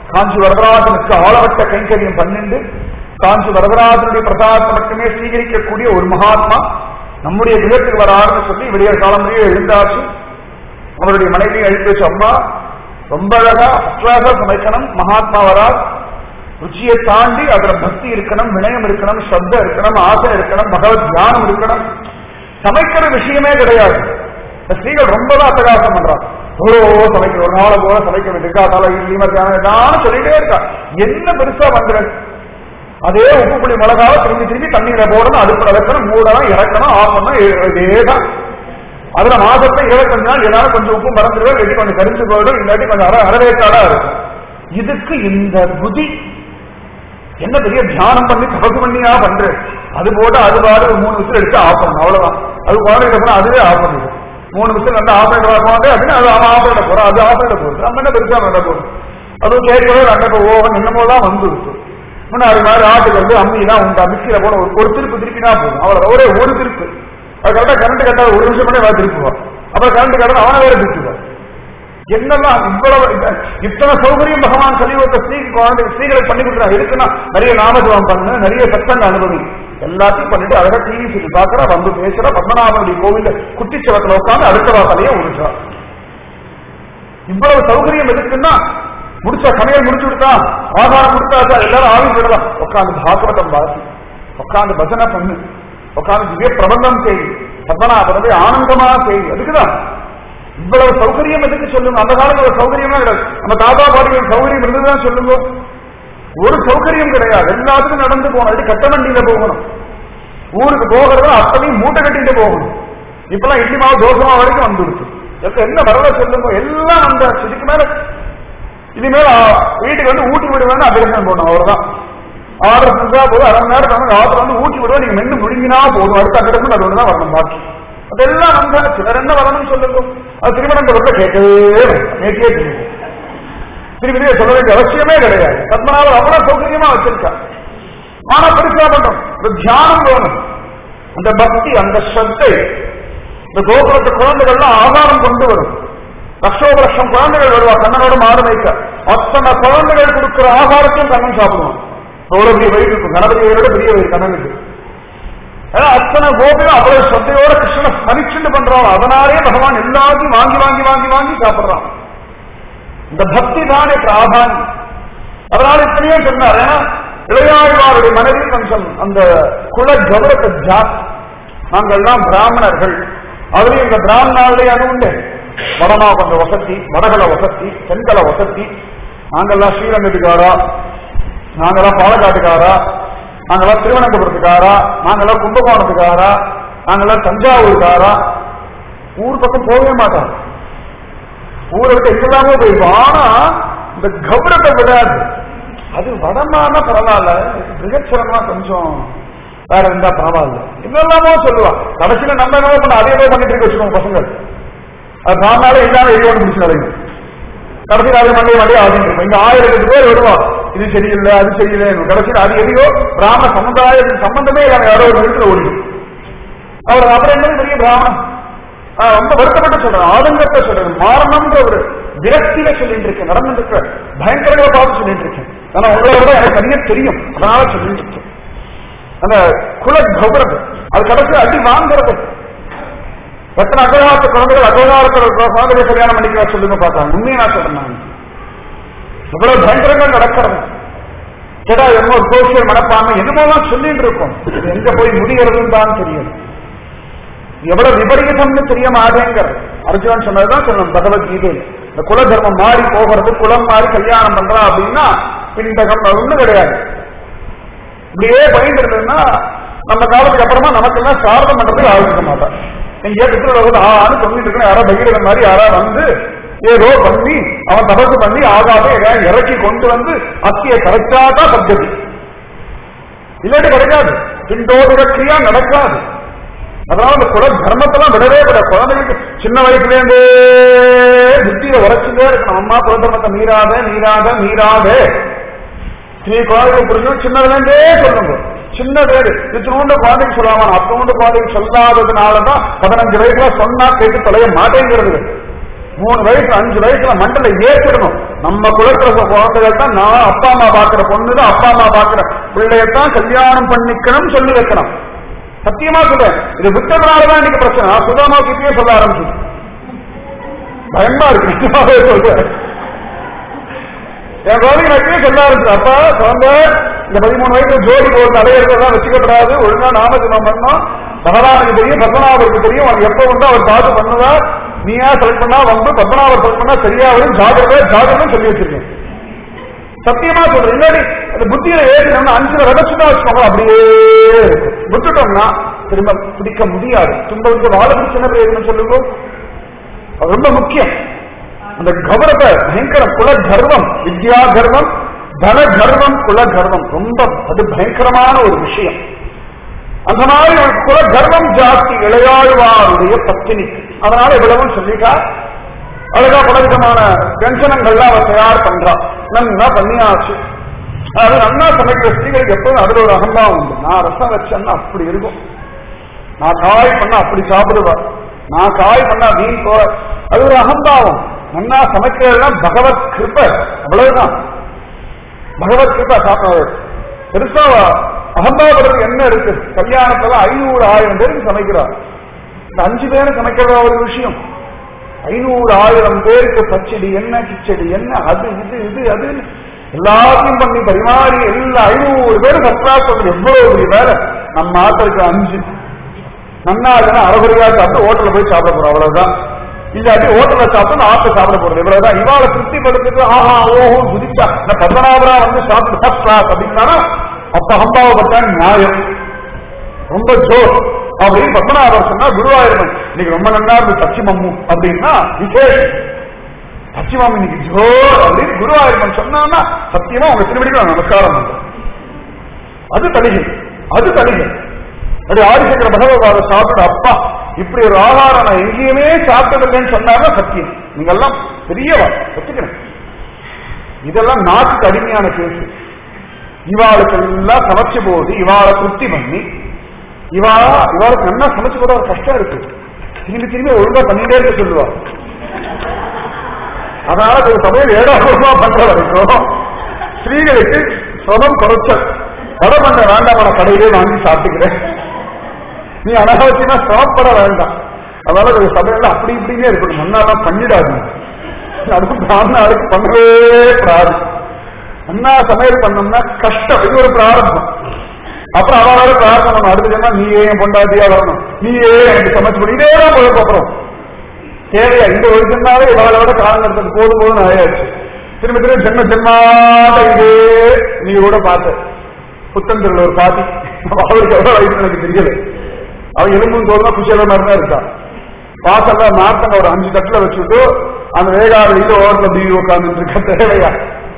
காஞ்சி வரதராஜனுக்கு ஆளவட்ட கைங்கரியம் பண்ணிண்டு காஞ்சி வரதராஜனுடைய பிரசாதத்தை மட்டுமே சீகரிக்கக்கூடிய ஒரு மகாத்மா நம்முடைய விதத்துக்கு வராருன்னு சொல்லி விடிய காலமுறையே எழுந்தாச்சு அவருடைய மனைவியை எழுப்பி வச்சு அம்மா ரொம்ப அழகா அஸ்வாச சமைக்கணும் மகாத்மா வரார் ருச்சியை தாண்டி அதுல பக்தி இருக்கணும் வினயம் இருக்கணும் ஸ்ரத்த இருக்கணும் ஆசை இருக்கணும் பகவத் தியானம் இருக்கணும் சமைக்கிற விஷயமே கிடையாது இந்த ஸ்திரீகள் ரொம்ப தான் அட்டகாசம் பண்றாங்க ஓ சமைக்க ஒரு நாளை போல சமைக்க வேண்டியிருக்கா தலை இட்லி மத்தியானம் ஏதாவது சொல்லிட்டே இருக்கா என்ன பெருசா வந்துடுது அதே உப்பு புளி மிளகாவை திரும்பி திரும்பி தண்ணியில போடணும் அடுப்புல வைக்கணும் மூடணும் இறக்கணும் ஆஃப் பண்ணணும் இதேதான் அதுல மாசத்தை இருபத்தஞ்சு நாள் ஏதாவது கொஞ்சம் உப்பு மறந்துடுவோம் இல்லாட்டி கொஞ்சம் கரிஞ்சு போயிடும் இல்லாட்டி கொஞ்சம் அற அறவேற்றாடா இருக்கும் இதுக்கு இந்த புதி என்ன பெரிய தியானம் பண்ணி தபசு பண்ணியா பண்றேன் அது போட்டு அது பாடு ஒரு மூணு விசில் எடுத்து ஆஃப் பண்ணணும் அவ்வளவுதான் அது குழந்தைகிட்ட போனா அதுவே ஆஃப் பண்ணிடும் மூணு விசில் நல்லா ஆஃப் பண்ணிட்டு வரப்போது அப்படின்னு அது அவன் ஆஃப் பண்ணிட போறோம் அது ஆஃப் பண்ணிட போகுது நம்ம என்ன பெருசா பண்ண போகுது அதுவும் கேட்கவே ரெண்டப்ப ஓவன் என்னமோ தான் வந்துருச்சு முன்னாடி மாதிரி ஆட்டுக்கு வந்து அம்மிலாம் உண்டா மிக்சியில போன ஒரு ஒரு திருப்பு திருப்பினா போதும் அவ்வளவு ஒரே ஒரு திருப்பு அது கரெக்டா கரண்ட் கட்டா ஒரு நிமிஷம் பண்ணி வேற திருப்புவான் அப்புறம் கரண்ட் கட்டா அவனை வேற திருப்புவான் என்னெல்லாம் இவ்வளவு இந்த- இத்தனை சௌகரியம் பகவான் கலியுகத்தை ஸ்ரீ குழந்தை ஸ்ரீகளுக்கு பண்ணி கொடுக்குறாங்க இருக்குன்னா நிறைய நாமஜபம் பண்ணு நிறைய சத்தங்க அனுபவி எல்லாத்தையும் பண்ணிட்டு அழகா டிவி சொல்லி பாக்குறா வந்து பேசுறா பத்மநாபனுடைய கோவில குட்டிச்சவத்துல உட்காந்து அடுத்த வாசலையே உடுச்சா இவ்வளவு சௌகரியம் எதுக்குன்னா முடிச்சா சமையல் முடிச்சு விட்டா ஆகாரம் கொடுத்தாச்சா எல்லாரும் ஆவி விடலாம் உட்காந்து பாகவதம் வாசி உட்காந்து பஜனை பண்ணு உட்காந்து திவ்ய பிரபந்தம் செய் பத்மநாபனதை ஆனந்தமா செய் அதுக்குதான் இவ்வளவு சௌகரியம் எதுக்கு சொல்லுங்க அந்த காலத்துல சௌகரியமா கிடையாது நம்ம தாத்தா பாட்டிகள் சௌகரியம் இருந்ததுதான் சொல்லுங்க ஒரு சௌகரியம் கிடையாது எல்லாத்துக்கும் நடந்து போகணும் அது கட்ட வண்டியில போகணும் ஊருக்கு போகிறது அத்தனையும் மூட்டை கட்டிட்டு போகணும் இப்பெல்லாம் இட்லி மாவு தோசை மாவு வரைக்கும் வந்துருச்சு எப்ப என்ன வரல சொல்லுங்க எல்லாம் அந்த இதுக்கு மேல இனிமேல் ஆ, வீட்டுக்கு வந்து ஊட்டி விடுவேன்னு அபிரசனம் போடணும் அவ்வளவுதான் ஆர்டர் செஞ்சா போதும் அரை மணி நேரம் வந்து ஆர்டர் வந்து ஊட்டி விடுவேன் நீங்க மென்னு முழுங்கினா போதும் அடுத்த அக்கடமும் அது ஒண்ணுதான் வரணும் பாக்கி அதெல்லாம் வந்தாச்சு வேற என்ன வரணும்னு சொல்லுங்க அது திருமணத்தை கேட்கவே வேண்டாம். நேத்தியே தெரியும் திருப்பி திருப்பி சொல்ல வேண்டிய அவசியமே கிடையாது பத்மநாபர் அவ்வளவு சௌகரியமா வச்சிருக்கா ஆனா பெருசா பண்றோம் ஒரு தியானம் வேணும் அந்த பக்தி அந்த ஸ்ரத்தை இந்த கோபுரத்து குழந்தைகள்லாம் ஆதாரம் கொண்டு வரும் லட்சோப லட்சம் குழந்தைகள் வருவா கண்ணனோட மாறு வைக்க அத்தனை குழந்தைகள் கொடுக்கிற ஆகாரத்தையும் கண்ணன் சாப்பிடுவான் எவ்வளவு பெரிய வயிறு இருக்கும் கணபதியோட பெரிய வயிறு கண்ணனுக்கு ஏன்னா அத்தனை கோபியும் அவ்வளவு ஸ்ரத்தையோட கிருஷ்ணனை ஸ்மரிச்சுட்டு பண்றான் அதனாலே பகவான் எல்லாத்தையும் வாங்கி வாங்கி வாங்கி வாங்கி சாப்பிடுறான் இந்த பக்தி தானே பிராதானியம் அதனால இத்தனையோ சொன்னார் ஏன்னா இளையாழ்வாருடைய மனதில் கொஞ்சம் அந்த குல கௌரவத்தை ஜாஸ்தி நாங்கள்லாம் பிராமணர்கள் அதுலயும் இந்த பிராமணாலே அது உண்டு வடமா கொஞ்சம் வசதி வடகல வசதி தென்கல வசதி நாங்கெல்லாம் ஸ்ரீரங்கத்துக்காரா நாங்கெல்லாம் பாலக்காட்டுக்காரா நாங்கெல்லாம் திருவனந்தபுரத்துக்காரா நாங்கெல்லாம் கும்பகோணத்துக்காரா நாங்கெல்லாம் தஞ்சாவூருக்காரா ஊர் பக்கம் போகவே மாட்டோம் ஊரை விட்டு எங்கெல்லாமோ போயிருப்போம் ஆனா இந்த கௌரவத்தை விடாது அது வடமான பரவாயில்ல மிகச்சிறமா கொஞ்சம் வேற இருந்தா பரவாயில்ல என்னெல்லாமோ சொல்லுவா கடைசியில நம்ம என்ன பண்ண அதே போய் பண்ணிட்டு இருக்க வச்சுக்கோங்க பசங்க அது நானால இல்லாம எரியோடு முடிச்சு நடக்கும் கடைசியில் அது மண்டே மண்டே ஆடிட்டு இருக்கும் இங்க ஆயிரம் எட்டு பேர் வருவா இது சரியில்லை அது சரியில்லை கடைசியில் அது எதையோ பிராமண சமுதாயத்துக்கு சம்பந்தமே இல்லாம யாரோ ஒரு வீட்டுல ஓடிடும் அவர் அப்புறம் என்ன பெரிய பிராமணன் ஆஹ் ரொம்ப வருத்தப்பட்டு சொல்றேன் ஆதங்கத்தை சொல்றேன் மாறணும்ன்ற ஒரு விரக்தியில சொல்லிட்டு இருக்கேன் நடந்துட்டு இருக்க பயங்கரங்களை பார்த்து சொல்லிட்டு இருக்கேன் ஆனா உங்களை விட எனக்கு தனியா தெரியும் அதனால சொல்லிட்டு இருக்கேன் அந்த குல கௌரவம் அது கடைசி அடி வாங்குறது எத்தனை அகோகாரத்து குழந்தைகள் அகோகாரத்தில் குழந்தைகளை கல்யாணம் பண்ணிக்க சொல்லுங்க பார்த்தாங்க உண்மையை நான் சொல்றேன் நான் இவ்வளவு பயங்கரங்கள் நடக்கிறது கேட்டா என்ன ஒரு சோசியல் மனப்பான்மை என்னமோலாம் சொல்லிட்டு இருக்கோம் இது எங்க போய் முடிகிறதுன்னு தான் தெரியும் எவ்வளவு விபரீதம்னு தெரிய மாட்டேங்கிறது அர்ஜுனன் சொன்னதுதான் சொல்லணும் பகவத்கீதை இந்த குல தர்மம் மாறி போகிறது குலம் மாறி கல்யாணம் பண்றா அப்படின்னா பின்தகம் ஒண்ணும் கிடையாது இப்படியே பயந்து இருந்ததுன்னா நம்ம காலத்துக்கு அப்புறமா நமக்கெல்லாம் சாரதம் பண்றதுக்கு ஆரம்பிக்க மாட்டான் எங்கேயோ பித்ருலோகத்தில் ஆன்னு சொல்லிட்டு இருக்கேன் யாரோ பகீரதன் மாதிரி யாரா வந்து ஏதோ பண்ணி அவன் தபசு பண்ணி ஆகாத எதாவது இறக்கி கொண்டு வந்து அத்தியை கரைச்சாதான் பத்ததி இல்லாட்டி கிடைக்காது பிண்டோடு கிரியா நடக்காது அதனால இந்த குல தர்மத்தெல்லாம் விடவே விட குழந்தைகளுக்கு சின்ன வயசுல இருந்தே புத்தியில உரைச்சுட்டே இருக்கணும் அம்மா குல தர்மத்தை மீறாத மீறாத மீறாத ஸ்ரீ குழந்தைகள் புரிஞ்சு சின்னதுல இருந்தே சொல்லுங்க சின்ன பேரு இத்தினோண்டு குழந்தைக்கு சொல்லாம அத்தோண்டு குழந்தைக்கு சொல்லாததுனாலதான் பதினஞ்சு வயசுல சொன்னா கேட்டு தொலைய மாட்டேங்கிறது மூணு வயசு அஞ்சு வயசுல மண்டல ஏற்றிடணும் நம்ம குலத்துல குழந்தைகள் தான் நான் அப்பா அம்மா பாக்குற பொண்ணு தான் அப்பா அம்மா பாக்குற பிள்ளையத்தான் கல்யாணம் பண்ணிக்கணும் சொல்லி வைக்கணும் சத்தியமா சொல்றேன் இது விட்டதுனாலதான் இன்னைக்கு பிரச்சனை நான் சுதாமா கிட்டே சொல்ல ஆரம்பிச்சு பயமா இருக்கு நிஜமாவே சொல்றேன் என் குழந்தைங்க நான் இப்பயே சொல்ல ஆரம்பிச்சு அப்பா குழந்தை இந்த பதிமூணு வயசுல ஜோடி போட்டு அடையிறதெல்லாம் வச்சுக்கப்படாது ஒழுங்கா நாமஜபம் பண்ணோம் பகவானுக்கு தெரியும் பத்மநாபருக்கு தெரியும் அவன் எப்ப வந்து அவர் பார்த்து பண்ணுவா நீயா செலக்ட் பண்ணா வந்து பத்மநாபர் செலக்ட் பண்ணா சரியா வரும் ஜாகிரதை ஜாகிரதை சொல்லி வச்சிருக்கேன் சத்தியமா சொல்றேன் இல்லாடி அந்த புத்தியில ஏறினோம்னா அஞ்சுல விதச்சுதான் வச்சுக்கோங்க அப்படியே இருக்கும். விட்டுட்டோம்னா திரும்ப பிடிக்க முடியாது துன்பத்துக்கு வாழ பிடிச்ச என்ன பிரயோஜனம் சொல்லுங்க அது ரொம்ப முக்கியம் அந்த கௌரவ பயங்கர குல கர்வம் வித்யா கர்வம் தன கர்வம் குல கர்வம் ரொம்ப அது பயங்கரமான ஒரு விஷயம் அந்த மாதிரி ஒரு குல கர்வம் ஜாஸ்தி இளையாழ்வாருடைய பத்தினிக்கு அதனால இவ்வளவும் சொல்லிட்டா அழகா பலவிதமான வியஞ்சனங்கள்லாம் அவ தயார் பண்றா நன்னா பண்ணியாச்சு அது நன்னா சமைக்கிற ஸ்திரீகளுக்கு எப்போதும் அதுல ஒரு அகம்பாவம் உண்டு நான் ரசம் வச்சேன்னா அப்படி இருக்கும் நான் காய் பண்ணா அப்படி சாப்பிடுவா நான் காய் பண்ணா மீன் போற அது ஒரு அகம்பாவம் நன்னா சமைக்கிறதெல்லாம் பகவத் கிருப அவ்வளவுதான் பகவத் கிருபா சாப்பிடுறது பெருசா அகம்பாவப்படுறது என்ன இருக்கு கல்யாணத்துல ஐநூறு ஆயிரம் பேருக்கு சமைக்கிறார் இந்த அஞ்சு பேருக்கு சமைக்கிறதா ஒரு விஷயம் ஐநூறு ஆயிரம் பேருக்கு பச்சடி என்ன கிச்சடி என்ன அது இது இது அது எல்லாத்தையும் பண்ணி பரிமாறி எல்லா ஐநூறு பேரும் சத்ரா சொல்றது எவ்வளவு பெரிய வேலை நம்ம ஆத்திருக்கு அஞ்சு நன்னா இருக்குன்னா அறகுறையா சாப்பிட்டு ஹோட்டல்ல போய் சாப்பிட போறோம் அவ்வளவுதான் இல்லாட்டி ஹோட்டல்ல சாப்பிட்டு ஆத்த சாப்பிட போறது இவ்வளவுதான் இவாளை திருப்தி படுத்துட்டு ஆஹா ஓஹோ குதிச்சா இந்த பத்மநாபரா வந்து சாப்பிட்டு ஃபர்ஸ்ட் கிளாஸ் அப்படின்னா அப்ப அம்பாவப்பட்ட நியாயம் ரொம்ப ஜோர் அப்படின்னு பத்மநாபர் சொன்னா குருவாயூரன் இன்னைக்கு ரொம்ப நல்லா இருந்து பச்சிமம்மு அப்படின்னா விசேஷம் பச்சிமம்மு இன்னைக்கு ஜோர் அப்படின்னு குருவாயூரன் சொன்னான்னா சத்தியமா உங்க திருவடிக்கு நான் நமஸ்காரம் பண்றேன் அது தலிகை அது தலிகை அப்படி ஆதிசங்கர பகவதாத சாப்பிட அப்பா இப்படி ஒரு ஆகாரம் நான் எங்கேயுமே சாப்பிட்டதில்லைன்னு சொன்னாதான் சத்தியம் நீங்க எல்லாம் பெரியவா வச்சுக்கிறேன் இதெல்லாம் நாட்டுக்கு அடிமையான கேஸ் இவாளுக்கு எல்லாம் சமைச்சு போது இவாளை திருப்தி பண்ணி இவா இவாளுக்கு நல்லா சமைச்சு போட ஒரு கஷ்டம் இருக்கு திரும்பி திரும்பி ஒழுங்கா பண்ணிட்டே இருக்க சொல்லுவா அதனால ஒரு சமயம் ஏடாபூர்வமா பண்ற வரைக்கும் ஸ்திரீகளுக்கு சுகம் குறைச்சல் வடை பண்ண வேண்டாம் கடையிலே வாங்கி சாப்பிட்டுக்கிறேன் நீ அனாவசியமா சிரமப்பட வேண்டாம் அதனால ஒரு சபையில அப்படி இப்படின்னே இருக்கணும் முன்னாலாம் பண்ணிடாதீங்க அதுவும் பிராமணாளுக்கு பண்ணவே கூடாது அண்ணா சமையல் பண்ணோம்னா கஷ்டம் இது ஒரு பிராரம்பம் அப்புறம் அவளால பிரார்த்தனை பண்ணணும் அடுத்த ஜென்மம் நீ ஏன் பொண்டாட்டியா வரணும் நீ ஏன் எனக்கு சமைச்சு போடு இதே தான் போய் அப்புறம் தேவையா இந்த ஒரு ஜென்மாவே இவளோட காலம் நடத்தது போதும் போதும் ஆயாச்சு திரும்ப திரும்ப ஜென்ம ஜென்மாட்ட இதே நீ கூட பார்த்த புத்தந்திரில் ஒரு பாட்டி அவருக்கு எவ்வளவு வயசு எனக்கு தெரியல அவன் எலும்பும் தோறுனா குஷியல மாதிரி தான் இருக்கா வாசல்ல நார்த்தங்க ஒரு அஞ்சு தட்டுல வச்சுட்டு அந்த வேகாவளியில ஓரத்துல பீ உட்கார்ந்துட்டு இருக்க தேவையா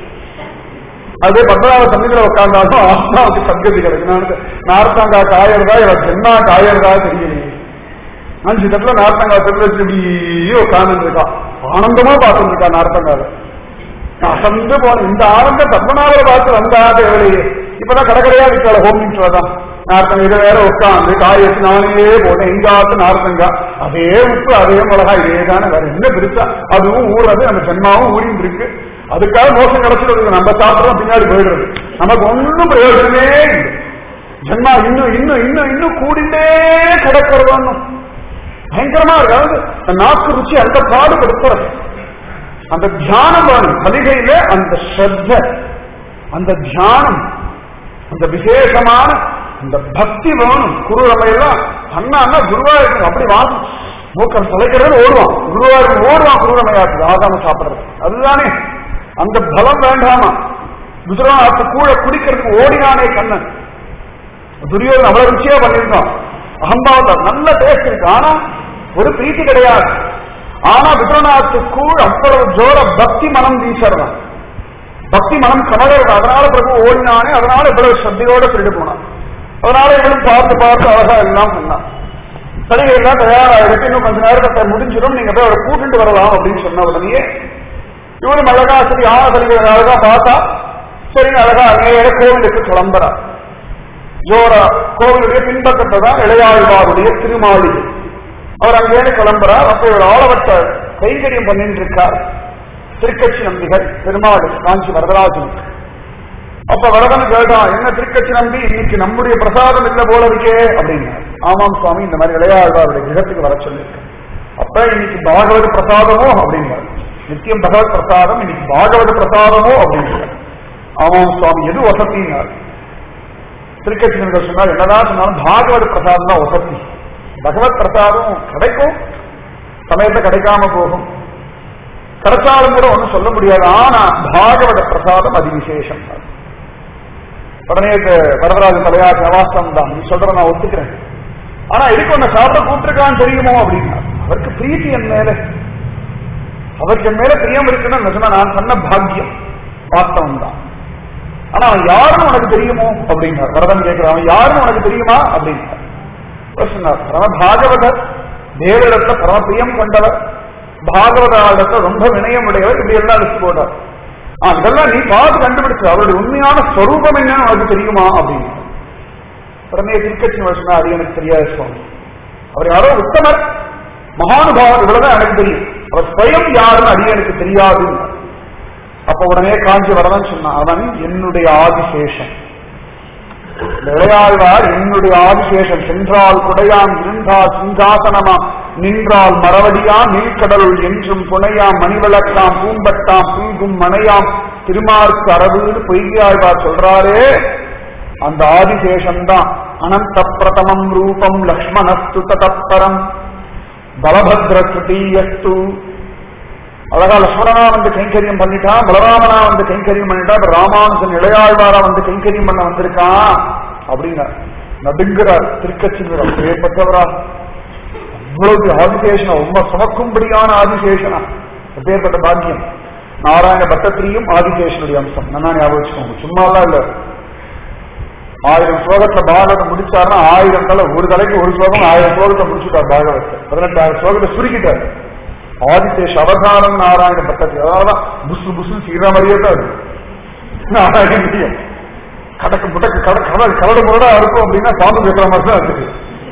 அதே பத்மநாப சன்னிதியில உட்கார்ந்தாலும் ஆத்மாவுக்கு சத்கதி கிடைக்கும் நார்த்தாங்கா காயறதா இவ ஜென்மா காயறதா தெரியலையே அஞ்சு தட்டுல நார்த்தங்கா தட்டுல வச்சு இப்படியே உட்கார்ந்து இருக்கா ஆனந்தமா பார்த்துட்டு இருக்கா நார்த்தங்காவை அசந்து போன இந்த ஆனந்தம் பத்மநாபரை பார்த்து வந்தா தேவையே இப்பதான் கடற்கரையா இருக்காள ஹோம் மினிஸ்டரா தான் நார்த்தங்க இதை வேற உட்காந்து காய் வச்சு நானே போட்டேன் எங்காத்து நார்த்தங்கா அதே உப்பு அதே மிளகா இதே தானே வேற என்ன பெருசா அதுவும் ஊறது நம்ம ஜென்மாவும் ஊறிட்டு இருக்கு அதுக்காக மோசம் கிடைச்சிடுறது நம்ம சாப்பிடுறோம் பின்னாடி போயிடுறது நமக்கு ஒன்றும் பிரயோஜனமே இல்லை ஜென்மா இன்னும் இன்னும் இன்னும் இன்னும் கூடிண்டே கிடக்கிறது ஒன்றும் பயங்கரமா இருக்கு அதாவது அந்த நாக்கு ருச்சி அந்த பாடுபடுத்துறது அந்த தியானம் வேணும் கலிகையில அந்த ஸ்ரத்த அந்த தியானம் அந்த விசேஷமான அந்த பக்தி வேணும் குரு எல்லாம் பண்ணான்னா குருவாயூருக்கு அப்படி வாங்கும் மூக்கம் தொலைக்கிறது ஓடுவான் குருவாயூருக்கு ஓடுவான் குருரமையாக்கு ஆகாம சாப்பிடுறது அதுதானே அந்த பலம் வேண்டாமா குஜராத் கூட குடிக்கிறதுக்கு ஓடினானே கண்ணன் துரியோதன் அவ்வளவு ருச்சியா பண்ணியிருக்கான் அகம்பாவத்தில் நல்ல டேஸ்ட் இருக்கு ஆனா ஒரு பிரீத்தி கிடையாது ஆனா விஸ்வநாத்து கூழ் அவ்வளவு ஜோர பக்தி மனம் வீசறான் பக்தி மனம் கமலறது அதனால பிரபு ஓடினானே அதனால இவ்வளவு ஸ்ரத்தையோட திருடு போனான் அதனால இவனும் பார்த்து பார்த்து அழகா எல்லாம் பண்ணான் சலுகை எல்லாம் தயாராகிருக்கு இன்னும் கொஞ்ச நேரத்தை முடிஞ்சிடும் நீங்க போய் அவரை கூட்டிட்டு வரலாம் அப்படின்னு சொன்ன உடனே இவரும் அழகா சரி ஆன சலுகை அழகா பார்த்தா சரி அழகா நேர கோவிலுக்கு கிளம்புறா ஜோரா கோவிலுடைய பின்பக்கத்தை தான் இளையாழ்வாருடைய திருமாளிகை அவர் அங்கேயிருந்து கிளம்புறார் அப்ப இவர் ஆளவட்ட கைகரியம் பண்ணிட்டு இருக்கார் திருக்கட்சி நம்பிகள் பெருமாள் காஞ்சி வரதராஜனுக்கு அப்ப வரதன் கேட்டான் என்ன திருக்கட்சி நம்பி இன்னைக்கு நம்முடைய பிரசாதம் இல்ல போல இருக்கே அப்படின்னு ஆமாம் சுவாமி இந்த மாதிரி இளையாழ்வாருடைய கிரகத்துக்கு வர சொல்லியிருக்கேன் அப்ப இன்னைக்கு பாகவத பிரசாதமோ அப்படிங்கிறார் நித்தியம் பகவத் பிரசாதம் இன்னைக்கு பாகவத பிரசாதமோ அப்படிங்கிறார் ஆமாம் சுவாமி எது வசத்தினார் திருக்கட்சியினர்கள் சொன்னால் என்னதான் சொன்னாலும் பாகவத பிரசாதம் தான் வசதி பகவத் பிரசாதம் கிடைக்கும் சமயத்தை கிடைக்காம போகும் கிடைச்சாலும் கூட ஒன்றும் சொல்ல முடியாது ஆனா பாகவத பிரசாதம் அதி விசேஷம் உடனே வரதராஜன் தலையாட்டு நவாசம் தான் நீ சொல்ற நான் ஒத்துக்கிறேன் ஆனா எதுக்கு உன்னை சாப்பிட கூப்பிட்டுருக்கான்னு தெரியுமோ அப்படின்னா அவருக்கு பிரீத்தி என் மேல அவருக்கு என் மேல பிரியம் இருக்குன்னு நிஜமா நான் சொன்ன பாக்கியம் வாஸ்தவம் தான் ஆனா அவன் யாருன்னு உனக்கு தெரியுமோ அப்படின்னார் வரதன் கேட்கிறான் அவன் யாருன்னு உனக்கு தெரியுமா அப்படின்னார் சொன்னார் பரம பாகவதர் தேவரிடத்துல பரம பிரியம் கொண்டவர் பாகவதாரிடத்துல ரொம்ப வினயம் உடையவர் இப்படி எல்லாம் லிஸ்ட் போட்டார் ஆ இதெல்லாம் நீ பார்த்து கண்டுபிடிச்சு அவருடைய உண்மையான ஸ்வரூபம் என்னன்னு உனக்கு தெரியுமா அப்படின்னு உடனே திருக்கட்சி வருஷம் அது எனக்கு தெரியாது சுவாமி அவர் யாரோ உத்தமர் மகானுபாவர் இவ்வளவுதான் எனக்கு தெரியும் அவர் ஸ்வயம் யாருன்னு அடிய எனக்கு தெரியாது அப்ப உடனே காஞ்சி வரதான் சொன்னான் அவன் என்னுடைய ஆதிசேஷன் விளையாழ்வார் என்னுடைய ஆதிசேஷன் சென்றால் குடையாம் இருந்தால் சிங்காசனமாம் நின்றால் மரவடியாம் நீழ்கடலுள் என்றும் புனையாம் மணிவிளக்காம் பூம்பட்டாம் புல்கும் மனையாம் திருமார்க்கு அரபுன்னு பொய்யாழ்வார் சொல்றாரே அந்த ஆதிசேஷன் தான் அனந்த பிரதமம் ரூபம் லக்ஷ்மணஸ்து ததப்பரம் பலபத்ர கிருதீயஸ்து அழகா லக்ஷ்மணனா வந்து கைங்கரியம் பண்ணிட்டான் பலராமனா வந்து கைங்கரியம் பண்ணிட்டான் இப்ப ராமானுஜன் இளையாழ்வாரா வந்து கைங்கரியம் பண்ண வந்திருக்கான் அப்படின்னா நடுங்கிறார் திருக்கச்சிங்கிறார் பேர்பட்டவரா அவ்வளவு ஆதிசேஷனா ரொம்ப சுமக்கும்படியான ஆதிசேஷனா பேர்பட்ட பாக்கியம் நாராயண பட்டத்திரியும் ஆதிசேஷனுடைய அம்சம் நல்லா ஞாபகம் வச்சுக்கோங்க சும்மாலாம் இல்ல ஆயிரம் ஸ்லோகத்துல பாகவத்தை முடிச்சாருன்னா ஆயிரம் தலை ஒரு தலைக்கு ஒரு ஸ்லோகம் ஆயிரம் ஸ்லோகத்தை முடிச்சுட்டார் பாகவத்தை பதினெட்டாயிரம் ஸ்லோகத்தை சுருக்கிட்டார் ஆதிசேஷ அவதாரம் நாராயண பட்டத்தி அதனாலதான் புசு புசு சீரா மாதிரியே தான் இருக்கு நாராயணியம் கடக்கு முடக்கு கட கடல் கரடு முரடா இருக்கும் அப்படின்னா பாம்பு கேட்கிற மாதிரி தான் இருக்கு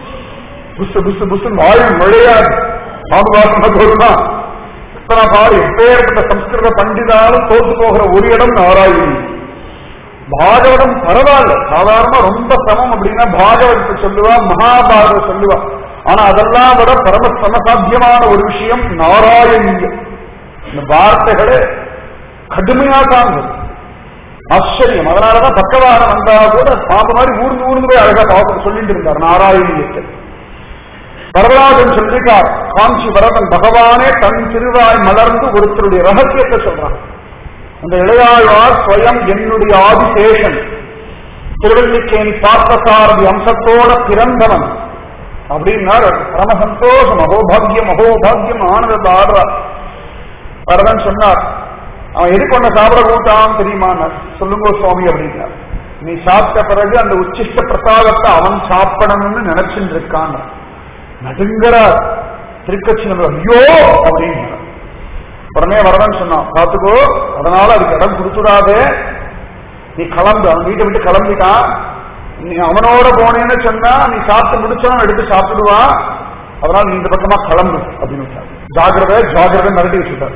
புசு புசு புசு வாயு நுழையாது பாம்பு வாசனை போதுதான் இத்தனை பாரு எப்பேற்பட்ட சம்ஸ்கிருத பண்டிதாலும் தோற்று போகிற ஒரு இடம் நாராயணி பாகவதம் பரவாயில்ல சாதாரணமா ரொம்ப சமம் அப்படின்னா பாகவதத்தை சொல்லுவா மகாபாரத சொல்லுவா ஆனா அதெல்லாம் விட பரம சமசாத்தியமான ஒரு விஷயம் நாராயணியம் இந்த வார்த்தைகளே கடுமையா தாங்கும் ஆச்சரியம் அதனாலதான் பக்கவாரம் வந்தா கூட பாம்பு மாதிரி ஊர்ந்து ஊர்ந்து போய் அழகா பார்த்து சொல்லிட்டு இருந்தார் நாராயணியத்தை வரதராஜன் சொல்லிருக்கார் காஞ்சி வரதன் பகவானே தன் திருவாய் மலர்ந்து ஒருத்தருடைய ரகசியத்தை சொல்றான் அந்த இளையாழ்வார் ஸ்வயம் என்னுடைய ஆதிசேஷன் திருவள்ளிக்கேணி பார்த்தசாரதி அம்சத்தோட பிறந்தவன் அப்படின்னாரு பரம சந்தோஷம் அகோபாகியம் அகோபாகியம் ஆனந்தத்தை ஆடுறார் வரதன் சொன்னார் அவன் எதுக்கு ஒன்ன சாப்பிட கூட்டான் தெரியுமா சொல்லுங்க சுவாமி அப்படின்னார் நீ சாப்பிட்ட பிறகு அந்த உச்சிஷ்ட பிரசாதத்தை அவன் சாப்பிடணும்னு நினைச்சுட்டு இருக்கான் நடுங்கிறார் திருக்கட்சி ஐயோ அப்படின்னார் உடனே வரதன் சொன்னான் பார்த்துக்கோ அதனால அதுக்கு இடம் கொடுத்துடாதே நீ கிளம்பு அவன் வீட்டை விட்டு கிளம்பிட்டான் நீ அவனோட போனேன்னு சொன்னா நீ சாப்பிட்டு முடிச்சவன் எடுத்து சாப்பிடுவான் அதனால நீ இந்த பக்கமா கிளம்பு அப்படின்னு விட்டார் ஜாகிரதை ஜாகிரதை மிரட்டி வச்சுட்டார்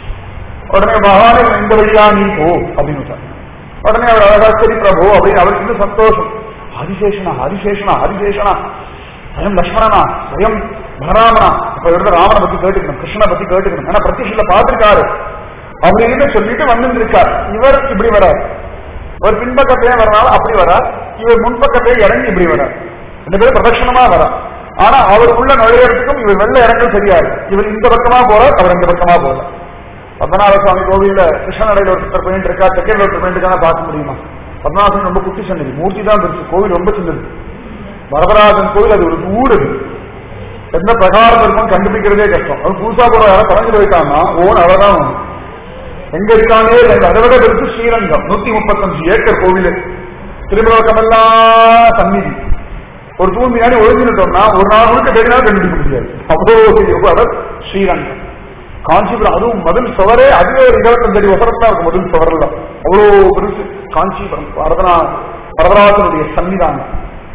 உடனே பகவானே இந்த வழியா நீ போ அப்படின்னு விட்டார் உடனே அவர் அழகா சரி பிரபு அப்படின்னு அவருக்கு இன்னும் சந்தோஷம் ஆதிசேஷனா ஆதிசேஷனா ஆதிசேஷனா ஸ்வயம் லக்ஷ்மணனா ஸ்வயம் பலராமனா இப்ப இருந்த ராமனை பத்தி கேட்டுக்கணும் கிருஷ்ணனை பத்தி கேட்டுக்கணும் ஏன்னா பிரத்யட்சில பார்த்திருக்காரு அப்படின்னு சொல்லிட்டு வந்து இருக்கார் இவர் இப்படி வரார் ஒரு பின்பக்கத்திலே வரனால அப்படி வரார் இவர் முன்பக்கத்திலே இறங்கி இப்படி வரார் ரெண்டு பேரும் பிரதட்சணமா வரா ஆனா அவர் உள்ள நுழையறதுக்கும் இவர் வெள்ள இறங்கல் சரியாது இவர் இந்த பக்கமா போறார் அவர் இந்த பக்கமா போறார் பத்மநாப சுவாமி கோவில்ல கிருஷ்ணநடையில ஒருத்தர் போயிட்டு இருக்கா செகண்ட் ஒருத்தர் போயிட்டு இருக்கான பார்க்க முடியுமா பத்மநாபன் ரொம்ப குட்டி சன்னதி மூர்த்தி தான் பெருசு கோவில் ரொம்ப சின்னது வரதராஜன் கோவில் அது ஒரு ஊடு அது எந்த பிரகாரம் இருக்கும் கண்டுபிடிக்கிறதே கஷ்டம் அது புதுசா போற யாரும் தொலைஞ்சு போயிட்டாங்கன்னா ஓன் அவதான் எங்க இருக்கானே இல்லை அதை விட பெருசு ஸ்ரீரங்கம் நூத்தி முப்பத்தஞ்சு ஏக்கர் கோவில் திருமலக்கமெல்லாம் சந்நிதி ஒரு தூண் பின்னாடி ஒழுங்கிட்டோம்னா ஒரு நாள் முழுக்க தேடினா கண்டுபிடிக்க முடியாது அவ்வளோ அவர் ஸ்ரீரங்கம் காஞ்சிபுரம் அதுவும் மதில் சுவரே அதுவே ஒரு இருபத்தஞ்சு அடி வசரத்தா இருக்கும் மதில் சுவரெல்லாம் அவ்வளோ பெருசு காஞ்சிபுரம் வரதனா வரதராஜனுடைய சன்னிதானம்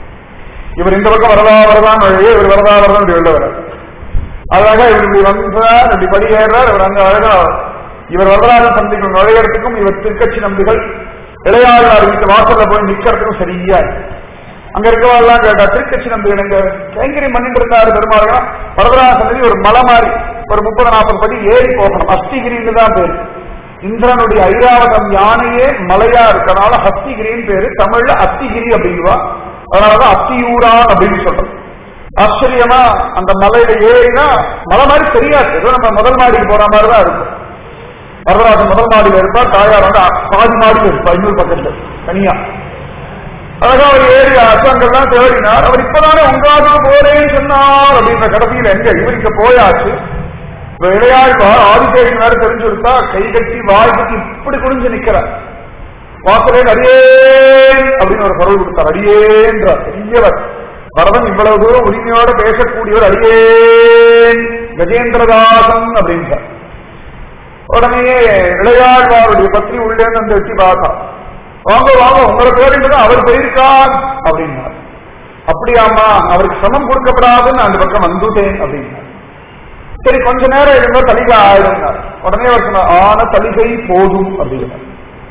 இவர் இந்த பக்கம் வரதா வரதான் வழியே இவர் வரதா வரதான் இப்படி வெளில வர அழகா இவர் இப்படி வந்தார் இப்படி படி ஏறார் இவர் அங்க அழகா இவர் வரலாறு சந்தைகள் நுழையறதுக்கும் இவர் திருக்கட்சி நம்பிகள் இளையாழ்வார் வீட்டு வாசல்ல போய் நிக்கிறதுக்கும் சரியா இருக்கு. அங்க இருக்கவாள்லாம் கேட்டா திருக்கட்சி நம்பிகள் எங்க கைங்கரியம் பண்ணிட்டு இருந்தாரு பெருமாள் வரதராஜ சன்னதி ஒரு மலை மாதிரி ஒரு முப்பது நாற்பது படி ஏறி போகணும் அஸ்திகிரின்னு தான் பேரு இந்திரனுடைய ஐராவதம் யானையே மலையா இருக்கனால ஹஸ்திகிரின்னு பேரு தமிழ்ல அத்திகிரி அப்படிங்குவா அதனாலதான் அத்தியூரான் அப்படின்னு சொல்றோம் ஆச்சரியமா அந்த மலையில ஏறினா மலை மாதிரி தெரியாது ஏதோ நம்ம முதல் மாடிக்கு போற மாதிரி தான் இருக்கும் வரதராஜன் முதல் மாடியில இருப்பா தாயார் வந்து பாதி மாடியில் இருப்பா இன்னொரு பக்கத்துல தனியா அழகா அவர் ஏறி அசங்கள்லாம் தேடினார் அவர் இப்பதானே உங்காக போறேன்னு சொன்னார் அப்படின்ற கடைசியில் எங்க இவர் இங்க போயாச்சு இப்ப இளையாழ்வார் ஆதிசேஷன் வேற தெரிஞ்சு கொடுத்தா கை கட்டி வாய் கட்டி இப்படி குடிஞ்சு நிக்கிறார் வாசலே அடியேன் அப்படின்னு ஒரு குரல் கொடுத்தார் அடியேன்றார் பெரியவர் வரதன் இவ்வளவு தூரம் உரிமையோட பேசக்கூடியவர் அடியேன் கஜேந்திரதாசன் அப்படின்றார் உடனே இளையாழ்வாருடைய பத்தி உள்ளே வந்து எட்டி பார்த்தா வாங்க வாங்க உங்களை பேருன்றது அவர் போயிருக்கார் அப்படின்னார் அப்படியாமா அவருக்கு சிரமம் கொடுக்கப்படாதுன்னு அந்த பக்கம் வந்துட்டேன் அப்படின்னார் சரி கொஞ்ச நேரம் இருந்தா தலிகை ஆயிடுனார் உடனே அவர் சொன்னார் ஆன தலிகை போதும் அப்படின்னார்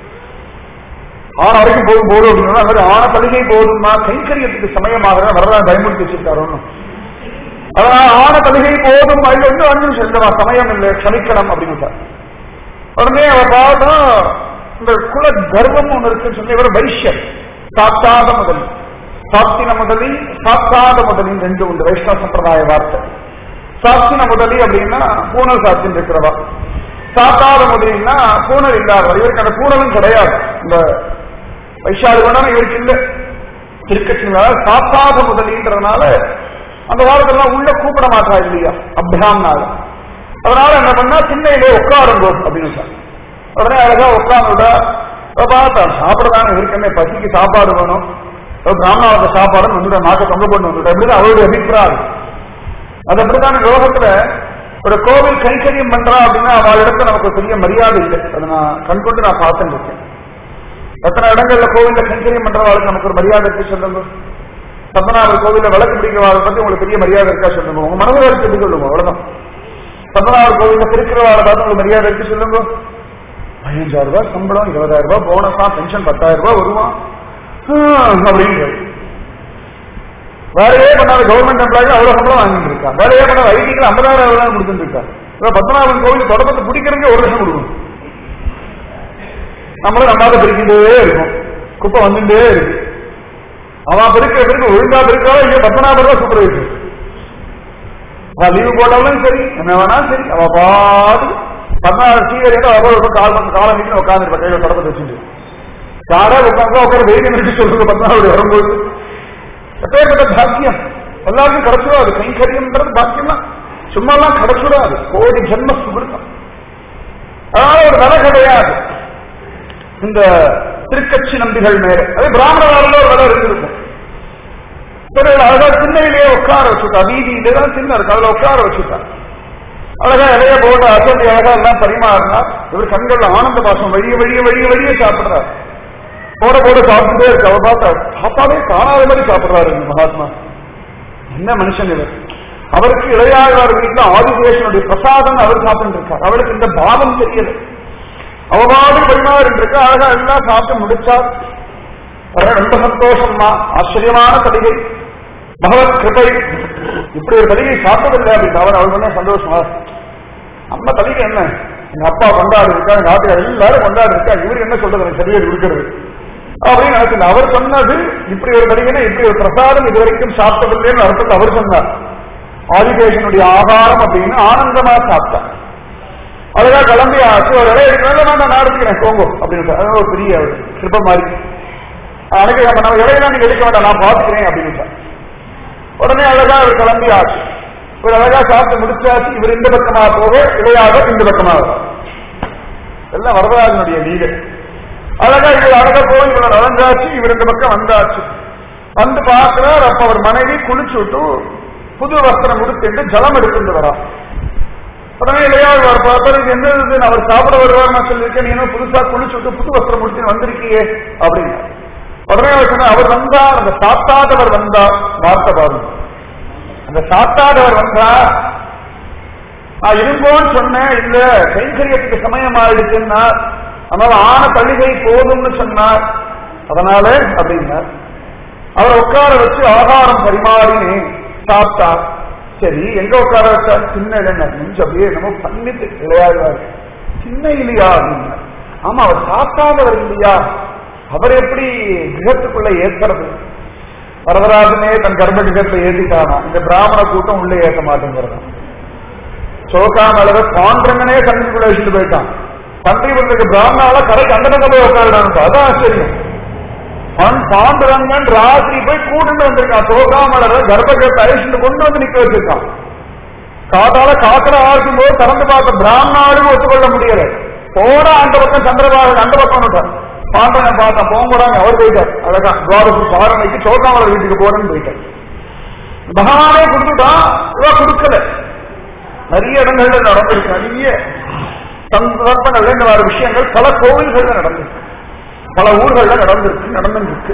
ஆன வரைக்கும் போதும் போதும் அப்படின்னா அவர் ஆன தலிகை போதும்னா கைங்கரியத்துக்கு சமயமாக வரதான் பயமுறுத்தி வச்சிருக்காரு ஒன்றும் அதனால ஆன தலிகை போதும் அது வந்து அஞ்சு நிமிஷம் இல்லைம்மா சமயம் இல்லை க்ஷமிக்கணும் அப்படின்னு உடனே அவர் பார்த்தா இந்த குல கர்வம் ஒண்ணு இருக்குன்னு சொல்லி இவர் வைஷ்யர் சாத்தாத முதலி சாத்தின முதலி சாத்தாத முதலின்னு ரெண்டு உண்டு வைஷ்ணவ சம்பிரதாய வார்த்தை சாத்தின முதலி அப்படின்னா பூனல் சாத்தின் இருக்கிறவா சாத்தாத முதலின்னா பூனல் இல்லாதவர் இவருக்கு அந்த பூனலும் கிடையாது இந்த வைஷாலி வேணாலும் இவருக்கு இல்லை திருக்கட்சினால சாத்தாத முதலின்றதுனால அந்த வாரத்தெல்லாம் உள்ள கூப்பிட மாட்டா இல்லையா அபியாம்னால அதனால என்ன பண்ணா சின்னையிலே உட்காருங்கோ அப்படின்னு சொன்னார் உடனே அழகா உட்கார்ந்துட்டா பார்த்தா சாப்பிடதானே இருக்கமே பசிக்கு சாப்பாடு வேணும் பிராமணாவுக்கு சாப்பாடு வந்துட்டா நாக்க தொங்க போட்டு வந்துட்டா இப்படிதான் அவருடைய அபிப்பிராயம் அது அப்படித்தான லோகத்துல ஒரு கோவில் கைங்கரியம் பண்றா அப்படின்னா அவள் இடத்துல நமக்கு பெரிய மரியாதை இல்லை அதை நான் கண்கொண்டு நான் பார்த்துட்டு இருக்கேன் எத்தனை இடங்கள்ல கோவில்ல கைங்கரியம் பண்றவாளுக்கு நமக்கு ஒரு மரியாதை இருக்கு சொல்லுங்க பத்மநாபர் கோவில்ல விளக்கு பிடிக்கிறவாளை பத்தி உங்களுக்கு பெரிய மரியாதை இருக்கா சொல்லுங்க உங்க மனதில் இருக்கு சொல்லுங்க அவ்வளவுதான் பத்மநாபர் கோவில்ல திருக்கிறவாளை பார்த்து உங்களுக்கு மரியாதை இருக்கு சொல்லுங்க பதினஞ்சாயிரம் ரூபாய் சம்பளம் இருபதாயிரம் ரூபாய் போனஸா பென்ஷன் பத்தாயிரம் ரூபாய் வருவான் அப்படின்னு வேலையே பண்ணாத கவர்மெண்ட் எம்ப்ளாயி அவ்வளவு சம்பளம் வாங்கிட்டு இருக்கா வேலையே பண்ணாத ஐடிக்கு ஐம்பதாயிரம் ரூபாய் கொடுத்துட்டு இருக்கா இப்ப பத்மநாபன் கோவில் தொடக்கத்தை பிடிக்கிறதுக்கு ஒரு லட்சம் கொடுக்கணும் நம்மளும் நம்மளால பிரிக்கிட்டே இருக்கும் குப்பை வந்துட்டே இருக்கு அவன் பிரிக்கிற பிறகு ஒழுங்கா பிரிக்கிறாலும் இங்க பத்மநாபர் தான் சூப்பர்வைசர் அவன் லீவு போட்டாலும் சரி என்ன வேணாலும் சரி அவ பாடு பதினாறு சீரியல் அவள் கால் பண்ண காலம் வீட்டு உட்காந்து கையில தொடர்பு வச்சுட்டு யாரா உட்காந்து உட்கார வெயிட் நிறுத்தி சொல்லுங்க பதினாறு வரும்போது எப்பேற்பட்ட பாக்கியம் எல்லாருக்கும் கிடைச்சிடாது கைங்கரியம்ன்றது பாக்கியம் தான் சும்மா எல்லாம் கிடைச்சிடாது கோடி ஜென்ம சுகிருத்தம் அதனால ஒரு விலை கிடையாது இந்த திருக்கட்சி நம்பிகள் மேல அது பிராமணவாரில் ஒரு விலை இருந்திருக்கும் சரி அழகா சின்னையிலேயே உட்கார வச்சுட்டா வீதியிலே தான் சின்ன இருக்கு அதுல உட்கார வச்சுட்டா அழகா இலைய போட்டு அசந்தி அழகா எல்லாம் பரிமாறினா இவர் கண்கள்ல ஆனந்த பாசம் வழிய வழிய வழிய வழிய சாப்பிடுறாரு போட போட சாப்பிட்டுட்டே இருக்கு அவர் பார்த்தா சாப்பாடே காணாத மாதிரி சாப்பிடுறாரு இந்த மகாத்மா என்ன மனுஷன் இவர் அவருக்கு இளையாழ்வார் வீட்டுல ஆதிசேஷனுடைய பிரசாதம் அவர் சாப்பிட்டு இருக்கார் அவளுக்கு இந்த பாவம் தெரியல அவபாடு பரிமாறி இருக்கு அழகா எல்லாம் சாப்பிட்டு முடிச்சார் ரொம்ப சந்தோஷமா ஆச்சரியமான கடிகை பகவத் கிருபை இப்படி ஒரு கடிகை சாப்பிட்டதில்லை அப்படின்னு அவர் அவர் பண்ண சந்தோஷமா நம்ம கடிகை என்ன எங்க அப்பா கொண்டாடி இருக்கா எங்க ஆட்டுக்கார் எல்லாரும் கொண்டாடி இருக்கா இவர் என்ன சொல்றது எனக்கு சரியா கொடுக்கிறது அப்படின்னு நினைச்சு அவர் சொன்னது இப்படி ஒரு கடிகைனா இப்படி ஒரு பிரசாதம் இது வரைக்கும் சாப்பிட்டதில்லைன்னு அர்த்தத்தை அவர் சொன்னார் ஆதிகேஷனுடைய ஆகாரம் அப்படின்னு ஆனந்தமா சாப்பிட்டார் அழகா கிளம்பி ஆச்சு ஒரு இடம் எடுக்கணும் நான் நடத்திக்கிறேன் போங்க அப்படின்னு அதான் ஒரு பெரிய சிற்பம் மாதிரி அன்னைக்கு நம்ம இடையெல்லாம் நீங்க எடுக்க வேண்டாம் நான் பார்த்துக்கிறேன் அப்படின்னு உடனே அழகா அவர் கிளம்பி ஆச்சு இவர் அழகா சாப்பிட்டு முடிச்சாச்சு இவர் இந்த பக்கமா போக இளையாக இந்த பக்கமா எல்லாம் வரதராஜனுடைய லீலை அழகா இவர் அழகா போய் இவர் நடந்தாச்சு இவர் இந்த பக்கம் வந்தாச்சு வந்து பார்க்கிறார் அப்ப அவர் மனைவி குளிச்சு விட்டு புது வஸ்திரம் உடுத்திட்டு ஜலம் எடுத்துட்டு வரா உடனே இளையாள் அவர் பார்த்தாரு இது என்ன இது அவர் சாப்பிட வருவார் நான் சொல்லியிருக்கேன் நீ என்ன புதுசா குளிச்சு விட்டு புது வஸ்திரம் முடிச்சு வந்திருக்கியே அப்படின்னு உடனே அவர் சொன்ன அவர் வந்தார் அந்த சாத்தாதவர் வந்தார் வார்த்தை பாருங்க அந்த சாத்தாதவர் வந்தார் நான் இருங்கோன்னு சொன்னேன் இல்ல கைங்கரியத்துக்கு சமயம் ஆயிடுச்சுன்னா அதனால ஆன தள்ளிகை போதும்னு சொன்னார் அதனால அப்படின்னார் அவரை உட்கார வச்சு ஆகாரம் பரிமாறினேன் சாப்பிட்டா சரி எங்க உட்கார வச்சா சின்ன இளைஞ நெஞ்சு அப்படியே நம்ம பண்ணிட்டு விளையாடுவார் சின்ன இல்லையா அப்படின்னா ஆமா அவர் சாப்பிட்டாதவர் இல்லையா அவர் எப்படி கிரகத்துக்குள்ள ஏத்துறது வரதராஜனே தன் கர்ப்ப கிரகத்தை ஏத்திட்டானா இந்த பிராமண கூட்டம் உள்ளே ஏற்ற மாட்டேங்கிறதா சோகாமலர பாண்டங்கனே கண்ணுக்குள்ள வச்சுட்டு போயிட்டான் தந்தை வந்ததுக்கு பிராமணால கரைக்கு அந்த பக்கம் போய் உட்காருடான்னு அதான் ஆச்சரியம் அவன் பாண்டுரங்கன் ராத்திரி போய் கூட்டுட்டு வந்திருக்கான் சோகாமலர கர்ப்பகிரத்தை அழிச்சுட்டு கொண்டு வந்து நிக்க வச்சிருக்கான் காதால காக்கர ஆழ்த்தும் போது திறந்து பார்த்த பிராமணாலும் ஒத்துக்கொள்ள முடியல போடா அந்த பக்கம் சந்திரபாபு அந்த பக்கம் விட்டார் பாண்டனை பார்த்தா போங்கடாங்க அவர் போயிட்டார் அழகா துவாரசு பாரணைக்கு சோகாமலர் வீட்டுக்கு போறேன்னு போயிட்டார் பகவானே கொடுத்துட்டான் இவ கொடுக்கல நிறைய இடங்கள்ல நடந்திருக்கு நிறைய சந்தர்ப்பங்கள்ல இந்த மாதிரி விஷயங்கள் பல கோவில்கள்ல நடந்திருக்கு பல ஊர்கள்ல நடந்திருக்கு நடந்துருக்கு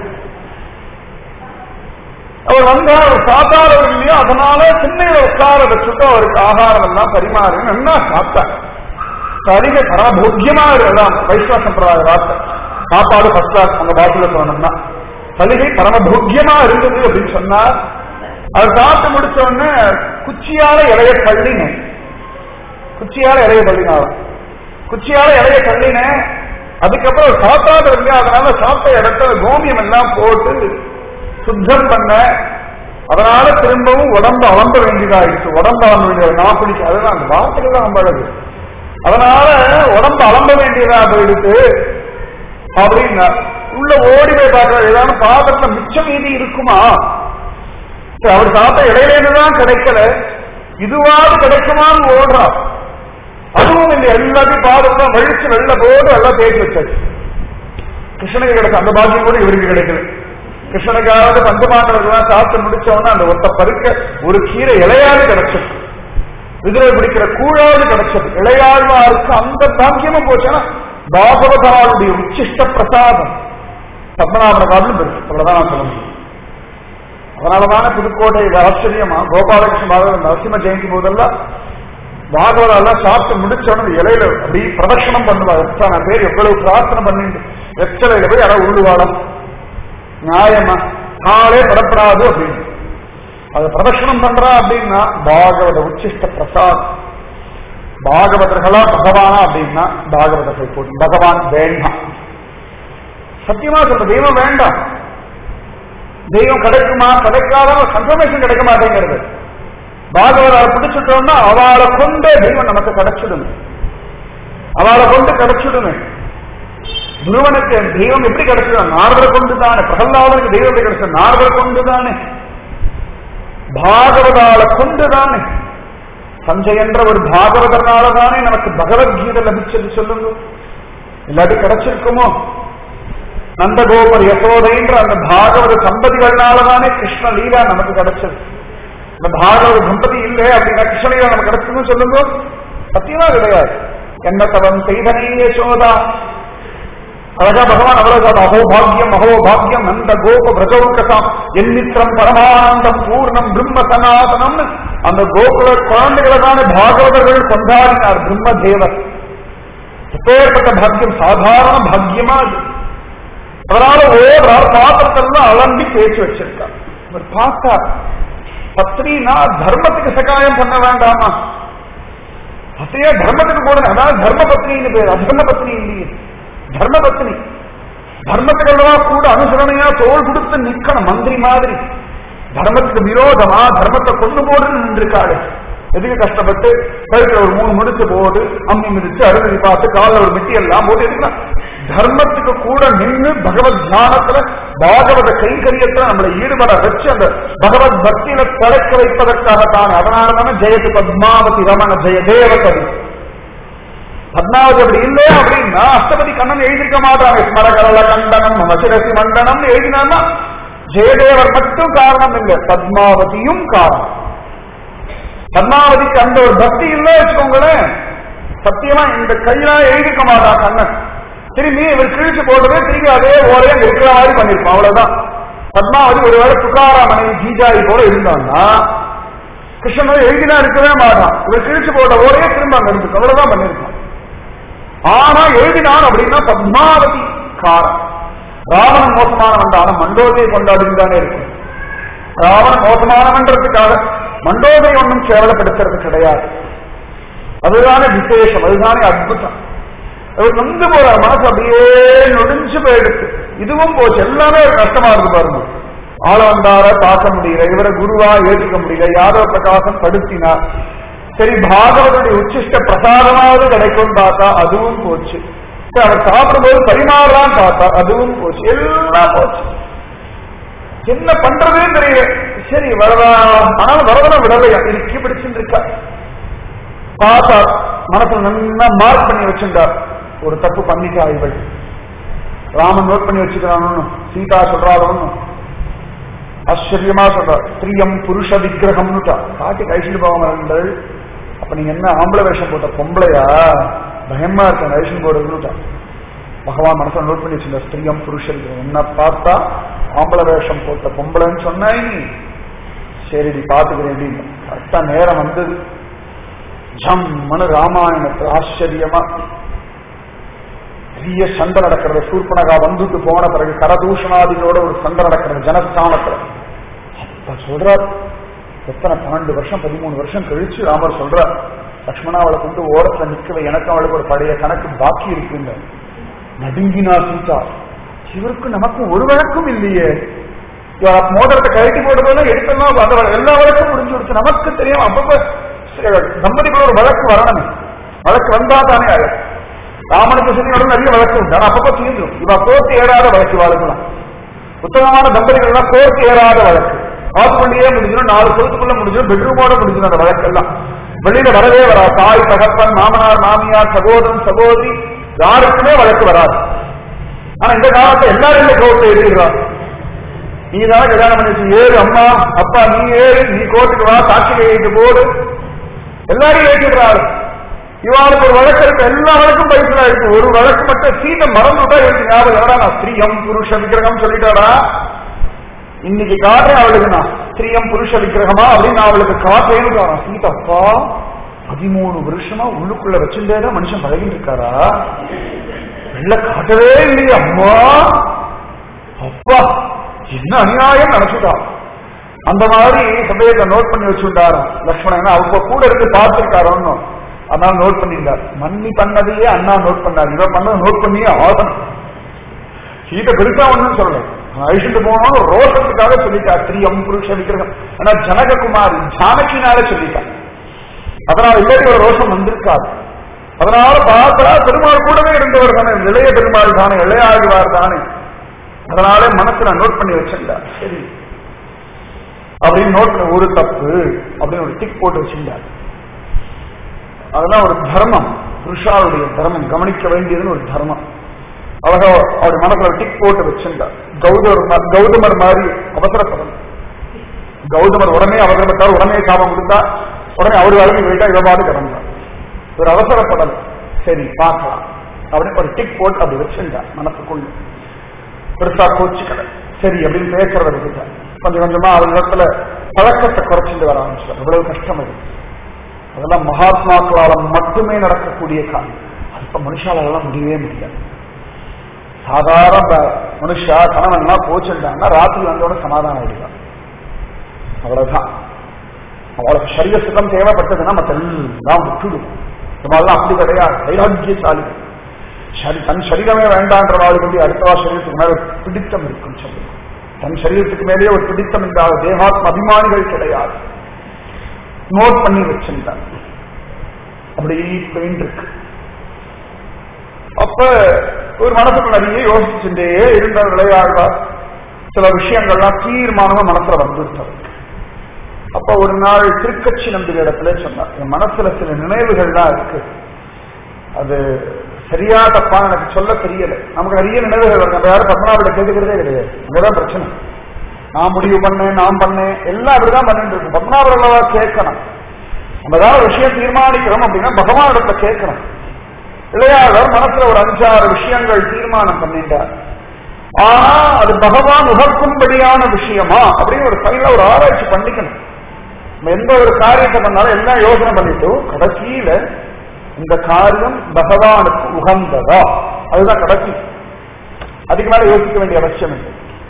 அவர் வந்தா அவர் சாப்பிட்டாரவர் இல்லையோ அதனால சின்னையில உட்கார வச்சுட்டு அவருக்கு ஆகாரம் எல்லாம் பரிமாறி நல்லா சாப்பிட்டார் அதிக பரமபோக்கியமா இருக்கலாம் வைஷ்ணவ சம்பிரதாய வார்த்தை சாப்பாடு ஃபர்ஸ்ட் கிளாஸ் அந்த பாட்டில சொல்லணும்னா சலுகை பரமபோக்கியமா இருந்தது அப்படின்னு சொன்னா அவர் சாப்பிட்டு முடிச்ச உடனே குச்சியால இலைய தள்ளினேன் குச்சியால இலைய தள்ளினாலும் குச்சியால இலைய தள்ளினேன் அதுக்கப்புறம் சாப்பிடாத இல்லையா அதனால சாப்பிட்ட இடத்துல கோமியம் எல்லாம் போட்டு சுத்தம் பண்ண அதனால திரும்பவும் உடம்பு அலம்ப வேண்டியதாயிடுச்சு உடம்பு அலம்ப வேண்டியது நான் பிடிச்ச அதுதான் அந்த வார்த்தைகள் தான் அம்பழகு அதனால உடம்பு அலம்ப வேண்டியதா போயிடுச்சு அப்படின்னா உள்ள ஓடி போய் பார்க்கறது ஏதாவது பாத்திரத்துல மிச்சம் மீதி இருக்குமா சரி, அவர் சாப்பிட்ட இடையில தான் கிடைக்கல இதுவாவது கிடைக்குமான்னு ஓடுறான் அதுவும் இல்லை எல்லாத்தையும் பாதம் வழிச்சு வெள்ள போட்டு எல்லாம் தேய்ச்சி வச்சாச்சு கிருஷ்ணனுக்கு கிடைச்ச அந்த பாக்கியம் கூட இவருக்கு கிடைக்கல கிருஷ்ணனுக்காவது பஞ்சபாண்டவர்கள்லாம் சாப்பிட்டு முடிச்ச உடனே அந்த ஒத்த பருக்க ஒரு கீரை இலையாவது கிடைச்சது விதிரை பிடிக்கிற கூழாவது கிடைச்சது இளையாழ்வாருக்கு அந்த பாக்கியமும் போச்சுன்னா பாகவதாருடைய உச்சிஷ்ட பிரசாதம் பத்மநாபன காலம் இருக்கு அவ்வளவுதான் நான் சொல்ல முடியும் அதனாலதான புதுக்கோட்டை இது ஆச்சரியமா கோபாலகிருஷ்ண பாகவத நரசிம்ம ஜெயந்தி போதெல்லாம் பாகவதெல்லாம் சாப்பிட்டு முடிச்ச உடனே இலையில அப்படி பிரதட்சணம் பண்ணுவா எத்தனை பேர் எவ்வளவு பிரார்த்தனை பண்ணிட்டு வெச்சலையில போய் யாராவது உருவாடம் நியாயமா காலே படப்படாது அப்படின்னு அது பிரதட்சணம் பண்றா அப்படின்னா பாகவத உச்சிஷ்ட பிரசாத் பாகவதர்களா பகவானா அப்படின்னா பாகவதர்கள் போடும் பகவான் வேண்டாம் சத்தியமா சொல்ற தெய்வம் வேண்டாம் தெய்வம் கிடைக்குமா கிடைக்காத கன்ஃபர்மேஷன் கிடைக்க மாட்டேங்கிறது பாகவதாரை பிடிச்சிட்டோம்னா அவளை கொண்டே தெய்வம் நமக்கு கிடைச்சிடுமே அவளை கொண்டு கிடைச்சிடுமே துருவனுக்கு தெய்வம் எப்படி கிடைச்சது நாரதரை கொண்டு தானே பிரகல்லாதனுக்கு தெய்வம் எப்படி கிடைச்சது நாரதரை கொண்டு தானே பாகவதால கொண்டு தானே சஞ்சய் என்ற ஒரு பாகவதனால தானே நமக்கு பகவத்கீதை லபிச்சது சொல்லுங்க இல்லாட்டி கிடைச்சிருக்குமோ நந்தகோபர் யசோதைன்ற அந்த பாகவத சம்பதிகள்னாலதானே கிருஷ்ண லீலா நமக்கு கிடைச்சது இந்த பாகவத தம்பதி இல்லை அப்படின்னா கிருஷ்ணலீலா நமக்கு கிடைச்சதுன்னு சொல்லுங்க சத்தியமா கிடையாது என்ன தவம் செய்தனே யசோதா அழகா பகவான் அவ்வளவு அகோபாகியம் அகோபாகியம் நந்த கோப பிரஜோக்கசாம் எண்ணித்திரம் பரமானந்தம் பூர்ணம் பிரம்ம சனாதனம் அந்த கோகுல குழந்தைகளை தானே பாகவதர்கள் கொண்டாடினார் பிரம்ம தேவர் எப்பேற்பட்ட பாக்கியம் சாதாரண பாக்கியமா அது அதனால ஓடுறார் பாத்திரத்தெல்லாம் அலம்பி தேய்ச்சி வச்சிருக்கார் அவர் பார்த்தார் பத்னினா தர்மத்துக்கு சகாயம் பண்ண வேண்டாமா பத்னியா தர்மத்துக்கு போடுங்க அதாவது தர்ம பத்னின்னு பேர் அதர்ம பத்னி இல்லையே தர்ம பத்னி தர்மத்துக்கெல்லாம் கூட அனுசரணையா தோல் கொடுத்து நிக்கணும் மந்திரி மாதிரி தர்மத்துக்கு விரோதமா தர்மத்தை கொண்டு போடுன்னு நின்றுருக்காரு எதுக்கு கஷ்டப்பட்டு கழுத்துல ஒரு மூணு முடிச்சு போடு அம்மி மிதிச்சு அருவி பார்த்து காலில் ஒரு மிட்டி எல்லாம் போட்டு எதுக்குன்னா தர்மத்துக்கு கூட நின்று பகவத் தியானத்துல பாகவத கைங்கரியத்துல நம்மளை ஈடுபட வச்சு அந்த பகவத் பக்தியில தழைக்க வைப்பதற்காகத்தான் அதனால தானே ஜெயத்து பத்மாவதி ரமண ஜெய தேவகவி பத்மாவதி அப்படி இல்லை அப்படின்னா அஷ்டபதி கண்ணன் எழுதிருக்க மாட்டாங்க ஸ்மரகரள கண்டனம் மசிரசி மண்டனம் எழுதினா ஜெயதேவர் மட்டும் காரணம் இல்லை பத்மாவதியும் காரணம் பத்மாவதிக்கு அந்த ஒரு பக்தி இல்லை வச்சுக்கோங்களேன் சத்தியமா இந்த கையில எழுதிக்க மாட்டான் கண்ணன் திரும்பி இவர் கிழிச்சு போட்டதே திரும்பி அதே ஓரையா அங்க இருக்கிற மாதிரி பண்ணிருப்பான் அவ்வளவுதான் பத்மாவதி ஒருவேளை துக்காராமனை ஜீஜாயி போல இருந்தான்னா கிருஷ்ணன் எழுதினா இருக்கவே மாட்டான் இவர் கிழிச்சு போட்ட ஒரே திரும்ப அங்க இருக்கு அவ்வளவுதான் பண்ணிருக்கான் ஆனா எழுதினான் அப்படின்னா பத்மாவதி காரம் ராவணன் மோசமானவன் தான் மண்டோதையை கொண்டாடி தானே இருக்கும் ராவணன் மோசமானவன்றதுக்காக மண்டோதை ஒன்றும் கேவலப்படுத்துறது கிடையாது அதுதானே விசேஷம் அதுதானே அற்புதம் அவர் நொந்து போற மனசு அப்படியே நொடிஞ்சு போயிடுச்சு இதுவும் போச்சு எல்லாமே ஒரு கஷ்டமா இருக்கு பாருங்க ஆளவந்தார பார்க்க முடியல இவரை குருவா ஏற்றுக்க முடியல யாதவ பிரகாசம் படுத்தினார் சரி பாகவதனுடைய உச்சிஷ்ட பிரசாதமாவது கிடைக்கும் பார்த்தா அதுவும் போச்சு சரி, அவர் சாப்பிடும்போது பரிமாறலாம் பார்த்தா அதுவும் போச்சு எல்லாம் போச்சு என்ன பண்றதே தெரியல சரி வரதா ஆனாலும் வரதனை விடலையா இறுக்கி பிடிச்சுட்டு இருக்கா பார்த்தா மனசுல நல்லா மார்க் பண்ணி வச்சிருந்தார் ஒரு தப்பு பண்ணிட்டா இவள் ராமன் நோட் பண்ணி வச்சுக்கிறான் சீதா சொல்றாலும் ஆச்சரியமா சொல்ற ஸ்திரியம் புருஷ விக்கிரகம்னுட்டா காட்டி கழிச்சுட்டு போவாங்க அப்ப நீங்க என்ன ஆம்பளை வேஷம் போட்ட பொம்பளையா பயமா இருக்க வேஷம் போடுறதுன்னுட்டா பகவான் மனசுல நோட் பண்ணி வச்சிருந்த ஸ்திரியம் புருஷ விக்கிரகம் என்ன பார்த்தா ஆம்பளை வேஷம் போட்ட பொம்பளைன்னு சொன்னாய் நீ சரி நீ பாத்துக்கிறேன் அப்படின்னு கரெக்டா நேரம் வந்தது ஜம்மனு ராமாயணத்துல ஆச்சரியமா பெரிய சண்டை நடக்கிறது சூர்பனகா வந்துட்டு போன பிறகு கரதூஷணாதிகளோட ஒரு சண்டை நடக்கிறது ஜனஸ்தானத்துல அப்ப சொல்றார் எத்தனை பன்னெண்டு வருஷம் பதிமூணு வருஷம் கழிச்சு ராமர் சொல்றார் லக்ஷ்மணா அவளை கொண்டு ஓரத்துல நிக்கவே எனக்கு அவளுக்கு ஒரு பழைய கணக்கு பாக்கி இருக்குங்க நடுங்கினா சீதா இவருக்கு நமக்கு ஒரு வழக்கும் இல்லையே இவர் மோதிரத்தை கழட்டி போடுறதுல எடுத்தோம்னா அந்த வழ- எல்லா வழக்கும் முடிஞ்சு விடுச்சு நமக்கு தெரியும் அப்பப்ப தம்பதிகள் ஒரு வழக்கு வரணுமே வழக்கு வந்தா தானே ஆகும் ராமனுக்கு சனியோட நிறைய வழக்கு உண்டு ஆனா அப்பப்ப தீர்ந்துடும் இவ கோர்த்து ஏறாத வழக்கு வாழ்க்கலாம் உத்தமமான தம்பதிகள் எல்லாம் கோர்த்து ஏறாத வழக்கு ஆஃப் பண்ணியே முடிஞ்சிடும் நாலு சொத்துக்குள்ள முடிஞ்சிடும் பெட்ரூமோட முடிஞ்சிடும் அந்த வழக்கெல்லாம் வெளியில வரவே வரா தாய் தகப்பன் மாமனார் மாமியார் சகோதரன் சகோதரி யாருக்குமே வழக்கு வராது ஆனா இந்த காலத்துல எல்லாரும் இந்த கோர்ட்டு எழுதிடுறான் நீ தான் கல்யாணம் பண்ணி வச்சு, ஏறு அம்மா அப்பா நீ ஏறு நீ கோர்ட்டுக்கு வா சாட்சி கையிட்டு போடு எல்லாரையும் ஏற்றிடுறாரு இவாளுக்கு ஒரு வழக்கு இருக்கு எல்லா வழக்கும் பைசலா இருக்கு ஒரு வழக்கு மட்டும் சீதை மறந்துட்டா எனக்கு ஞாபகம் எவ்வளோ நான் ஸ்திரீயம் புருஷ விக்கிரகம் சொல்லிட்டாடா இன்னைக்கு காட்டுறேன் அவளுக்கு நான் ஸ்திரீயம் புருஷ விக்கிரகமா அப்படின்னு நான் அவளுக்கு காட்டுறேன்னு காணும் சீதப்பா பதிமூணு வருஷமா உள்ளுக்குள்ள வச்சுட்டே தான் மனுஷன் பழகிட்டு இருக்காரா வெள்ள காட்டவே இல்லையே அம்மா அப்பா என்ன அநியாயம் நடக்குதா அந்த மாதிரி சமயத்தை நோட் பண்ணி வச்சுட்டாராம் லக்ஷ்மணன் அவங்க கூட இருந்து பார்த்திருக்காரோன்னு அதனால நோட் பண்ணியிருந்தார் மன்னி பண்ணதையே அண்ணா நோட் பண்ணார் இவன் பண்ணதை நோட் பண்ணியே ஆகணும் சீதை பெருசா ஒண்ணும் சொல்லல அழிச்சுட்டு போனோம் ரோஷத்துக்காக சொல்லிட்டா ஸ்ரீயம் புருஷ விக்கிரகம் ஆனா ஜனககுமாரி ஜானகினால சொல்லிட்டா அதனால இல்லாட்டி ஒரு ரோஷம் வந்திருக்காது அதனால பார்த்தா பெருமாள் கூடவே இருந்தவர் தானே இளைய பெருமாள் தானே இளையாழ்வார் தானே அதனால மனசுல நோட் பண்ணி வச்சிருந்தார் சரி அப்படின்னு நோட் பண்ண ஒரு தப்பு அப்படின்னு ஒரு டிக் போட்டு வச்சிருந்தார் அதெல்லாம் ஒரு தர்மம் புருஷாவுடைய தர்மம் கவனிக்க வேண்டியதுன்னு ஒரு தர்மம் அழகா அவர் மனசுல டிக் போட்டு வச்சிருந்தார் கௌதமர் மா- கௌதமர் மாதிரி அவசரப்படணும் கௌதமர் உடனே அவசரப்பட்டார் உடனே சாபம் கொடுத்தா உடனே அவர் வேலைக்கு போயிட்டா இவபாடு கிடந்தார் ஒரு அவசரப்படணும் சரி பார்க்கலாம் அப்படின்னு ஒரு டிக் போட்டு அப்படி வச்சிருந்தார் மனசுக்குள்ள பெருசா கோச்சுக்கல சரி அப்படின்னு பேசுறத விட்டுட்டார் கொஞ்சம் கொஞ்சமா அவர் இடத்துல பழக்கத்தை குறைச்சிட்டு வர ஆரம்பிச்சார் எவ்வளவு கஷ்டம் அது அதெல்லாம் மகாத்மாக்களால மட்டுமே நடக்கக்கூடிய காரியம் அது இப்ப மனுஷாலெல்லாம் முடியவே முடியாது சாதாரண ப- மனுஷா கணவன்லாம் போச்சுட்டாங்கன்னா ராத்திரி வந்தோட சமாதானம் ஆயிடுவான் அவ்வளவுதான் அவளுக்கு சரீர சுகம் தேவைப்பட்டதுன்னா மற்ற எல்லாம் விட்டுடும் நம்மளாம் அப்படி கிடையாது வைராக்கியசாலி சரி தன் சரீரமே வேண்டான்ற வாழ்க்கை அடுத்தவா சரீரத்துக்கு மேல ஒரு பிடித்தம் இருக்கும் சொல்லி தன் சரீரத்துக்கு மேலேயே ஒரு பிடித்தம் இல்லாத தேகாத்ம அபிமானிகள் கிடையாது நோட் பண்ணி வச்சிருந்தார் அப்படி பெயின் இருக்கு அப்ப ஒரு மனசுக்கு நிறைய யோசிச்சுட்டே இருந்த விளையாடுவார் சில விஷயங்கள்லாம் தீர்மானமா மனசுல வந்துருச்சு அப்ப ஒரு நாள் திருக்கட்சி நம்பிக்கை இடத்துல சொன்னார் என் மனசுல சில நினைவுகள்லாம் இருக்கு அது சரியா தப்பான்னு எனக்கு சொல்ல தெரியல நமக்கு நிறைய நினைவுகள் வருது நம்ம யாரும் பத்மநாபிட கேட்டுக்கிறதே கிடையாது அங்கதான் பிரச்சனை நான் முடிவு பண்ணேன் நான் பண்ணேன் எல்லாம் அப்படிதான் பண்ணிட்டு இருக்கு பத்மநாபர் அல்லவா கேட்கணும் நம்ம ஏதாவது ஒரு விஷயம் தீர்மானிக்கிறோம் அப்படின்னா பகவான் இடத்துல கேட்கணும் இளையாளர் மனசுல ஒரு அஞ்சாறு விஷயங்கள் தீர்மானம் பண்ணிட்டார் ஆனா அது பகவான் உகர்க்கும்படியான விஷயமா அப்படின்னு ஒரு ஃபைனலா ஒரு ஆராய்ச்சி பண்ணிக்கணும் நம்ம எந்த ஒரு காரியத்தை பண்ணாலும் எல்லாம் யோசனை பண்ணிட்டு கடைசியில இந்த காரியம் பகவானுக்கு உகந்ததா அதுதான் கடைசி அதுக்கு மேல யோசிக்க வேண்டிய அவசியம் இல்லை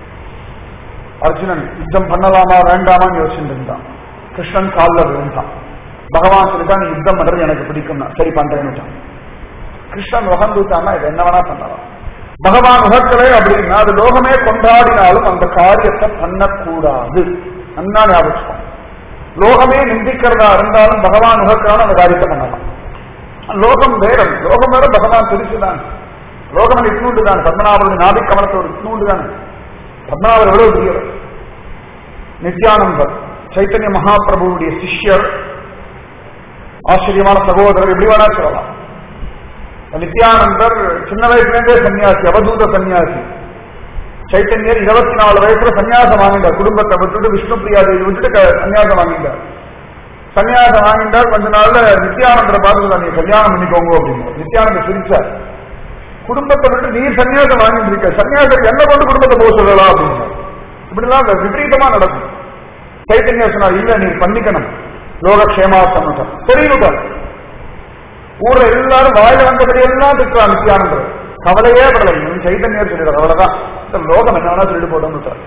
அர்ஜுனன் யுத்தம் பண்ணலாமா வேண்டாமான்னு யோசிச்சுட்டு இருந்தான் கிருஷ்ணன் காலில் விழுந்தான் பகவான் சொல்லிட்டா நீ யுத்தம் பண்றது எனக்கு பிடிக்கும்னா சரி பண்றேன்னு கிருஷ்ணன் உகந்துட்டான்னா இது என்ன வேணா பண்ணலாம் பகவான் உகக்கலை அப்படின்னா அது லோகமே கொண்டாடினாலும் அந்த காரியத்தை பண்ணக்கூடாது நன்னா ஞாபகம் லோகமே நிந்திக்கிறதா இருந்தாலும் பகவான் உகக்கிறான் அந்த காரியத்தை பண்ணலாம் லோகம் வேறம் லோகம் வேற பகவான் பிரிச்சுதான் லோகம் இட்னூண்டு தான் பத்மநாபருடைய நாதி கமலத்தோடு இட்னூண்டு தான் பத்மநாபர் எவ்வளவு பெரியவர் நித்யானந்தர் சைத்தன்ய மகாபிரபுவுடைய சிஷ்யர் ஆச்சரியமான சகோதரர் எப்படி வேணா சொல்லலாம் நித்யானந்தர் சின்ன வயசுலேருந்தே சன்னியாசி அவதூத சன்னியாசி சைத்தன்யர் இருபத்தி நாலு வயசுல சன்னியாசம் வாங்கிட்டார் குடும்பத்தை விட்டுட்டு விஷ்ணு பிரியா தேவி விட்டுட்டு க- சன்னியாசம் வாங்கிட்டார் சன்னியாசம் வாங்கிட்டார் கொஞ்ச நாள்ல நித்யானந்தரை பார்த்து நீங்க கல்யாணம் பண்ணிக்கோங்க அப்படின்னு நித்யானந்தர் சிரிச்சார் குடும்பத்தை விட்டு நீர் சன்னியாசம் வாங்கிட்டு இருக்க சன்னியாசம் என்ன கொண்டு குடும்பத்தை போக சொல்லலாம் அப்படின்னு இப்படிலாம் அந்த விபரீதமா நடக்கும் சைத்தன்யா சொன்னார் இல்ல நீ பண்ணிக்கணும் லோகக்ஷேமாசம் தெரியுட்டார் ஊர்ல எல்லாரும் வாயில வந்தபடி எல்லாம் திட்டுறான் நித்யானந்தர் கவலையே படலை இவன் சைத்தன்யர் சொல்லிடுறார் அவ்வளவுதான் இந்த லோகம் என்ன வேணா சொல்லிட்டு போட்டோம்னு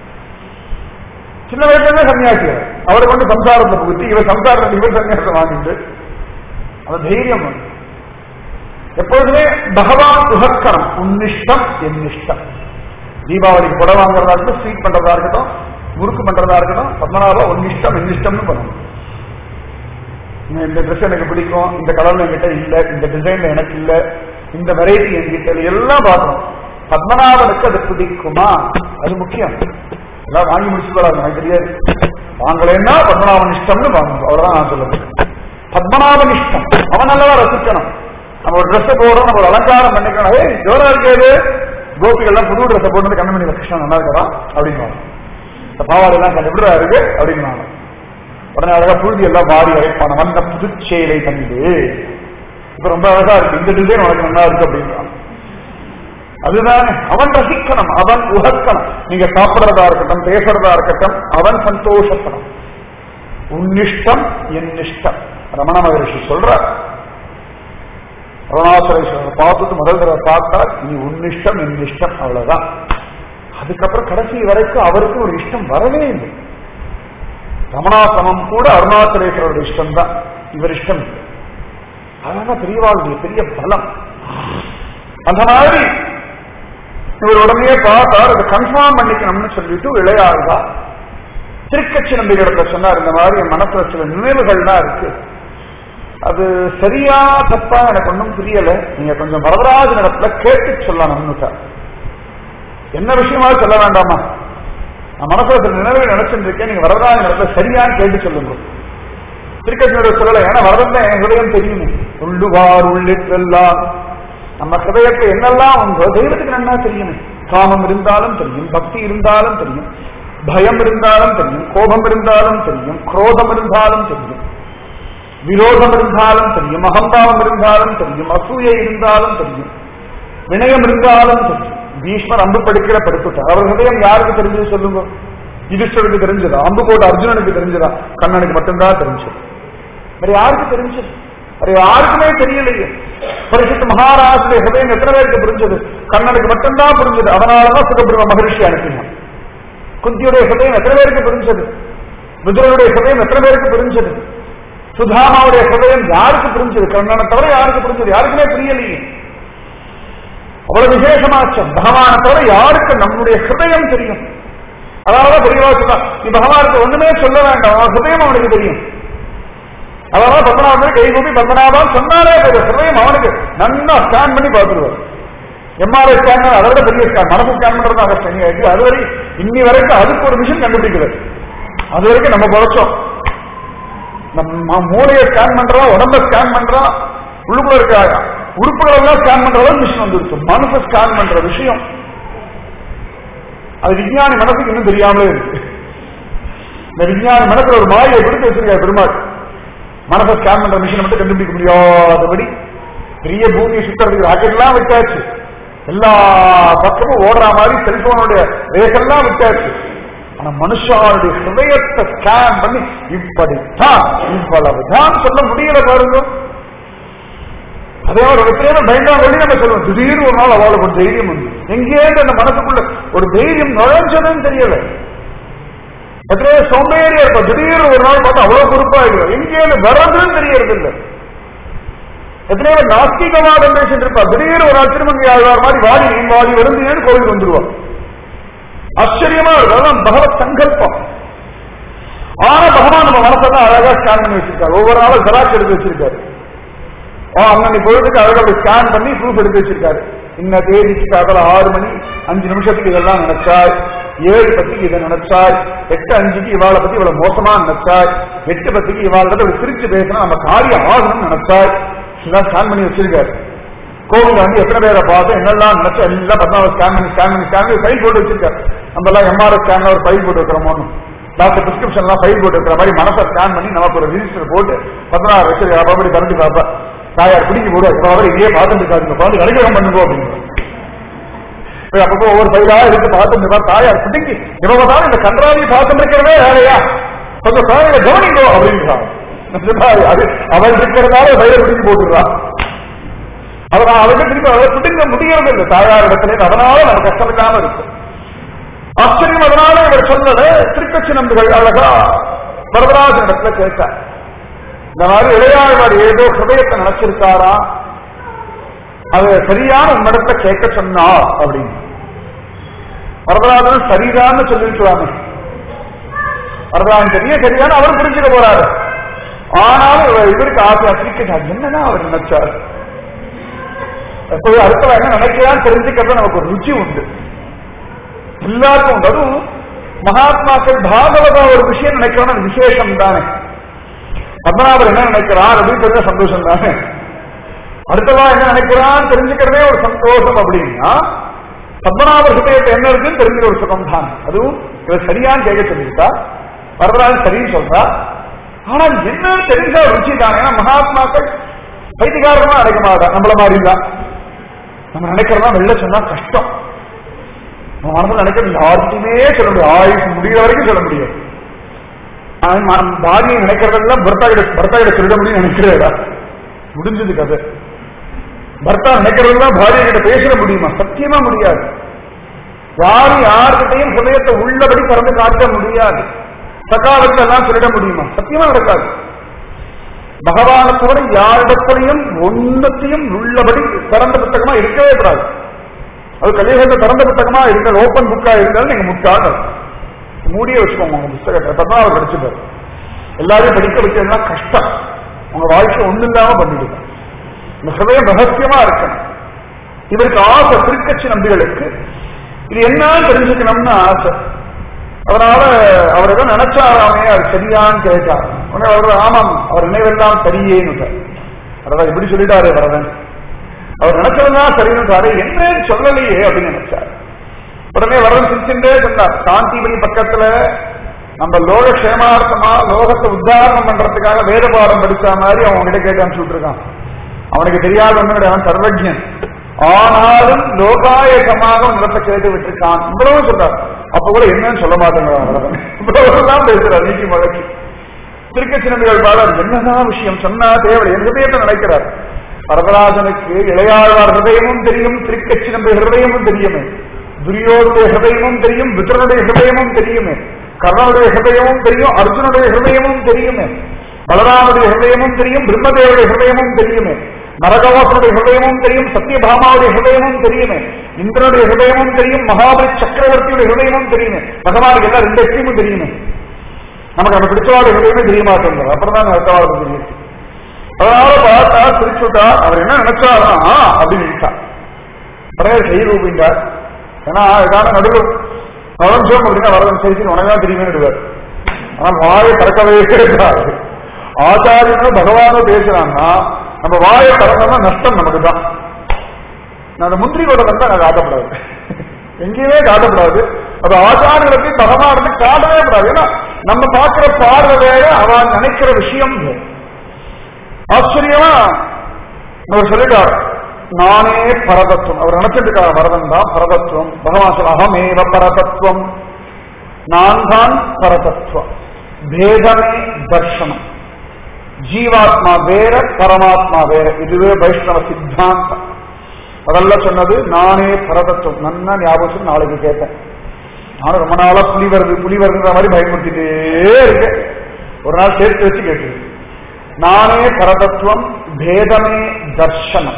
சின்ன வயசுல இருந்தே சன்னியாசி அவர். அவரை கொண்டு சம்சாரத்தை புகுத்தி இவர் சம்சாரத்தை இவர் சன்னியாசம் வாங்கிட்டு அந்த தைரியம் வந்து. எப்பொழுதுமே பகவான் உகக்கணும் உன்னிஷ்டம் என்னிஷ்டம் தீபாவளிக்கு புடவை வாங்குறதா இருக்கட்டும் ஸ்வீட் பண்றதா இருக்கட்டும் முறுக்கு பண்றதா இருக்கட்டும் பத்மநாபா உன்னிஷ்டம் என்னிஷ்டம்னு பண்ணணும் இந்த ட்ரெஸ் எனக்கு பிடிக்கும் இந்த கலர்ல என்கிட்ட இல்ல இந்த டிசைன்ல எனக்கு இல்ல இந்த வெரைட்டி என்கிட்ட இல்ல எல்லாம் பார்க்கணும் பத்மநாபனுக்கு அது பிடிக்குமா அது முக்கியம் எல்லாம் வாங்கி முடிச்சுக்கலாம் எனக்கு தெரியாது வாங்கலைன்னா பத்மநாபன் இஷ்டம்னு வாங்கணும் அவ்வளவுதான் நான் சொல்ல பத்மநாபன் இஷ்டம் அவன் நல்லவா ரசிக்கணும் நம்ம ஒரு ட்ரெஸ் போடுறோம் நம்ம ஒரு அலங்காரம் பண்ணிக்கணும் ஏய் ஜோரா இருக்கேது கோபிகள்லாம் புது ட்ரெஸ் போட்டு கண்ணமணி கிருஷ்ணன் நல்லா இருக்கிறான் அப்படின்னு இந்த பாவாடை எல்லாம் கண்டுபிடுறா இருக்கு அப்படின்னு உடனே அழகா புழுதி எல்லாம் மாறி அழைப்பான வந்த புதுச்சேலை கண்டு இப்ப ரொம்ப அழகா இருக்கு இந்த டிசைன் உனக்கு நல்லா இருக்கு அப்படின்றான் அதுதானே அவன் ரசிக்கணும் அவன் உகக்கணும் நீங்க சாப்பிடுறதா இருக்கட்டும் பேசுறதா இருக்கட்டும் அவன் சந்தோஷப்படும் உன்னிஷ்டம் என் இஷ்டம் ரமண மகரிஷி சொல்றார் அருணாச்சலேஸ்வரர் பார்த்துட்டு முதல் தடவை பார்த்தா நீ உன்னிஷ்டம் என் இஷ்டம் அவ்வளவுதான் அதுக்கப்புறம் கடைசி வரைக்கும் அவருக்கு ஒரு இஷ்டம் வரவே இல்லை ரமணாசிரமம் கூட அருணாச்சலேஸ்வரோட இஷ்டம் தான் இவர் இஷ்டம் இல்லை அதனால பெரியவாளுடைய பெரிய பலம் அந்த மாதிரி இவர் உடனே பார்த்தார் அதை கன்ஃபார்ம் பண்ணிக்கணும்னு சொல்லிட்டு இளையாறுதா திருக்கட்சி நம்பிக்கையிடத்துல சொன்னார் இந்த மாதிரி என் மனசுல சில நினைவுகள்லாம் இருக்கு அது சரியா தப்பா எனக்கு ஒன்றும் புரியல நீங்க கொஞ்சம் வரதராஜன் இடத்துல கேட்டு சொல்லணும்னு என்ன விஷயமா சொல்ல வேண்டாமா நான் மனசுல சில நினைவுகள் நினைச்சிட்டு இருக்கேன் நீங்க வரதராஜன் இடத்துல சரியான்னு கேட்டு சொல்லுங்க திருக்கட்சியோட சொல்லல ஏன்னா வரதன் தான் என் ஹிருதயம் தெரியுமே உள்ளுவார் உள்ளிட்டெல்லாம் நம்ம ஹிருதயத்தை என்னெல்லாம் உங்க தெய்வத்துக்கு நன்னா தெரியுமே காமம் இருந்தாலும் தெரியும் பக்தி இருந்தாலும் தெரியும் பயம் இருந்தாலும் தெரியும் கோபம் இருந்தாலும் தெரியும் குரோதம் இருந்தாலும் தெரியும் விரோதம் இருந்தாலும் தெரியும் அகம்பாவம் இருந்தாலும் தெரியும் அசூயை இருந்தாலும் தெரியும் வினயம் இருந்தாலும் தெரியும் பீஷ்மர் அம்பு படுக்கிற படுத்துட்டார் அவர் ஹிருதயம் யாருக்கு தெரிஞ்சது சொல்லுங்க யுதிஷ்டருக்கு தெரிஞ்சதா அம்பு போட்ட அர்ஜுனனுக்கு தெரிஞ்சதா கண்ணனுக்கு மட்டும்தான் தெரிஞ்சது வேற யாருக்கு தெரிஞ்சது வேற யாருக்குமே தெரியலையே பரிசுத்த மகாராஜுடைய ஹிருதயம் எத்தனை பேருக்கு புரிஞ்சது கண்ணனுக்கு மட்டும்தான் புரிஞ்சது அதனாலதான் சுகபிரம மகரிஷி அனுப்பினான் குந்தியுடைய ஹிருதயம் எத்தனை பேருக்கு புரிஞ்சது விதுரனுடைய ஹிருதயம் எத்தனை பேருக்கு புரிஞ்சது சுதாமாவுடைய ஹிருதயம் யாருக்கு புரிஞ்சது கண்ணனை தவிர யாருக்கு புரிஞ்சது யாருக்குமே புரியலையே அவ்வளவு விசேஷமாச்சம் பகவானை தவிர யாருக்கு நம்முடைய ஹிருதயம் தெரியும் அதனாலதான் பெரியவா சொன்னா நீ பகவானுக்கு ஒண்ணுமே சொல்ல வேண்டாம் அவன் ஹிருதயம் அவனுக்கு தெரியும் அதனால பத்மநாபன் கை கூப்பி பத்மநாபன் சொன்னாலே போதும் ஹிருதயம் அவனுக்கு நன்னா ஸ்கேன் பண்ணி பார்த்துருவார் எம்ஆர்ஐ ஸ்கேன் அதை விட பெரிய ஸ்கேன் மனசு ஸ்கேன் பண்றது அவசியம் இருக்கு அது வரை இன்னி வரைக்கும் அதுக்கு ஒரு மிஷின் கண்டுபிடிக்கல அது வரைக்கும் நம்ம குறைச்சோம் நம்ம மூளையை ஸ்கேன் பண்றோம் உடம்ப ஸ்கேன் பண்றோம் உள்ளுக்குள்ள இருக்க உறுப்புகள் எல்லாம் ஸ்கேன் பண்றதா மிஷின் வந்துருச்சு மனசை ஸ்கேன் பண்ற விஷயம் அது விஞ்ஞானி மனசுக்கு இன்னும் தெரியாமலே இருக்கு இந்த விஞ்ஞானி மனசுல ஒரு மாயை கொடுத்து வச்சிருக்காரு பெருமாள் மனசை ஸ்கேன் பண்ற மிஷினை மட்டும் கண்டுபிடிக்க முடியாதபடி பெரிய பூமியை சுத்தறதுக்கு ராக்கெட் எல்லாம் விட்டாச்சு எல்லா பக்கமும் ஓடுற மாதிரி செல்போனுடைய ரேஸ் எல்லாம் விட்டாச்சு ஆனா மனுஷாருடைய ஹிருதயத்தை ஸ்கேன் பண்ணி இப்படித்தான் இவ்வளவுதான் சொல்ல முடியல பாருங்க அதே ஒரு எத்தனையோ பயங்கரம் சொல்லி நம்ம சொல்லுவோம் திடீர்னு ஒரு நாள் அவளுக்கு ஒரு தைரியம் வந்து எங்கேயிருந்து அந்த மனசுக்குள்ள ஒரு தைரியம் நுழைஞ்சதுன்னு தெரியல எத்தனையோ சோம்பேறியா இருக்கும் திடீர்னு ஒரு நாள் பார்த்தா அவ்வளவு பொறுப்பா இருக்கும் எங்கேயிருந்து வர்றதுன்னு தெரியறது இல்லை எத்தனையோ நாஸ்திகவாதம் பேசிட்டு இருப்பா திடீர்னு ஒரு நாள் திருமங்கை ஆழ்வார் மாதிரி வாடி நீ வாடி வருந்தேன்னு கோவில் வந்துருவான் ஆச்சரியமா இருக்கு அதெல்லாம் பகவத் சங்கல்பம் ஆனா பகவான் நம்ம மனசை தான் அழகா ஸ்கேன் பண்ணி வச்சிருக்காரு ஒவ்வொரு நாளும் ஜெராக்ஸ் எடுத்து வச்சிருக்காரு ஆ அன்னி பொழுதுக்கு அழகா அப்படி ஸ்கேன் பண்ணி ப்ரூஃப் எடுத்து வச்சிருக்காரு இன்ன தேதிக்கு காதல ஆறு மணி அஞ்சு நிமிஷத்துக்கு இதெல்லாம் நினைச்சாய் ஏழு பத்திக்கு இதை நினைச்சாய் எட்டு அஞ்சுக்கு இவாளை பத்தி இவ்வளவு மோசமா நினைச்சாய் எட்டு பத்திக்கு இவாளை இப்படி சிரிச்சு பேசினா நம்ம காரியம் ஆகணும்னு நினைச்சாய் இதெல்லாம் ஸ்கேன் பண்ணி வச்சிருக்காரு கோவில் வந்து எத்தனை பேரை பார்த்து என்னெல்லாம் நினைச்சு எல்லாம் பத்தாவது ஸ்கேன் பண்ணி ஸ்கேன் பண்ணி ஸ்கேன் பண்ணி ஃபைல் போட்டு வச்சிருக்காரு நம்ம எல்லாம் எம்ஆர்எஸ் ஸ்கேன்ல ஒரு ஃபைல் போட்டு வைக்கிறோமோன்னு டாக்டர் பிரிஸ்கிரிப்ஷன் எல்லாம் ஃபைல் போட்டு வைக்கிற மாதிரி மனசை ஸ்கேன் பண்ணி நமக்கு ஒரு ரிஜிஸ்டர் போட்டு பத்தாவது வச்சு அப்படி பரண்டி பார்ப்பா தாயார் பிடிக்க போடு அவர் இதே பார்த்துட்டு இருக்காங்க பார்த்து அனுகிரகம் பண்ணுங்க அப்படின்னு அப்பப்போ ஒவ்வொரு ஃபைலா எடுத்து பார்த்துட்டு இருப்பார் தாயார் பிடிங்கி இவங்க தான் இந்த கன்றாவி பார்த்துட்டு இருக்கிறதே வேலையா கொஞ்சம் தாயை கவனிங்கோ அப்படின்றான் அது அவள் இருக்கிறதால ஃபைலை பிடிங்கி போட்டுடுறான் அதனால் அவர்கள் திருப்பி அவரை பிடிங்க முடியறது இல்லை தாயார் இடத்துல அதனால நம்ம கஷ்டம் இல்லாம இருக்கும் ஆச்சரியம் அதனால இவர் சொன்னத திருக்கட்சி நம்புகள் அழகா வரதராஜன் இடத்துல கேட்டார் இந்த மாதிரி இளையாழ்வார் ஏதோ ஹிருதயத்தை நினைச்சிருக்காரா அது சரியான உன்னிடத்துல கேட்க சொன்னா அப்படின்னு வரதராஜன் சரிதான்னு சொல்லிருக்கிறாங்க வரதராஜன் தெரிய சரியான அவர் புரிஞ்சுக்க போறாரு ஆனாலும் இவர் இவருக்கு ஆசை திருக்கட்சி என்னதான் அவர் நினைச்சார் எப்போது அடுத்தவன் என்ன நினைக்கிறான்னு தெரிஞ்சுக்கிறது நமக்கு ஒரு ருச்சி உண்டு எல்லாருக்கும் உண்டு அதுவும் மகாத்மாக்கள் பாகவத ஒரு விஷயம் நினைக்கிறோம் அது விசேஷம் தானே பத்மநாபர் என்ன நினைக்கிறார் அப்படின்னு தெரிஞ்ச சந்தோஷம் தானே அடுத்தவா என்ன நினைக்கிறான்னு தெரிஞ்சுக்கிறதே ஒரு சந்தோஷம் அப்படின்னா பத்மநாபர் ஹிருதயத்தை என்ன இருக்குன்னு தெரிஞ்ச ஒரு சுகம் தான் அதுவும் இவர் சரியான்னு கேட்க சொல்லியிருக்கா வரதராஜ் சரின்னு சொல்றா ஆனால் என்னன்னு தெரிஞ்ச ருச்சி தானே ஏன்னா மகாத்மாக்கள் பைத்தியகாரமா அடைக்க மாட்டா நம்மள மாதிரி தான் நம்ம நினைக்கிறதா வெளில சொன்னா கஷ்டம் நம்ம மனசுல நினைக்கிறது யாருக்குமே சொல்ல முடியும் ஆயுஷ் முடிகிற வரைக்கும் சொல்ல முடியும் பாரியை நினைக்கிறதெல்லாம் பர்த்தா கிட்ட பர்த்தா கிட்ட சொல்ல முடியும் நினைக்கிறதா முடிஞ்சது கதை பர்த்தா நினைக்கிறதெல்லாம் பாரியை கிட்ட பேசிட முடியுமா சத்தியமா முடியாது யாரும் யாருக்கிட்டையும் ஹிருதயத்தை உள்ளபடி திறந்து காட்ட முடியாது சகாலத்துல எல்லாம் சொல்லிட முடியுமா சத்தியமா நடக்காது பகவானை தவிர யாரிடத்திலையும் ஒன்னத்தையும் உள்ளபடி திறந்த புத்தகமா இருக்கவே கூடாது அது கலியுகத்தை திறந்த புத்தகமா இருந்தால் ஓப்பன் புக்கா இருந்தாலும் நீங்க முட்டாள் மூடியே வச்சுக்கோங்க உங்க புத்தகத்தை அப்பதான் அவர் படிச்சுப்பாரு எல்லாரையும் படிக்க வைக்கிறதுனா கஷ்டம் உங்க வாழ்க்கை ஒண்ணு இல்லாம பண்ணிடுங்க இந்த ஹிருதயம் ரகசியமா இருக்கணும் இவருக்கு ஆசை திருக்கட்சி நம்பிகளுக்கு இது என்னன்னு தெரிஞ்சுக்கணும்னு ஆசை அதனால அவர் ஏதோ நினைச்சாராமே அது சரியான்னு கேட்டார் உடனே அவர் ஆமாம் அவர் நினைவெல்லாம் சரியேன்னு அதான் இப்படி சொல்லிட்டாரு வரதன் அவர் நினைச்சதுதான் சரின்னு என்னன்னு சொல்லலையே அப்படின்னு நினைச்சார் உடனே வரதன் சிரிச்சுட்டே சொன்னார் சாந்திபதி பக்கத்துல நம்ம லோக சேமார்த்தமா லோகத்தை உத்தாரணம் பண்றதுக்காக வேத பாடம் படிச்ச மாதிரி அவன் கிட்ட கேட்டு அனுப்பிச்சு இருக்கான் அவனுக்கு தெரியாத ஒண்ணு கிடையாது சர்வஜன் ஆனாலும் லோகாயகமாக உங்களை கேட்டு விட்டுருக்கான் இவ்வளவு சொல்றார் அப்ப கூட என்னன்னு சொல்ல மாட்டேங்கிறான் இவ்வளவுதான் பேசுறார் நீக்கி மழக்கு திருக்கச்சி நம்பிகள் பாடல் என்னதான் விஷயம் சொன்னா தேவை என் ஹிருதயத்தை நினைக்கிறார் வரதராஜனுக்கு இளையாழ்வார் ஹிருதயமும் தெரியும் திருக்கச்சி நம்பி ஹிருதயமும் தெரியுமே துரியோருடைய ஹிருதயமும் தெரியும் விதுரனுடைய ஹிருதயமும் தெரியுமே கர்ணனுடைய ஹிருதயமும் தெரியும் அர்ஜுனுடைய ஹிருதயமும் தெரியுமே பலராமனுடைய ஹிருதயமும் தெரியும் பிரம்மதேவருடைய ஹிருதயமும் தெரியுமே நரகவாசனுடைய ஹிருதயமும் தெரியும் சத்யபாமாவுடைய ஹிருதயமும் தெரியுமே இந்திரனுடைய ஹிருதயமும் தெரியும் மகாபலி சக்கரவர்த்தியுடைய ஹிருதயமும் தெரியுமே பகவானுக்கு எல்லாம் ரெண்டு எக்ஸ்ட்ரீமும் தெரியுமே நமக்கு அந்த பிடிச்சவாட ஹிருதயமே தெரிய மாட்டேங்குது அப்புறம் தான் அடுத்தவாட தெரியும் அதனால பார்த்தா திருச்சுட்டா அவர் என்ன நினைச்சாரா அப்படின்னு நினைச்சார் உடனே செய்து ரூபிண்டார் ஏன்னா ஏதாவது நடுவில் நுழைஞ்சோம் அப்படின்னா வரதன் செய்தி உனதான் தெரியுமே விடுவார் ஆனால் வாயை திறக்கவே இருக்காது ஆச்சாரியனும் பகவானும் பேசுறாங்கன்னா நம்ம வாயை திறந்தோம்னா நஷ்டம் நமக்கு தான் நான் அந்த முந்திரி கூட வந்தா நான் காட்டப்படாது எங்கேயுமே காட்டப்படாது அது ஆச்சாரியத்தை பகவானுக்கு காட்டவே கூடாது ஏன்னா நம்ம பார்க்கிற பார்வை வேற அவன் நினைக்கிற விஷயம் வேற. ஆச்சரியமா அவர் சொல்லிட்டார் நானே பரதத்துவம் அவர் நினைச்சிட்டு இருக்கார் வரதன் தான் பரதத்துவம் பகவான் சொல்ல அகமேவ பரதத்துவம் நான் தான் பரதத்துவம் பேதமே தர்ஷனம் ஜீவாத்மா வேற பரமாத்மா வேற இதுவே வைஷ்ணவ சித்தாந்தம் முதல்ல சொன்னது நானே பரதத்துவம் நன்னா ஞாபகம் நாளைக்கு கேட்டேன் நானும் ரொம்ப நாளா புலி வருது புலி வருதுன்ற மாதிரி பயமுறுத்திட்டே இருக்கேன் ஒரு நாள் சேர்த்து வச்சு கேட்டு நானே பரதத்துவம் பேதமே தர்ஷனம்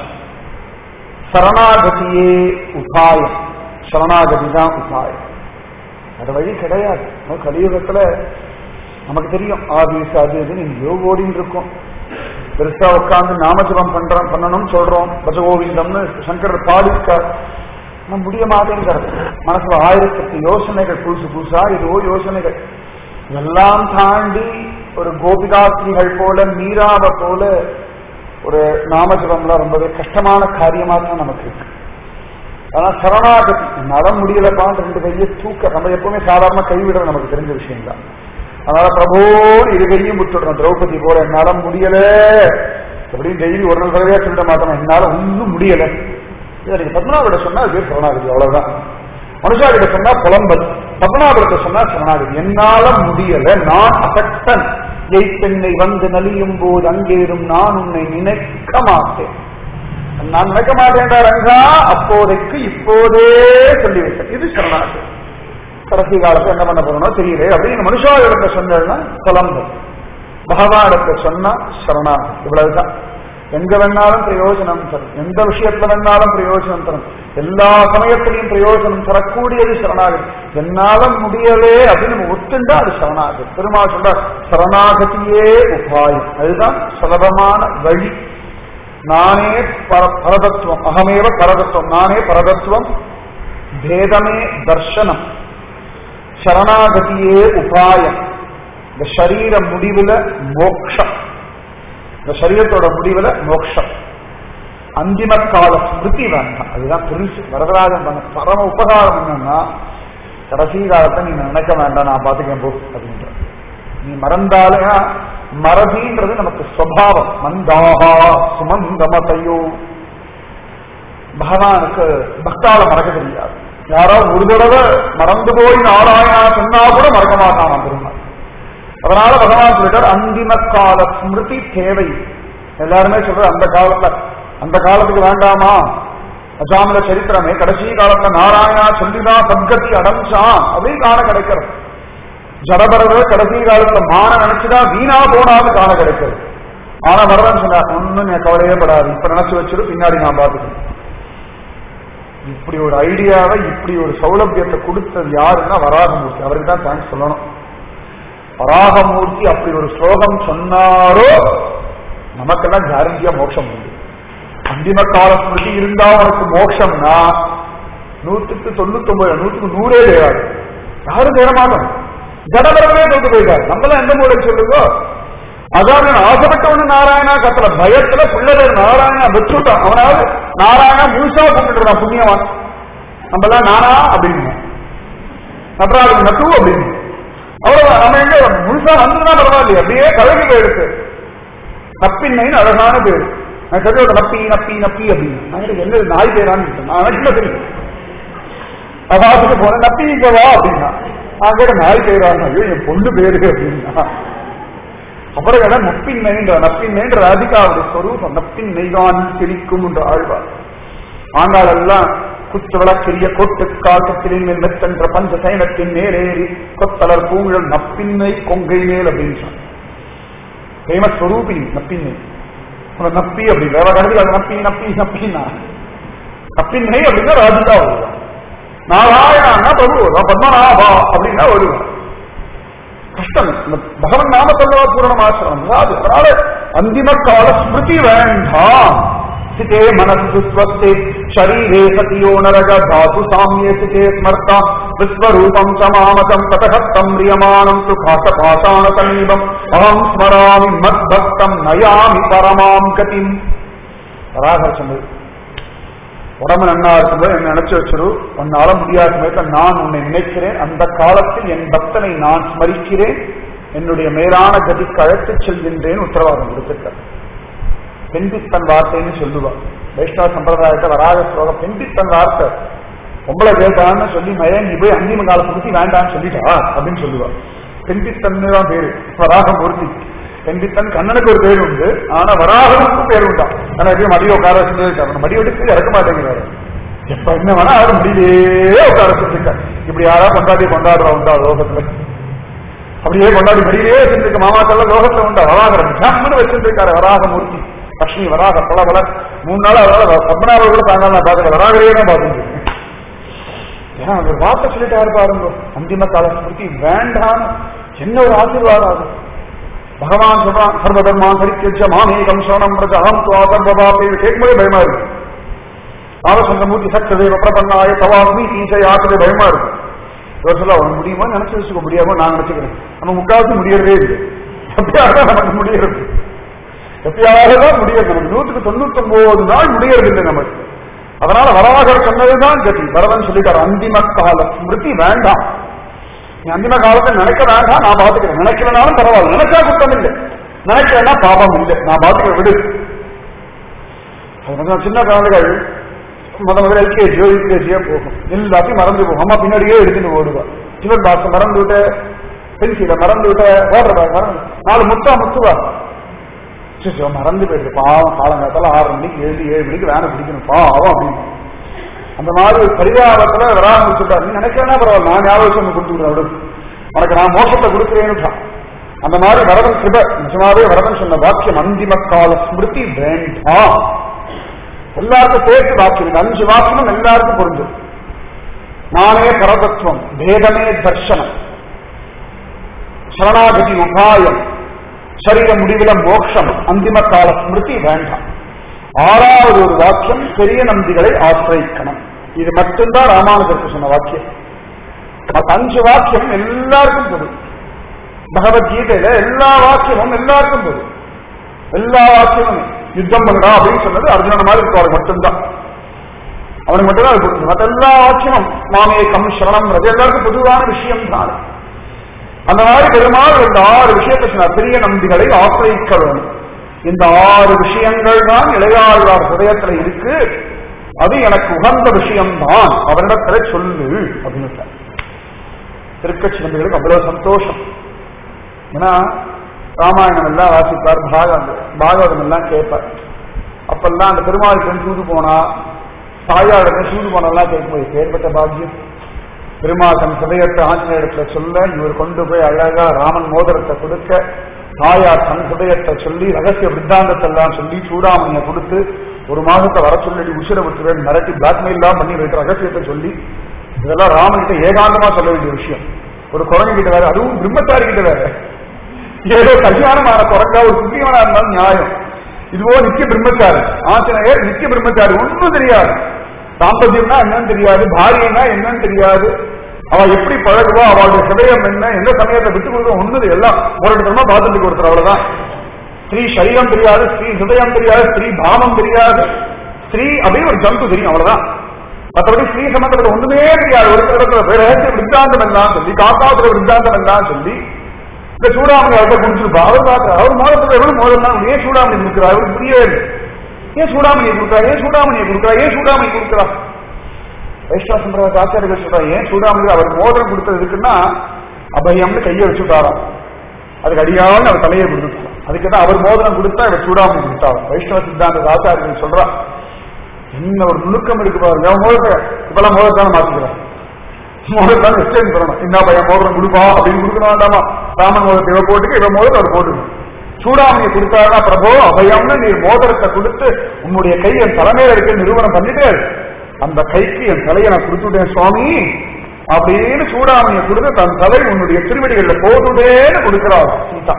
சரணாகதியே உபாயம் சரணாகதி தான் உபாயம் அது வழி கிடையாது நம்ம கலியுகத்துல நமக்கு தெரியும் ஆபீஸ் அது இதுன்னு எங்கேயோ ஓடின்னு இருக்கும் பெருசா உட்காந்து நாமஜபம் பண்றோம் பண்ணணும்னு சொல்றோம் பஜகோவிந்தம்னு சங்கரர் பாடிருக்கார் ஆனா முடிய மாட்டேங்கிறது மனசுல ஆயிரத்தெட்டு யோசனைகள் புதுசு புதுசா ஏதோ யோசனைகள் இதெல்லாம் தாண்டி ஒரு கோபிகாஸ்திரிகள் போல மீராவை போல ஒரு நாமஜபம்லாம் ரொம்பவே கஷ்டமான காரியமா தான் நமக்கு இருக்கு ஆனா சரணாகதி நட முடியலப்பான்னு ரெண்டு கையை தூக்க நம்ம எப்பவுமே சாதாரண கைவிடுறது நமக்கு தெரிஞ்ச விஷயம் தான் அதனால பிரபோ இரு கையும் விட்டுடுறோம் திரௌபதி போல என்னால முடியல அப்படின்னு டெய்லி ஒரு நாள் தடவையா சொல்லிட மாட்டோம் என்னால ஒன்னும் முடியல இதை நீங்க பத்மநாபட சொன்னா அது பேர் சரணாகதி அவ்வளவுதான் மனுஷா கிட்ட சொன்னா புலம்பல் பத்மநாபத்தை சொன்னா சரணாகதி என்னால முடியல நான் அசக்தன் எய்ப்பெண்ணை வந்து நலியும் போது அங்கேறும் நான் உன்னை நினைக்க மாட்டேன் நான் நினைக்க மாட்டேன்டா ரங்கா அப்போதைக்கு இப்போதே சொல்லிவிட்டேன் இது சரணாகதி கடைசி காலத்துல என்ன பண்ண போறோம்னோ தெரியல அப்படின்னு மனுஷாவிடத்தை சொன்னா புலம்பல் பகவானிடத்தை சொன்னா சரணாகதி இவ்வளவுதான் எங்க வேணாலும் பிரயோஜனம் தரும் எந்த விஷயத்துல வேணாலும் பிரயோஜனம் தரும் எல்லா சமயத்திலையும் பிரயோஜனம் தரக்கூடியது சரணாகதி என்னால முடியலே அப்படின்னு நம்ம ஒத்துண்டா அது சரணாகதி பெருமாள் சொல்ற சரணாகதியே உபாயம் அதுதான் சுலபமான வழி நானே பர- பரதத்துவம் அகமேவ பரதத்துவம் நானே பரதத்துவம் பேதமே தர்ஷனம் சரணாகதியே உபாயம் இந்த சரீர முடிவுல மோக்ஷம் இந்த சரீரத்தோட முடிவுல மோட்சம் அந்திம கால ஸ்மிருதி வேண்டாம் அதுதான் பெருசு வரதராஜன் பண்ண பரம உபகாரம் என்னன்னா கடைசி காலத்தை நீ நினைக்க வேண்டாம் நான் பாத்துக்கேன் போ அப்படின்ற நீ மறந்தாலே மறதின்றது நமக்கு சுவாவம் மந்தாகா சுமந்தமதையோ பகவானுக்கு பக்தால மறக்க தெரியாது யாராவது ஒரு தடவை மறந்து போய் நாராயணா சொன்னா கூட மறக்க மாட்டான் பெருமாள் அதனால பகவான் சொல்லிட்டார் அந்திம கால ஸ்மிருதி தேவை எல்லாருமே சொல்ற அந்த காலத்துல அந்த காலத்துக்கு வேண்டாமா அஜாமில சரித்திரமே கடைசி காலத்துல நாராயணா சொல்லிதான் சத்கதி அடைஞ்சான் அப்படின்னு காண கிடைக்கிறது ஜடபரத கடைசி காலத்துல மான நினைச்சுதான் வீணா போனாலும் காண கிடைக்கிறது ஆனா வரதன் சொன்னார் ஒன்னும் நீ கவலையே படாது இப்ப நினைச்சு வச்சிரு பின்னாடி நான் பார்த்துக்கிறேன் இப்படி ஒரு ஐடியாவை இப்படி ஒரு சௌலபியத்தை கொடுத்தது யாருன்னா வராகமூர்த்தி அவருக்கு தான் தேங்க்ஸ் சொல்லணும் வராகமூர்த்தி அப்படி ஒரு ஸ்லோகம் சொன்னாரோ நமக்கெல்லாம் கேரண்டியா மோட்சம் உண்டு அந்திம கால ஸ்மிருதி இருந்தா உனக்கு மோட்சம்னா நூற்றுக்கு தொண்ணூத்தி ஒன்பது நூற்றுக்கு நூறே தேராது யாரும் தேர மாட்டோம் ஜடபரமே தோத்து போயிட்டார் நம்மளாம் எந்த மூலைக்கு சொல்லுங்க அதாவது ஆசைப்பட்டவனு நாராயணா கத்தல பயத்துல பிள்ளைகள் நாராயணா வச்சுட்டான் அவனாவது நாராயணா முழுசா கும்பிட்டுறான் புண்ணியவான் நம்மளாம் நானா அப்படின்னு நட்ராஜன் நட்டு அப்படின்னு அவ்வளவு நம்ம எங்க முழுசா வந்ததுன்னா பரவாயில்லையே அப்படியே கழகி போயிடுச்சு நப்பின்னைன்னு அழகான பேர் நான் சொல்ல நப்பி நப்பி நப்பி அப்படின்னு நான் எனக்கு என்ன நாய் பேரான்னு கேட்டேன். நான் எனக்கு இல்ல தெரியும் அவாசுக்கு போன நப்பி இங்க வா அப்படின்னா நான் கேட்ட நாய் பேரான்னு ஐயோ என் பொண்ணு பேரு அப்படின்னா அப்புறம் என்ன நப்பின்மைன்ற நப்பின்மைன்ற ராதிகாவுடைய ஸ்வரூபம் நப்பின்மைதான் சிரிக்கும் என்று ஆழ்வார் ஆண்டாள் எல்லாம் குத்து விளக்கிரிய கொட்டு காட்டத்திலின் மேல் மெத்தென்ற பஞ்ச சைனத்தின் மேலேறி கொத்தலர் பூங்குழல் நப்பின்மை கொங்கை மேல் அப்படின்னு சொன்னார் ஃபேமஸ் ஸ்வரூபி நப்பின்மை உன நப்பி அப்படி வேற கடவுள் அது நப்பி நப்பி நப்பின்னா நப்பின்மை அப்படின்னா ராதிகா வருவார் நாராயணா பிரபு வருவான் பத்மநாபா அப்படின்னா வருவார் கஷ்டம் இந்த பகவன் நாம சொல்லவா பூரணமாசிரம் அதாவது அதனால அந்திம கால ஸ்மிருதி வேண்டாம் சிதே மனசு ஸ்வஸ்தே ஷரீரே சதியோ நரக தாது சாமியே சிதே ஸ்மர்த்தா விஸ்வரூபம் சமாமதம் ததகத்தம் ரியமானம் சுகாச பாசான சமீபம் அகம் ஸ்மராமி மத் பக்தம் நயாமி பரமாம் கதிம் ராகர் சொன்னது உடம்பு நன்னா இருக்கும்போது என்ன நினைச்சு வச்சிரு உன்னால முடியாத சமயத்தில் நான் உன்னை நினைக்கிறேன் அந்த காலத்தில் என் பக்தனை நான் ஸ்மரிக்கிறேன் என்னுடைய மேலான கதிக்கு அழைத்துச் செல்கின்றேன் உத்தரவாதம் கொடுத்திருக்கார் பெண்டித்தன் வார்த்தைன்னு சொல்லுவா வைஷ்ணவ சம்பிரதாயத்தை வராத ஸ்லோகம் பெண்டித்தன் வார்த்தை பொம்பளை கேட்டான்னு சொல்லி மயங்கி போய் அந்திம காலத்தை பத்தி வேண்டாம்னு சொல்லிட்டா அப்படின்னு சொல்லுவா பெண்டித்தன்னு தான் பேரு வராகம் மூர்த்தி பெண்டித்தன் கண்ணனுக்கு ஒரு பேர் உண்டு ஆனா வராகனுக்கு பேர் உண்டா ஆனா எப்பயும் மடியை உட்கார வச்சுட்டு மடி எடுத்து இறக்க மாட்டேங்கிறாரு எப்ப என்ன வேணா அவர் முடியிலே உட்கார வச்சிருக்காரு இப்படி யாரா கொண்டாடி கொண்டாடுறா உண்டா லோகத்துல அப்படியே கொண்டாடி மடியிலே வச்சிருக்க மாமாக்கள்ல லோகத்துல உண்டா வராகரன் ஜம்முன்னு வச்சிருக்காரு வராகமூர்த்தி லட்சுமி வராக பல பல மூணு நாள் அதனால பத்மநாபர் கூட தாங்க நான் பார்க்கல வராகரையே தான் பார்த்துட்டு ஏன்னா ஒரு வார்த்தை சொல்லிட்டாரு பாருங்க அந்திம கால ஸ்மிருதி வேண்டாம் என்ன ஒரு ஆசீர்வாதம் அது பகவான் சொல்றான் சர்வதர்மான் பரித்தியஜ மாமேகம் சரணம் பிரஜ அகம் துவா சர்வபாபே கேட்கும்போது பயமா இருக்கு ஆலசந்தமூர்த்தி சக்கதேவ பிரபன்னாய தவாஸ்மி ஈசை ஆத்திரே பயமா இருக்கு இவர் சொல்ல அவன் முடியுமா நினைச்சு வச்சுக்க முடியாமோ நான் நினைச்சுக்கிறேன் நம்ம முக்காவது முடியறதே இல்லை எப்பயாவது நமக்கு முடியறது எப்பயாவது தான் முடியறது நமக்கு நூற்றுக்கு தொண்ணூத்தி ஒன்பது நாள் முடியறது இல்லை நமக்கு அதனால வராகர் சொன்னதுதான் கதி வரவன் சொல்லிட்டார் அந்திம கால ஸ்மிருதி வேண்டாம் நீ அந்திம காலத்தை நினைக்க வேண்டாம் நான் பாத்துக்கிறேன் நினைக்கலனாலும் பரவாயில்ல நினைச்சா குத்தம் இல்லை நினைக்கலன்னா பாபம் இல்லை நான் பாத்துக்க விடு அது வந்து சின்ன குழந்தைகள் முத முதல்ல எல்கேஜியோ யூகேஜியோ போகும் எல்லாத்தையும் மறந்து போகும் அம்மா பின்னாடியே எடுத்துட்டு ஓடுவா சிவன் பாக்ஸ் மறந்து விட்ட பென்சில மறந்து விட்ட வாட்டர் பேக் மறந்து நாலு முத்தா முத்துவா சிச்சோ மறந்து போயிடுது பாவம் காலங்காத்தால ஆறு மணிக்கு ஏழு ஏழு மணிக்கு வேனை பிடிக்கணும் பாவம் அப்படின்னு அந்த மாதிரி ஒரு பரிதாபத்துல வராம வச்சுட்டாரு நீ நினைக்கிறேன்னா பரவாயில்ல நான் ஞாபகம் கொடுத்துக்கிறேன் அவரு உனக்கு நான் மோசத்தை கொடுக்குறேன்னு அந்த மாதிரி வரதன் கிருப நிஜமாவே வரதன் சொன்ன வாக்கியம் அந்திம கால ஸ்மிருதி வேண்டாம் எல்லாருக்கும் சேர்த்து வாக்கியம் இந்த அஞ்சு வாக்கியமும் எல்லாருக்கும் பொருந்தும் நானே பரதத்துவம் வேதமே தர்சனம் சரணாகதி உபாயம் சரீர முடிவில மோட்சம் அந்திம கால ஸ்மிருதி வேண்டாம் ஆறாவது ஒரு வாக்கியம் பெரிய நம்பிகளை ஆசிரியிக்கணும் இது மட்டும்தான் ராமானுஜருக்கு சொன்ன வாக்கியம் மத்த அஞ்சு வாக்கியம் எல்லாருக்கும் பொது பகவத்கீதையில எல்லா வாக்கியமும் எல்லாருக்கும் பொது எல்லா வாக்கியமும் யுத்தம் பண்ணா அப்படின்னு சொன்னது அர்ஜுனன் மாதிரி இருப்பாரு மட்டும்தான் அவனுக்கு மட்டும்தான் அது புரிஞ்சு மற்ற எல்லா வாக்கியமும் மாமேகம் சரணம் அது எல்லாருக்கும் பொதுவான விஷயம் தான் அந்த மாதிரி பெருமாள் இந்த ஆறு விஷயத்தை சொன்னார் பெரிய நம்பிகளை ஆசிரியிக்க வேண்டும் இந்த ஆறு விஷயங்கள் தான் இளையாழ்வார் ஹதயத்துல இருக்கு அது எனக்கு உகந்த விஷயம்தான் அவரிடத்துல சொல்லு அப்படின்னு சொன்னார். திருக்கட்சி நம்பிகளுக்கு அவ்வளவு சந்தோஷம் ஏன்னா ராமாயணம் எல்லாம் வாசிப்பார் பாகவதம் பாகவதம் எல்லாம் கேட்பார் அப்பெல்லாம் அந்த பெருமாள் பெண் சூது போனா தாயாளுக்கு சூது போனெல்லாம் கேட்கும்போது ஏற்பட்ட பாக்கியம் பெருமாள் தன் ஹிருதயத்தை ஆஞ்சநேயத்துல சொல்ல இவர் கொண்டு போய் அழகா ராமன் மோதிரத்தை கொடுக்க தாயார் தன் ஹிருதயத்தை சொல்லி ரகசிய வித்தாந்தத்தை எல்லாம் சொல்லி சூடாமணியை கொடுத்து ஒரு மாதத்தை வர சொல்லி உசிர விட்டுவேன் மிரட்டி பிளாக்மெயில் தான் பண்ணி வைக்கிற ரகசியத்தை சொல்லி இதெல்லாம் ராமன்கிட்ட ஏகாந்தமா சொல்ல வேண்டிய விஷயம் ஒரு குரங்கு கிட்ட வேற அதுவும் பிரம்மச்சாரி கிட்ட வேற ஏதோ கல்யாணமான குரங்கா ஒரு குட்டியவனா இருந்தாலும் நியாயம் இதுவோ நித்திய பிரம்மச்சாரி ஆஞ்சநேயர் நித்திய பிரம்மச்சாரி ஒன்றும் தெரியாது தாம்பத்தியம்னா என்னன்னு தெரியாது பாரியன்னா என்னன்னு தெரியாது அவ எப்படி பழகுவா அவளுடைய ஹிருதயம் என்ன எந்த சமயத்தை விட்டு கொடுக்க ஒண்ணு எல்லாம் ஒரு இடத்துல பார்த்துட்டு கொடுத்துரு அவ்வளவுதான் ஸ்ரீ சரீரம் தெரியாது ஸ்ரீ ஹிருதயம் தெரியாது ஸ்ரீ பாவம் தெரியாது ஸ்ரீ அப்படின்னு ஒரு ஜந்து தெரியும் அவ்வளவுதான் மற்றபடி ஸ்ரீ சம்பந்தப்பட்ட ஒண்ணுமே தெரியாது ஒரு இடத்துல ரகசிய வித்தாந்தம் எல்லாம் சொல்லி காக்காத்துல வித்தாந்தம் எல்லாம் சொல்லி இந்த சூடாமணி அவர்கிட்ட குடிச்சிருப்பா அவர் பார்க்க அவர் மோதத்துல எவ்வளவு மோதல் தான் ஏன் சூடாமணி கொடுக்குறா அவருக்கு புரியவே இல்லை ஏன் சூடாமணியை கொடுக்குறா ஏன் சூடாமணியை கொடுக்குறா ஏன் சூடாமணி கொடுக்குறா வைஷ்ணவ சம்பிரதாய ஆச்சாரியர்கள் சொல்றா ஏன் சூடாமணி அவர் மோதிரம் கொடுத்தது இருக்குன்னா அபயம்னு கையை வச்சுட்டாராம் அதுக்கு அடியாமல் அவர் தலையை கொடுத்துட்டார் அதுக்கு தான் அவர் மோதிரம் கொடுத்தா இவர் சூடாமணி கொடுத்தார் வைஷ்ணவ சித்தாந்த ஆச்சாரியர்கள் சொல்றா என்ன ஒரு நுணுக்கம் இருக்கு பாருங்க அவன் மோதிரத்தை இப்பெல்லாம் மோதிரத்தான மாத்திக்கிறான் மோதிரத்தான எக்ஸ்சேஞ்ச் பண்ணணும் என்ன பையன் மோதிரம் கொடுப்பா அப்படின்னு கொடுக்கணும் வேண்டாமா ராமன் மோதிரத்தை இவ போட்டுக்கு இவன் மோதிரம் அவர் போட்டுக்கணும் சூடாமணியை கொடுத்தாருன்னா பிரபோ அபயம்னு நீ மோதிரத்தை கொடுத்து உன்னுடைய கை என் தலைமையில இருக்கு நிறுவனம் பண்ணிட்டு அந்த கைக்கு என் தலையை நான் கொடுத்துட்டேன் சுவாமி அப்படின்னு சூடாமணியை கொடுத்து தன் தலை உன்னுடைய திருவடிகள்ல போதுடேன்னு கொடுக்கிறார் சீதா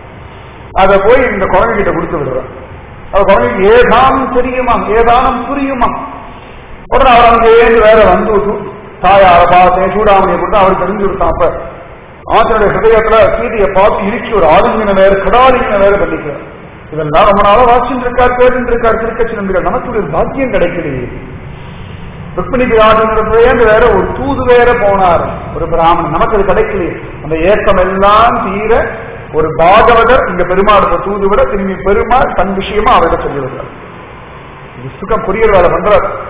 அதை போய் இந்த குழந்தைகிட்ட கொடுத்து விடுறார் அது குழந்தைக்கு ஏதானம் தெரியுமா ஏதானம் புரியுமா உடனே அவர் அங்கேருந்து வேற வந்து தாயார பார்த்தேன் சூடாமணியை கொடுத்து அவர் தெரிஞ்சு கொடுத்தான் அப்ப ஆச்சனுடைய ஹிருதயத்துல சீதையை பார்த்து இறுக்கி ஒரு ஆளுங்கின வேற கடாலிங்கின வேற பண்ணிக்கிறார் இதெல்லாம் ரொம்ப நாளா வாசிச்சுட்டு இருக்கார் கேட்டு இருக்கார் திருக்கட்சி நம்பிகள் நமக்கு ஒரு பாக்கியம் கிடைக்கலையே ருக்மிணி பிராஜனிடத்துலேருந்து வேற ஒரு தூது வேற போனார் ஒரு பிராமணன் நமக்கு அது கிடைக்கலையே அந்த ஏக்கம் எல்லாம் தீர ஒரு பாகவதர் இங்க பெருமாளுக்கு தூது விட திரும்பி பெருமாள் தன் விஷயமா அவரிடம் சொல்லிவிடுறார் இது சுகம் புரியற வேலை பண்றார்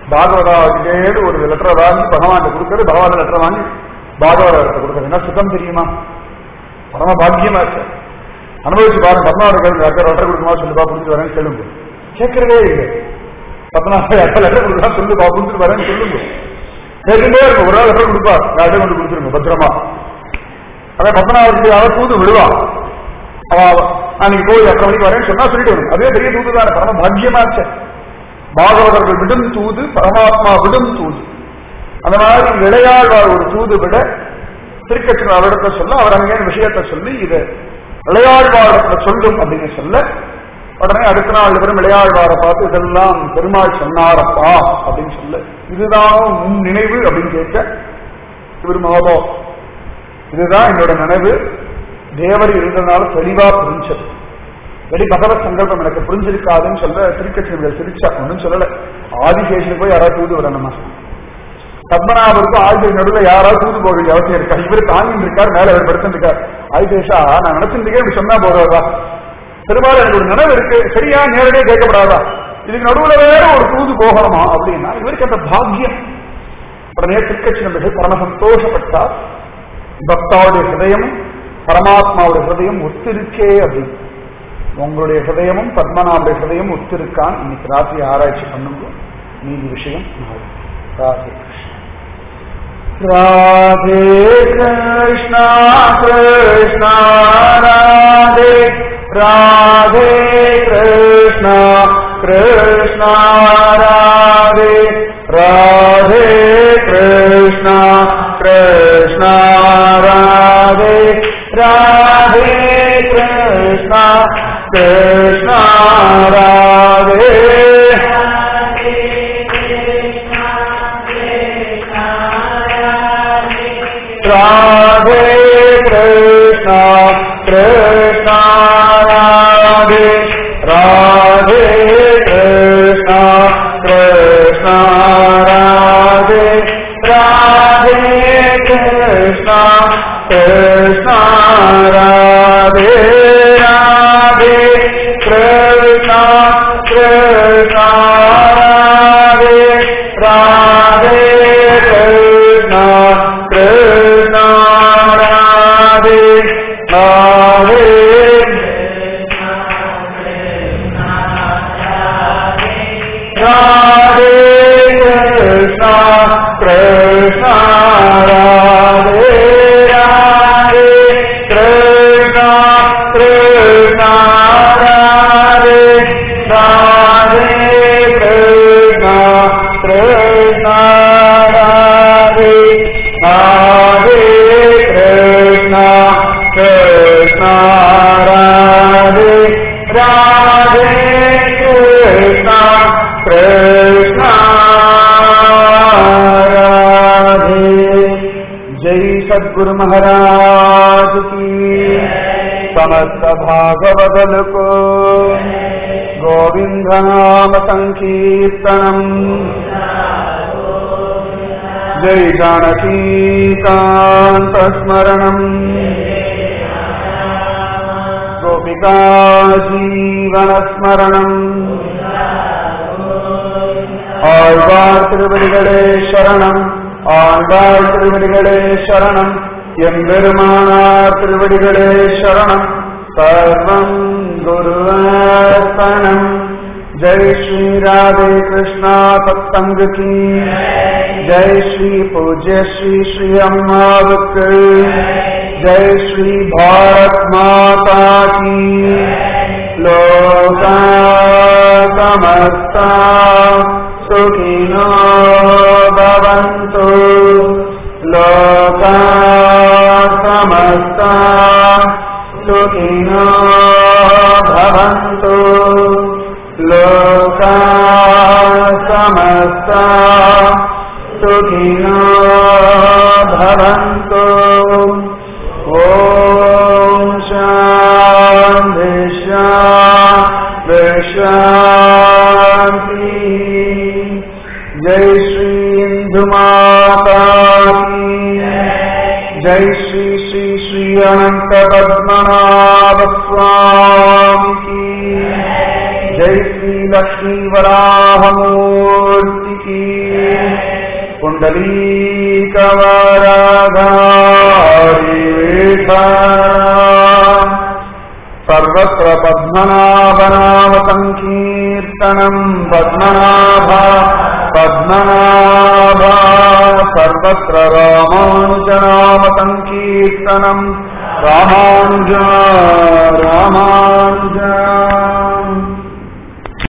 பாகவதாவுக்கு ஒரு லெட்டரை வாங்கி பகவான் கொடுக்கறது பகவான் லெட்டரை வாங்கி பாகவதத்தை கொடுக்கறது என்ன சுத்தம் தெரியுமா பரம பாக்கியமா இருக்கு அனுபவிச்சு பாருங்க பத்மாவதி லெட்டர் லெட்டர் கொடுக்குமா சொல்லுப்பா புரிஞ்சு வரேன்னு சொல்லுங்க கேட்கறதே இல்லை பத்மநாப லெட்டர் கொடுக்கலாம் சொல்லுப்பா புரிஞ்சுட்டு வரேன்னு சொல்லுங்க கேட்டுட்டே இருக்கும் ஒரு நாள் லெட்டர் கொடுப்பா யார்கிட்ட கொண்டு கொடுத்துருங்க பத்திரமா அதான் பத்மநாபத்துக்கு அவ தூது விடுவா அவ அன்னைக்கு போய் எத்தனை மணிக்கு வரேன்னு சொன்னா சொல்லிட்டு வரும் அதே பெரிய தூது தானே பரம பாக்கியமா இருக்கு பாகவதர்கள் விடும் தூது பரமாத்மா விடும் தூது அந்த மாதிரி இளையாழ்வார் ஒரு தூது விட திருக்கட்சி அவரிடத்தை சொல்ல அவர் அங்கே விஷயத்தை சொல்லி இது இளையாழ்வாரத்தை சொல்லும் அப்படின்னு சொல்ல உடனே அடுத்த நாள் இவரும் இளையாழ்வாரை பார்த்து இதெல்லாம் பெருமாள் சொன்னாரப்பா அப்படின்னு சொல்ல இதுதான் உன் நினைவு அப்படின்னு கேட்க இவர் மகபோ இதுதான் என்னோட நினைவு தேவர் இருந்ததுனால தெளிவா புரிஞ்சது வெடி பகவத் சங்கல்பம் எனக்கு புரிஞ்சிருக்காதுன்னு சொல்ல திருக்கட்சி சிரிச்சா ஒன்றும் சொல்லல ஆதிசேஷனுக்கு போய் யாராவது தூது வரணுமா பத்மநாபருக்கும் ஆதிசேஷன் நடுவில் யாராவது தூது போக வேண்டிய அவசியம் இருக்கா இவர் தாங்கிட்டு இருக்கார் மேல அவர் படுத்துருக்கார் ஆதிசேஷா நான் நினைச்சிருக்கேன் இப்படி சொன்னா போதாதா பெரும்பாலும் எனக்கு ஒரு நினைவு இருக்கு சரியா நேரடியாக கேட்கப்படாதா இதுக்கு நடுவுல வேற ஒரு தூது போகணுமா அப்படின்னா இவருக்கு அந்த பாக்கியம் உடனே திருக்கட்சி நம்பிகள் பரம சந்தோஷப்பட்டார் பக்தாவுடைய ஹிருதயமும் பரமாத்மாவுடைய ஹிருதயம் ஒத்திருக்கே அப்படின்னு உங்களுடைய ஹிருதயமும் பத்மநாபுடைய ஹிருதயம் ஒத்திருக்கான் இன்னைக்கு ராத்திரி ஆராய்ச்சி பண்ணுங்க மீதி விஷயம் நாளை. ராதே கிருஷ்ணா கிருஷ்ணா ராதே ராதே கிருஷ்ணா கிருஷ்ணா ராதே ராதே கிருஷ்ணா கிருஷ்ணா ராதே ராதே கிருஷ்ணா கிருஷ்ணா ராதே ராதே கிருஷ்ணா கிருஷ்ணா ராதே ராதே கிருஷ்ணா கிருஷ்ணா ராதே ராதே கிருஷ்ணா கிருஷ்ணா ராதே ராதே கிருஷ்ணா கிருஷ்ணா ராதே ராதே கிருஷ்ணா கிருஷ்ணா ராதே ராதே ராதே கிருஷ்ணா கிருஷ்ணா ராதே ராதே கிருஷ்ணா கிருஷ்ணா ராதே ராதே கிருஷ்ணா கிருஷ்ணா ராதே ராதே கிருஷ்ணா கிருஷ்ணா ராதே ராதே கிருஷ்ணா கிருஷ்ணா ராதே जय सद्गुरु महाराज की समस्त भागवदल को गोविंद नाम संकीर्तनम जय जानकी कांत स्मरणम गोपिका जीवन स्मरणम ஆழ்வார் திருவடிகளே சரணம் ஆழ்வார் திருவடிகளே சரணம் எம்பெருமானார் திருவடிகளே சரணம் சர்வம் குருவர்ப்பணம் ஜெய் ஸ்ரீ ராதே கிருஷ்ணா சத்சங்க கி ஜெய் ஸ்ரீ பூஜ்ய ஸ்ரீ ஸ்ரீ அம்மாவுக்கு ஜெய் ஸ்ரீ பாரத் மாதா கி लोका समस्ता सुखिनो भवन्तु लोका समस्ता सुखिनो भवन्तु लोका समस्ता सुखिनो भवन्तु ॐ शान्ति शान्ति शान्ति जय श्री इंदु माता की जय श्री श्री श्री अनंत पद्मनाभ स्वामी की जय श्री श्री लक्ष्मी वराहमूर्ति की कुण्डलीकवराधारिवेषाम् सर्वत्र पद्मनाभनामसङ्कीर्तनम् पद्मनाभा पद्मनाभा सर्वत्र रामानुजनामसङ्कीर्तनम् रामानुजा रामानुजा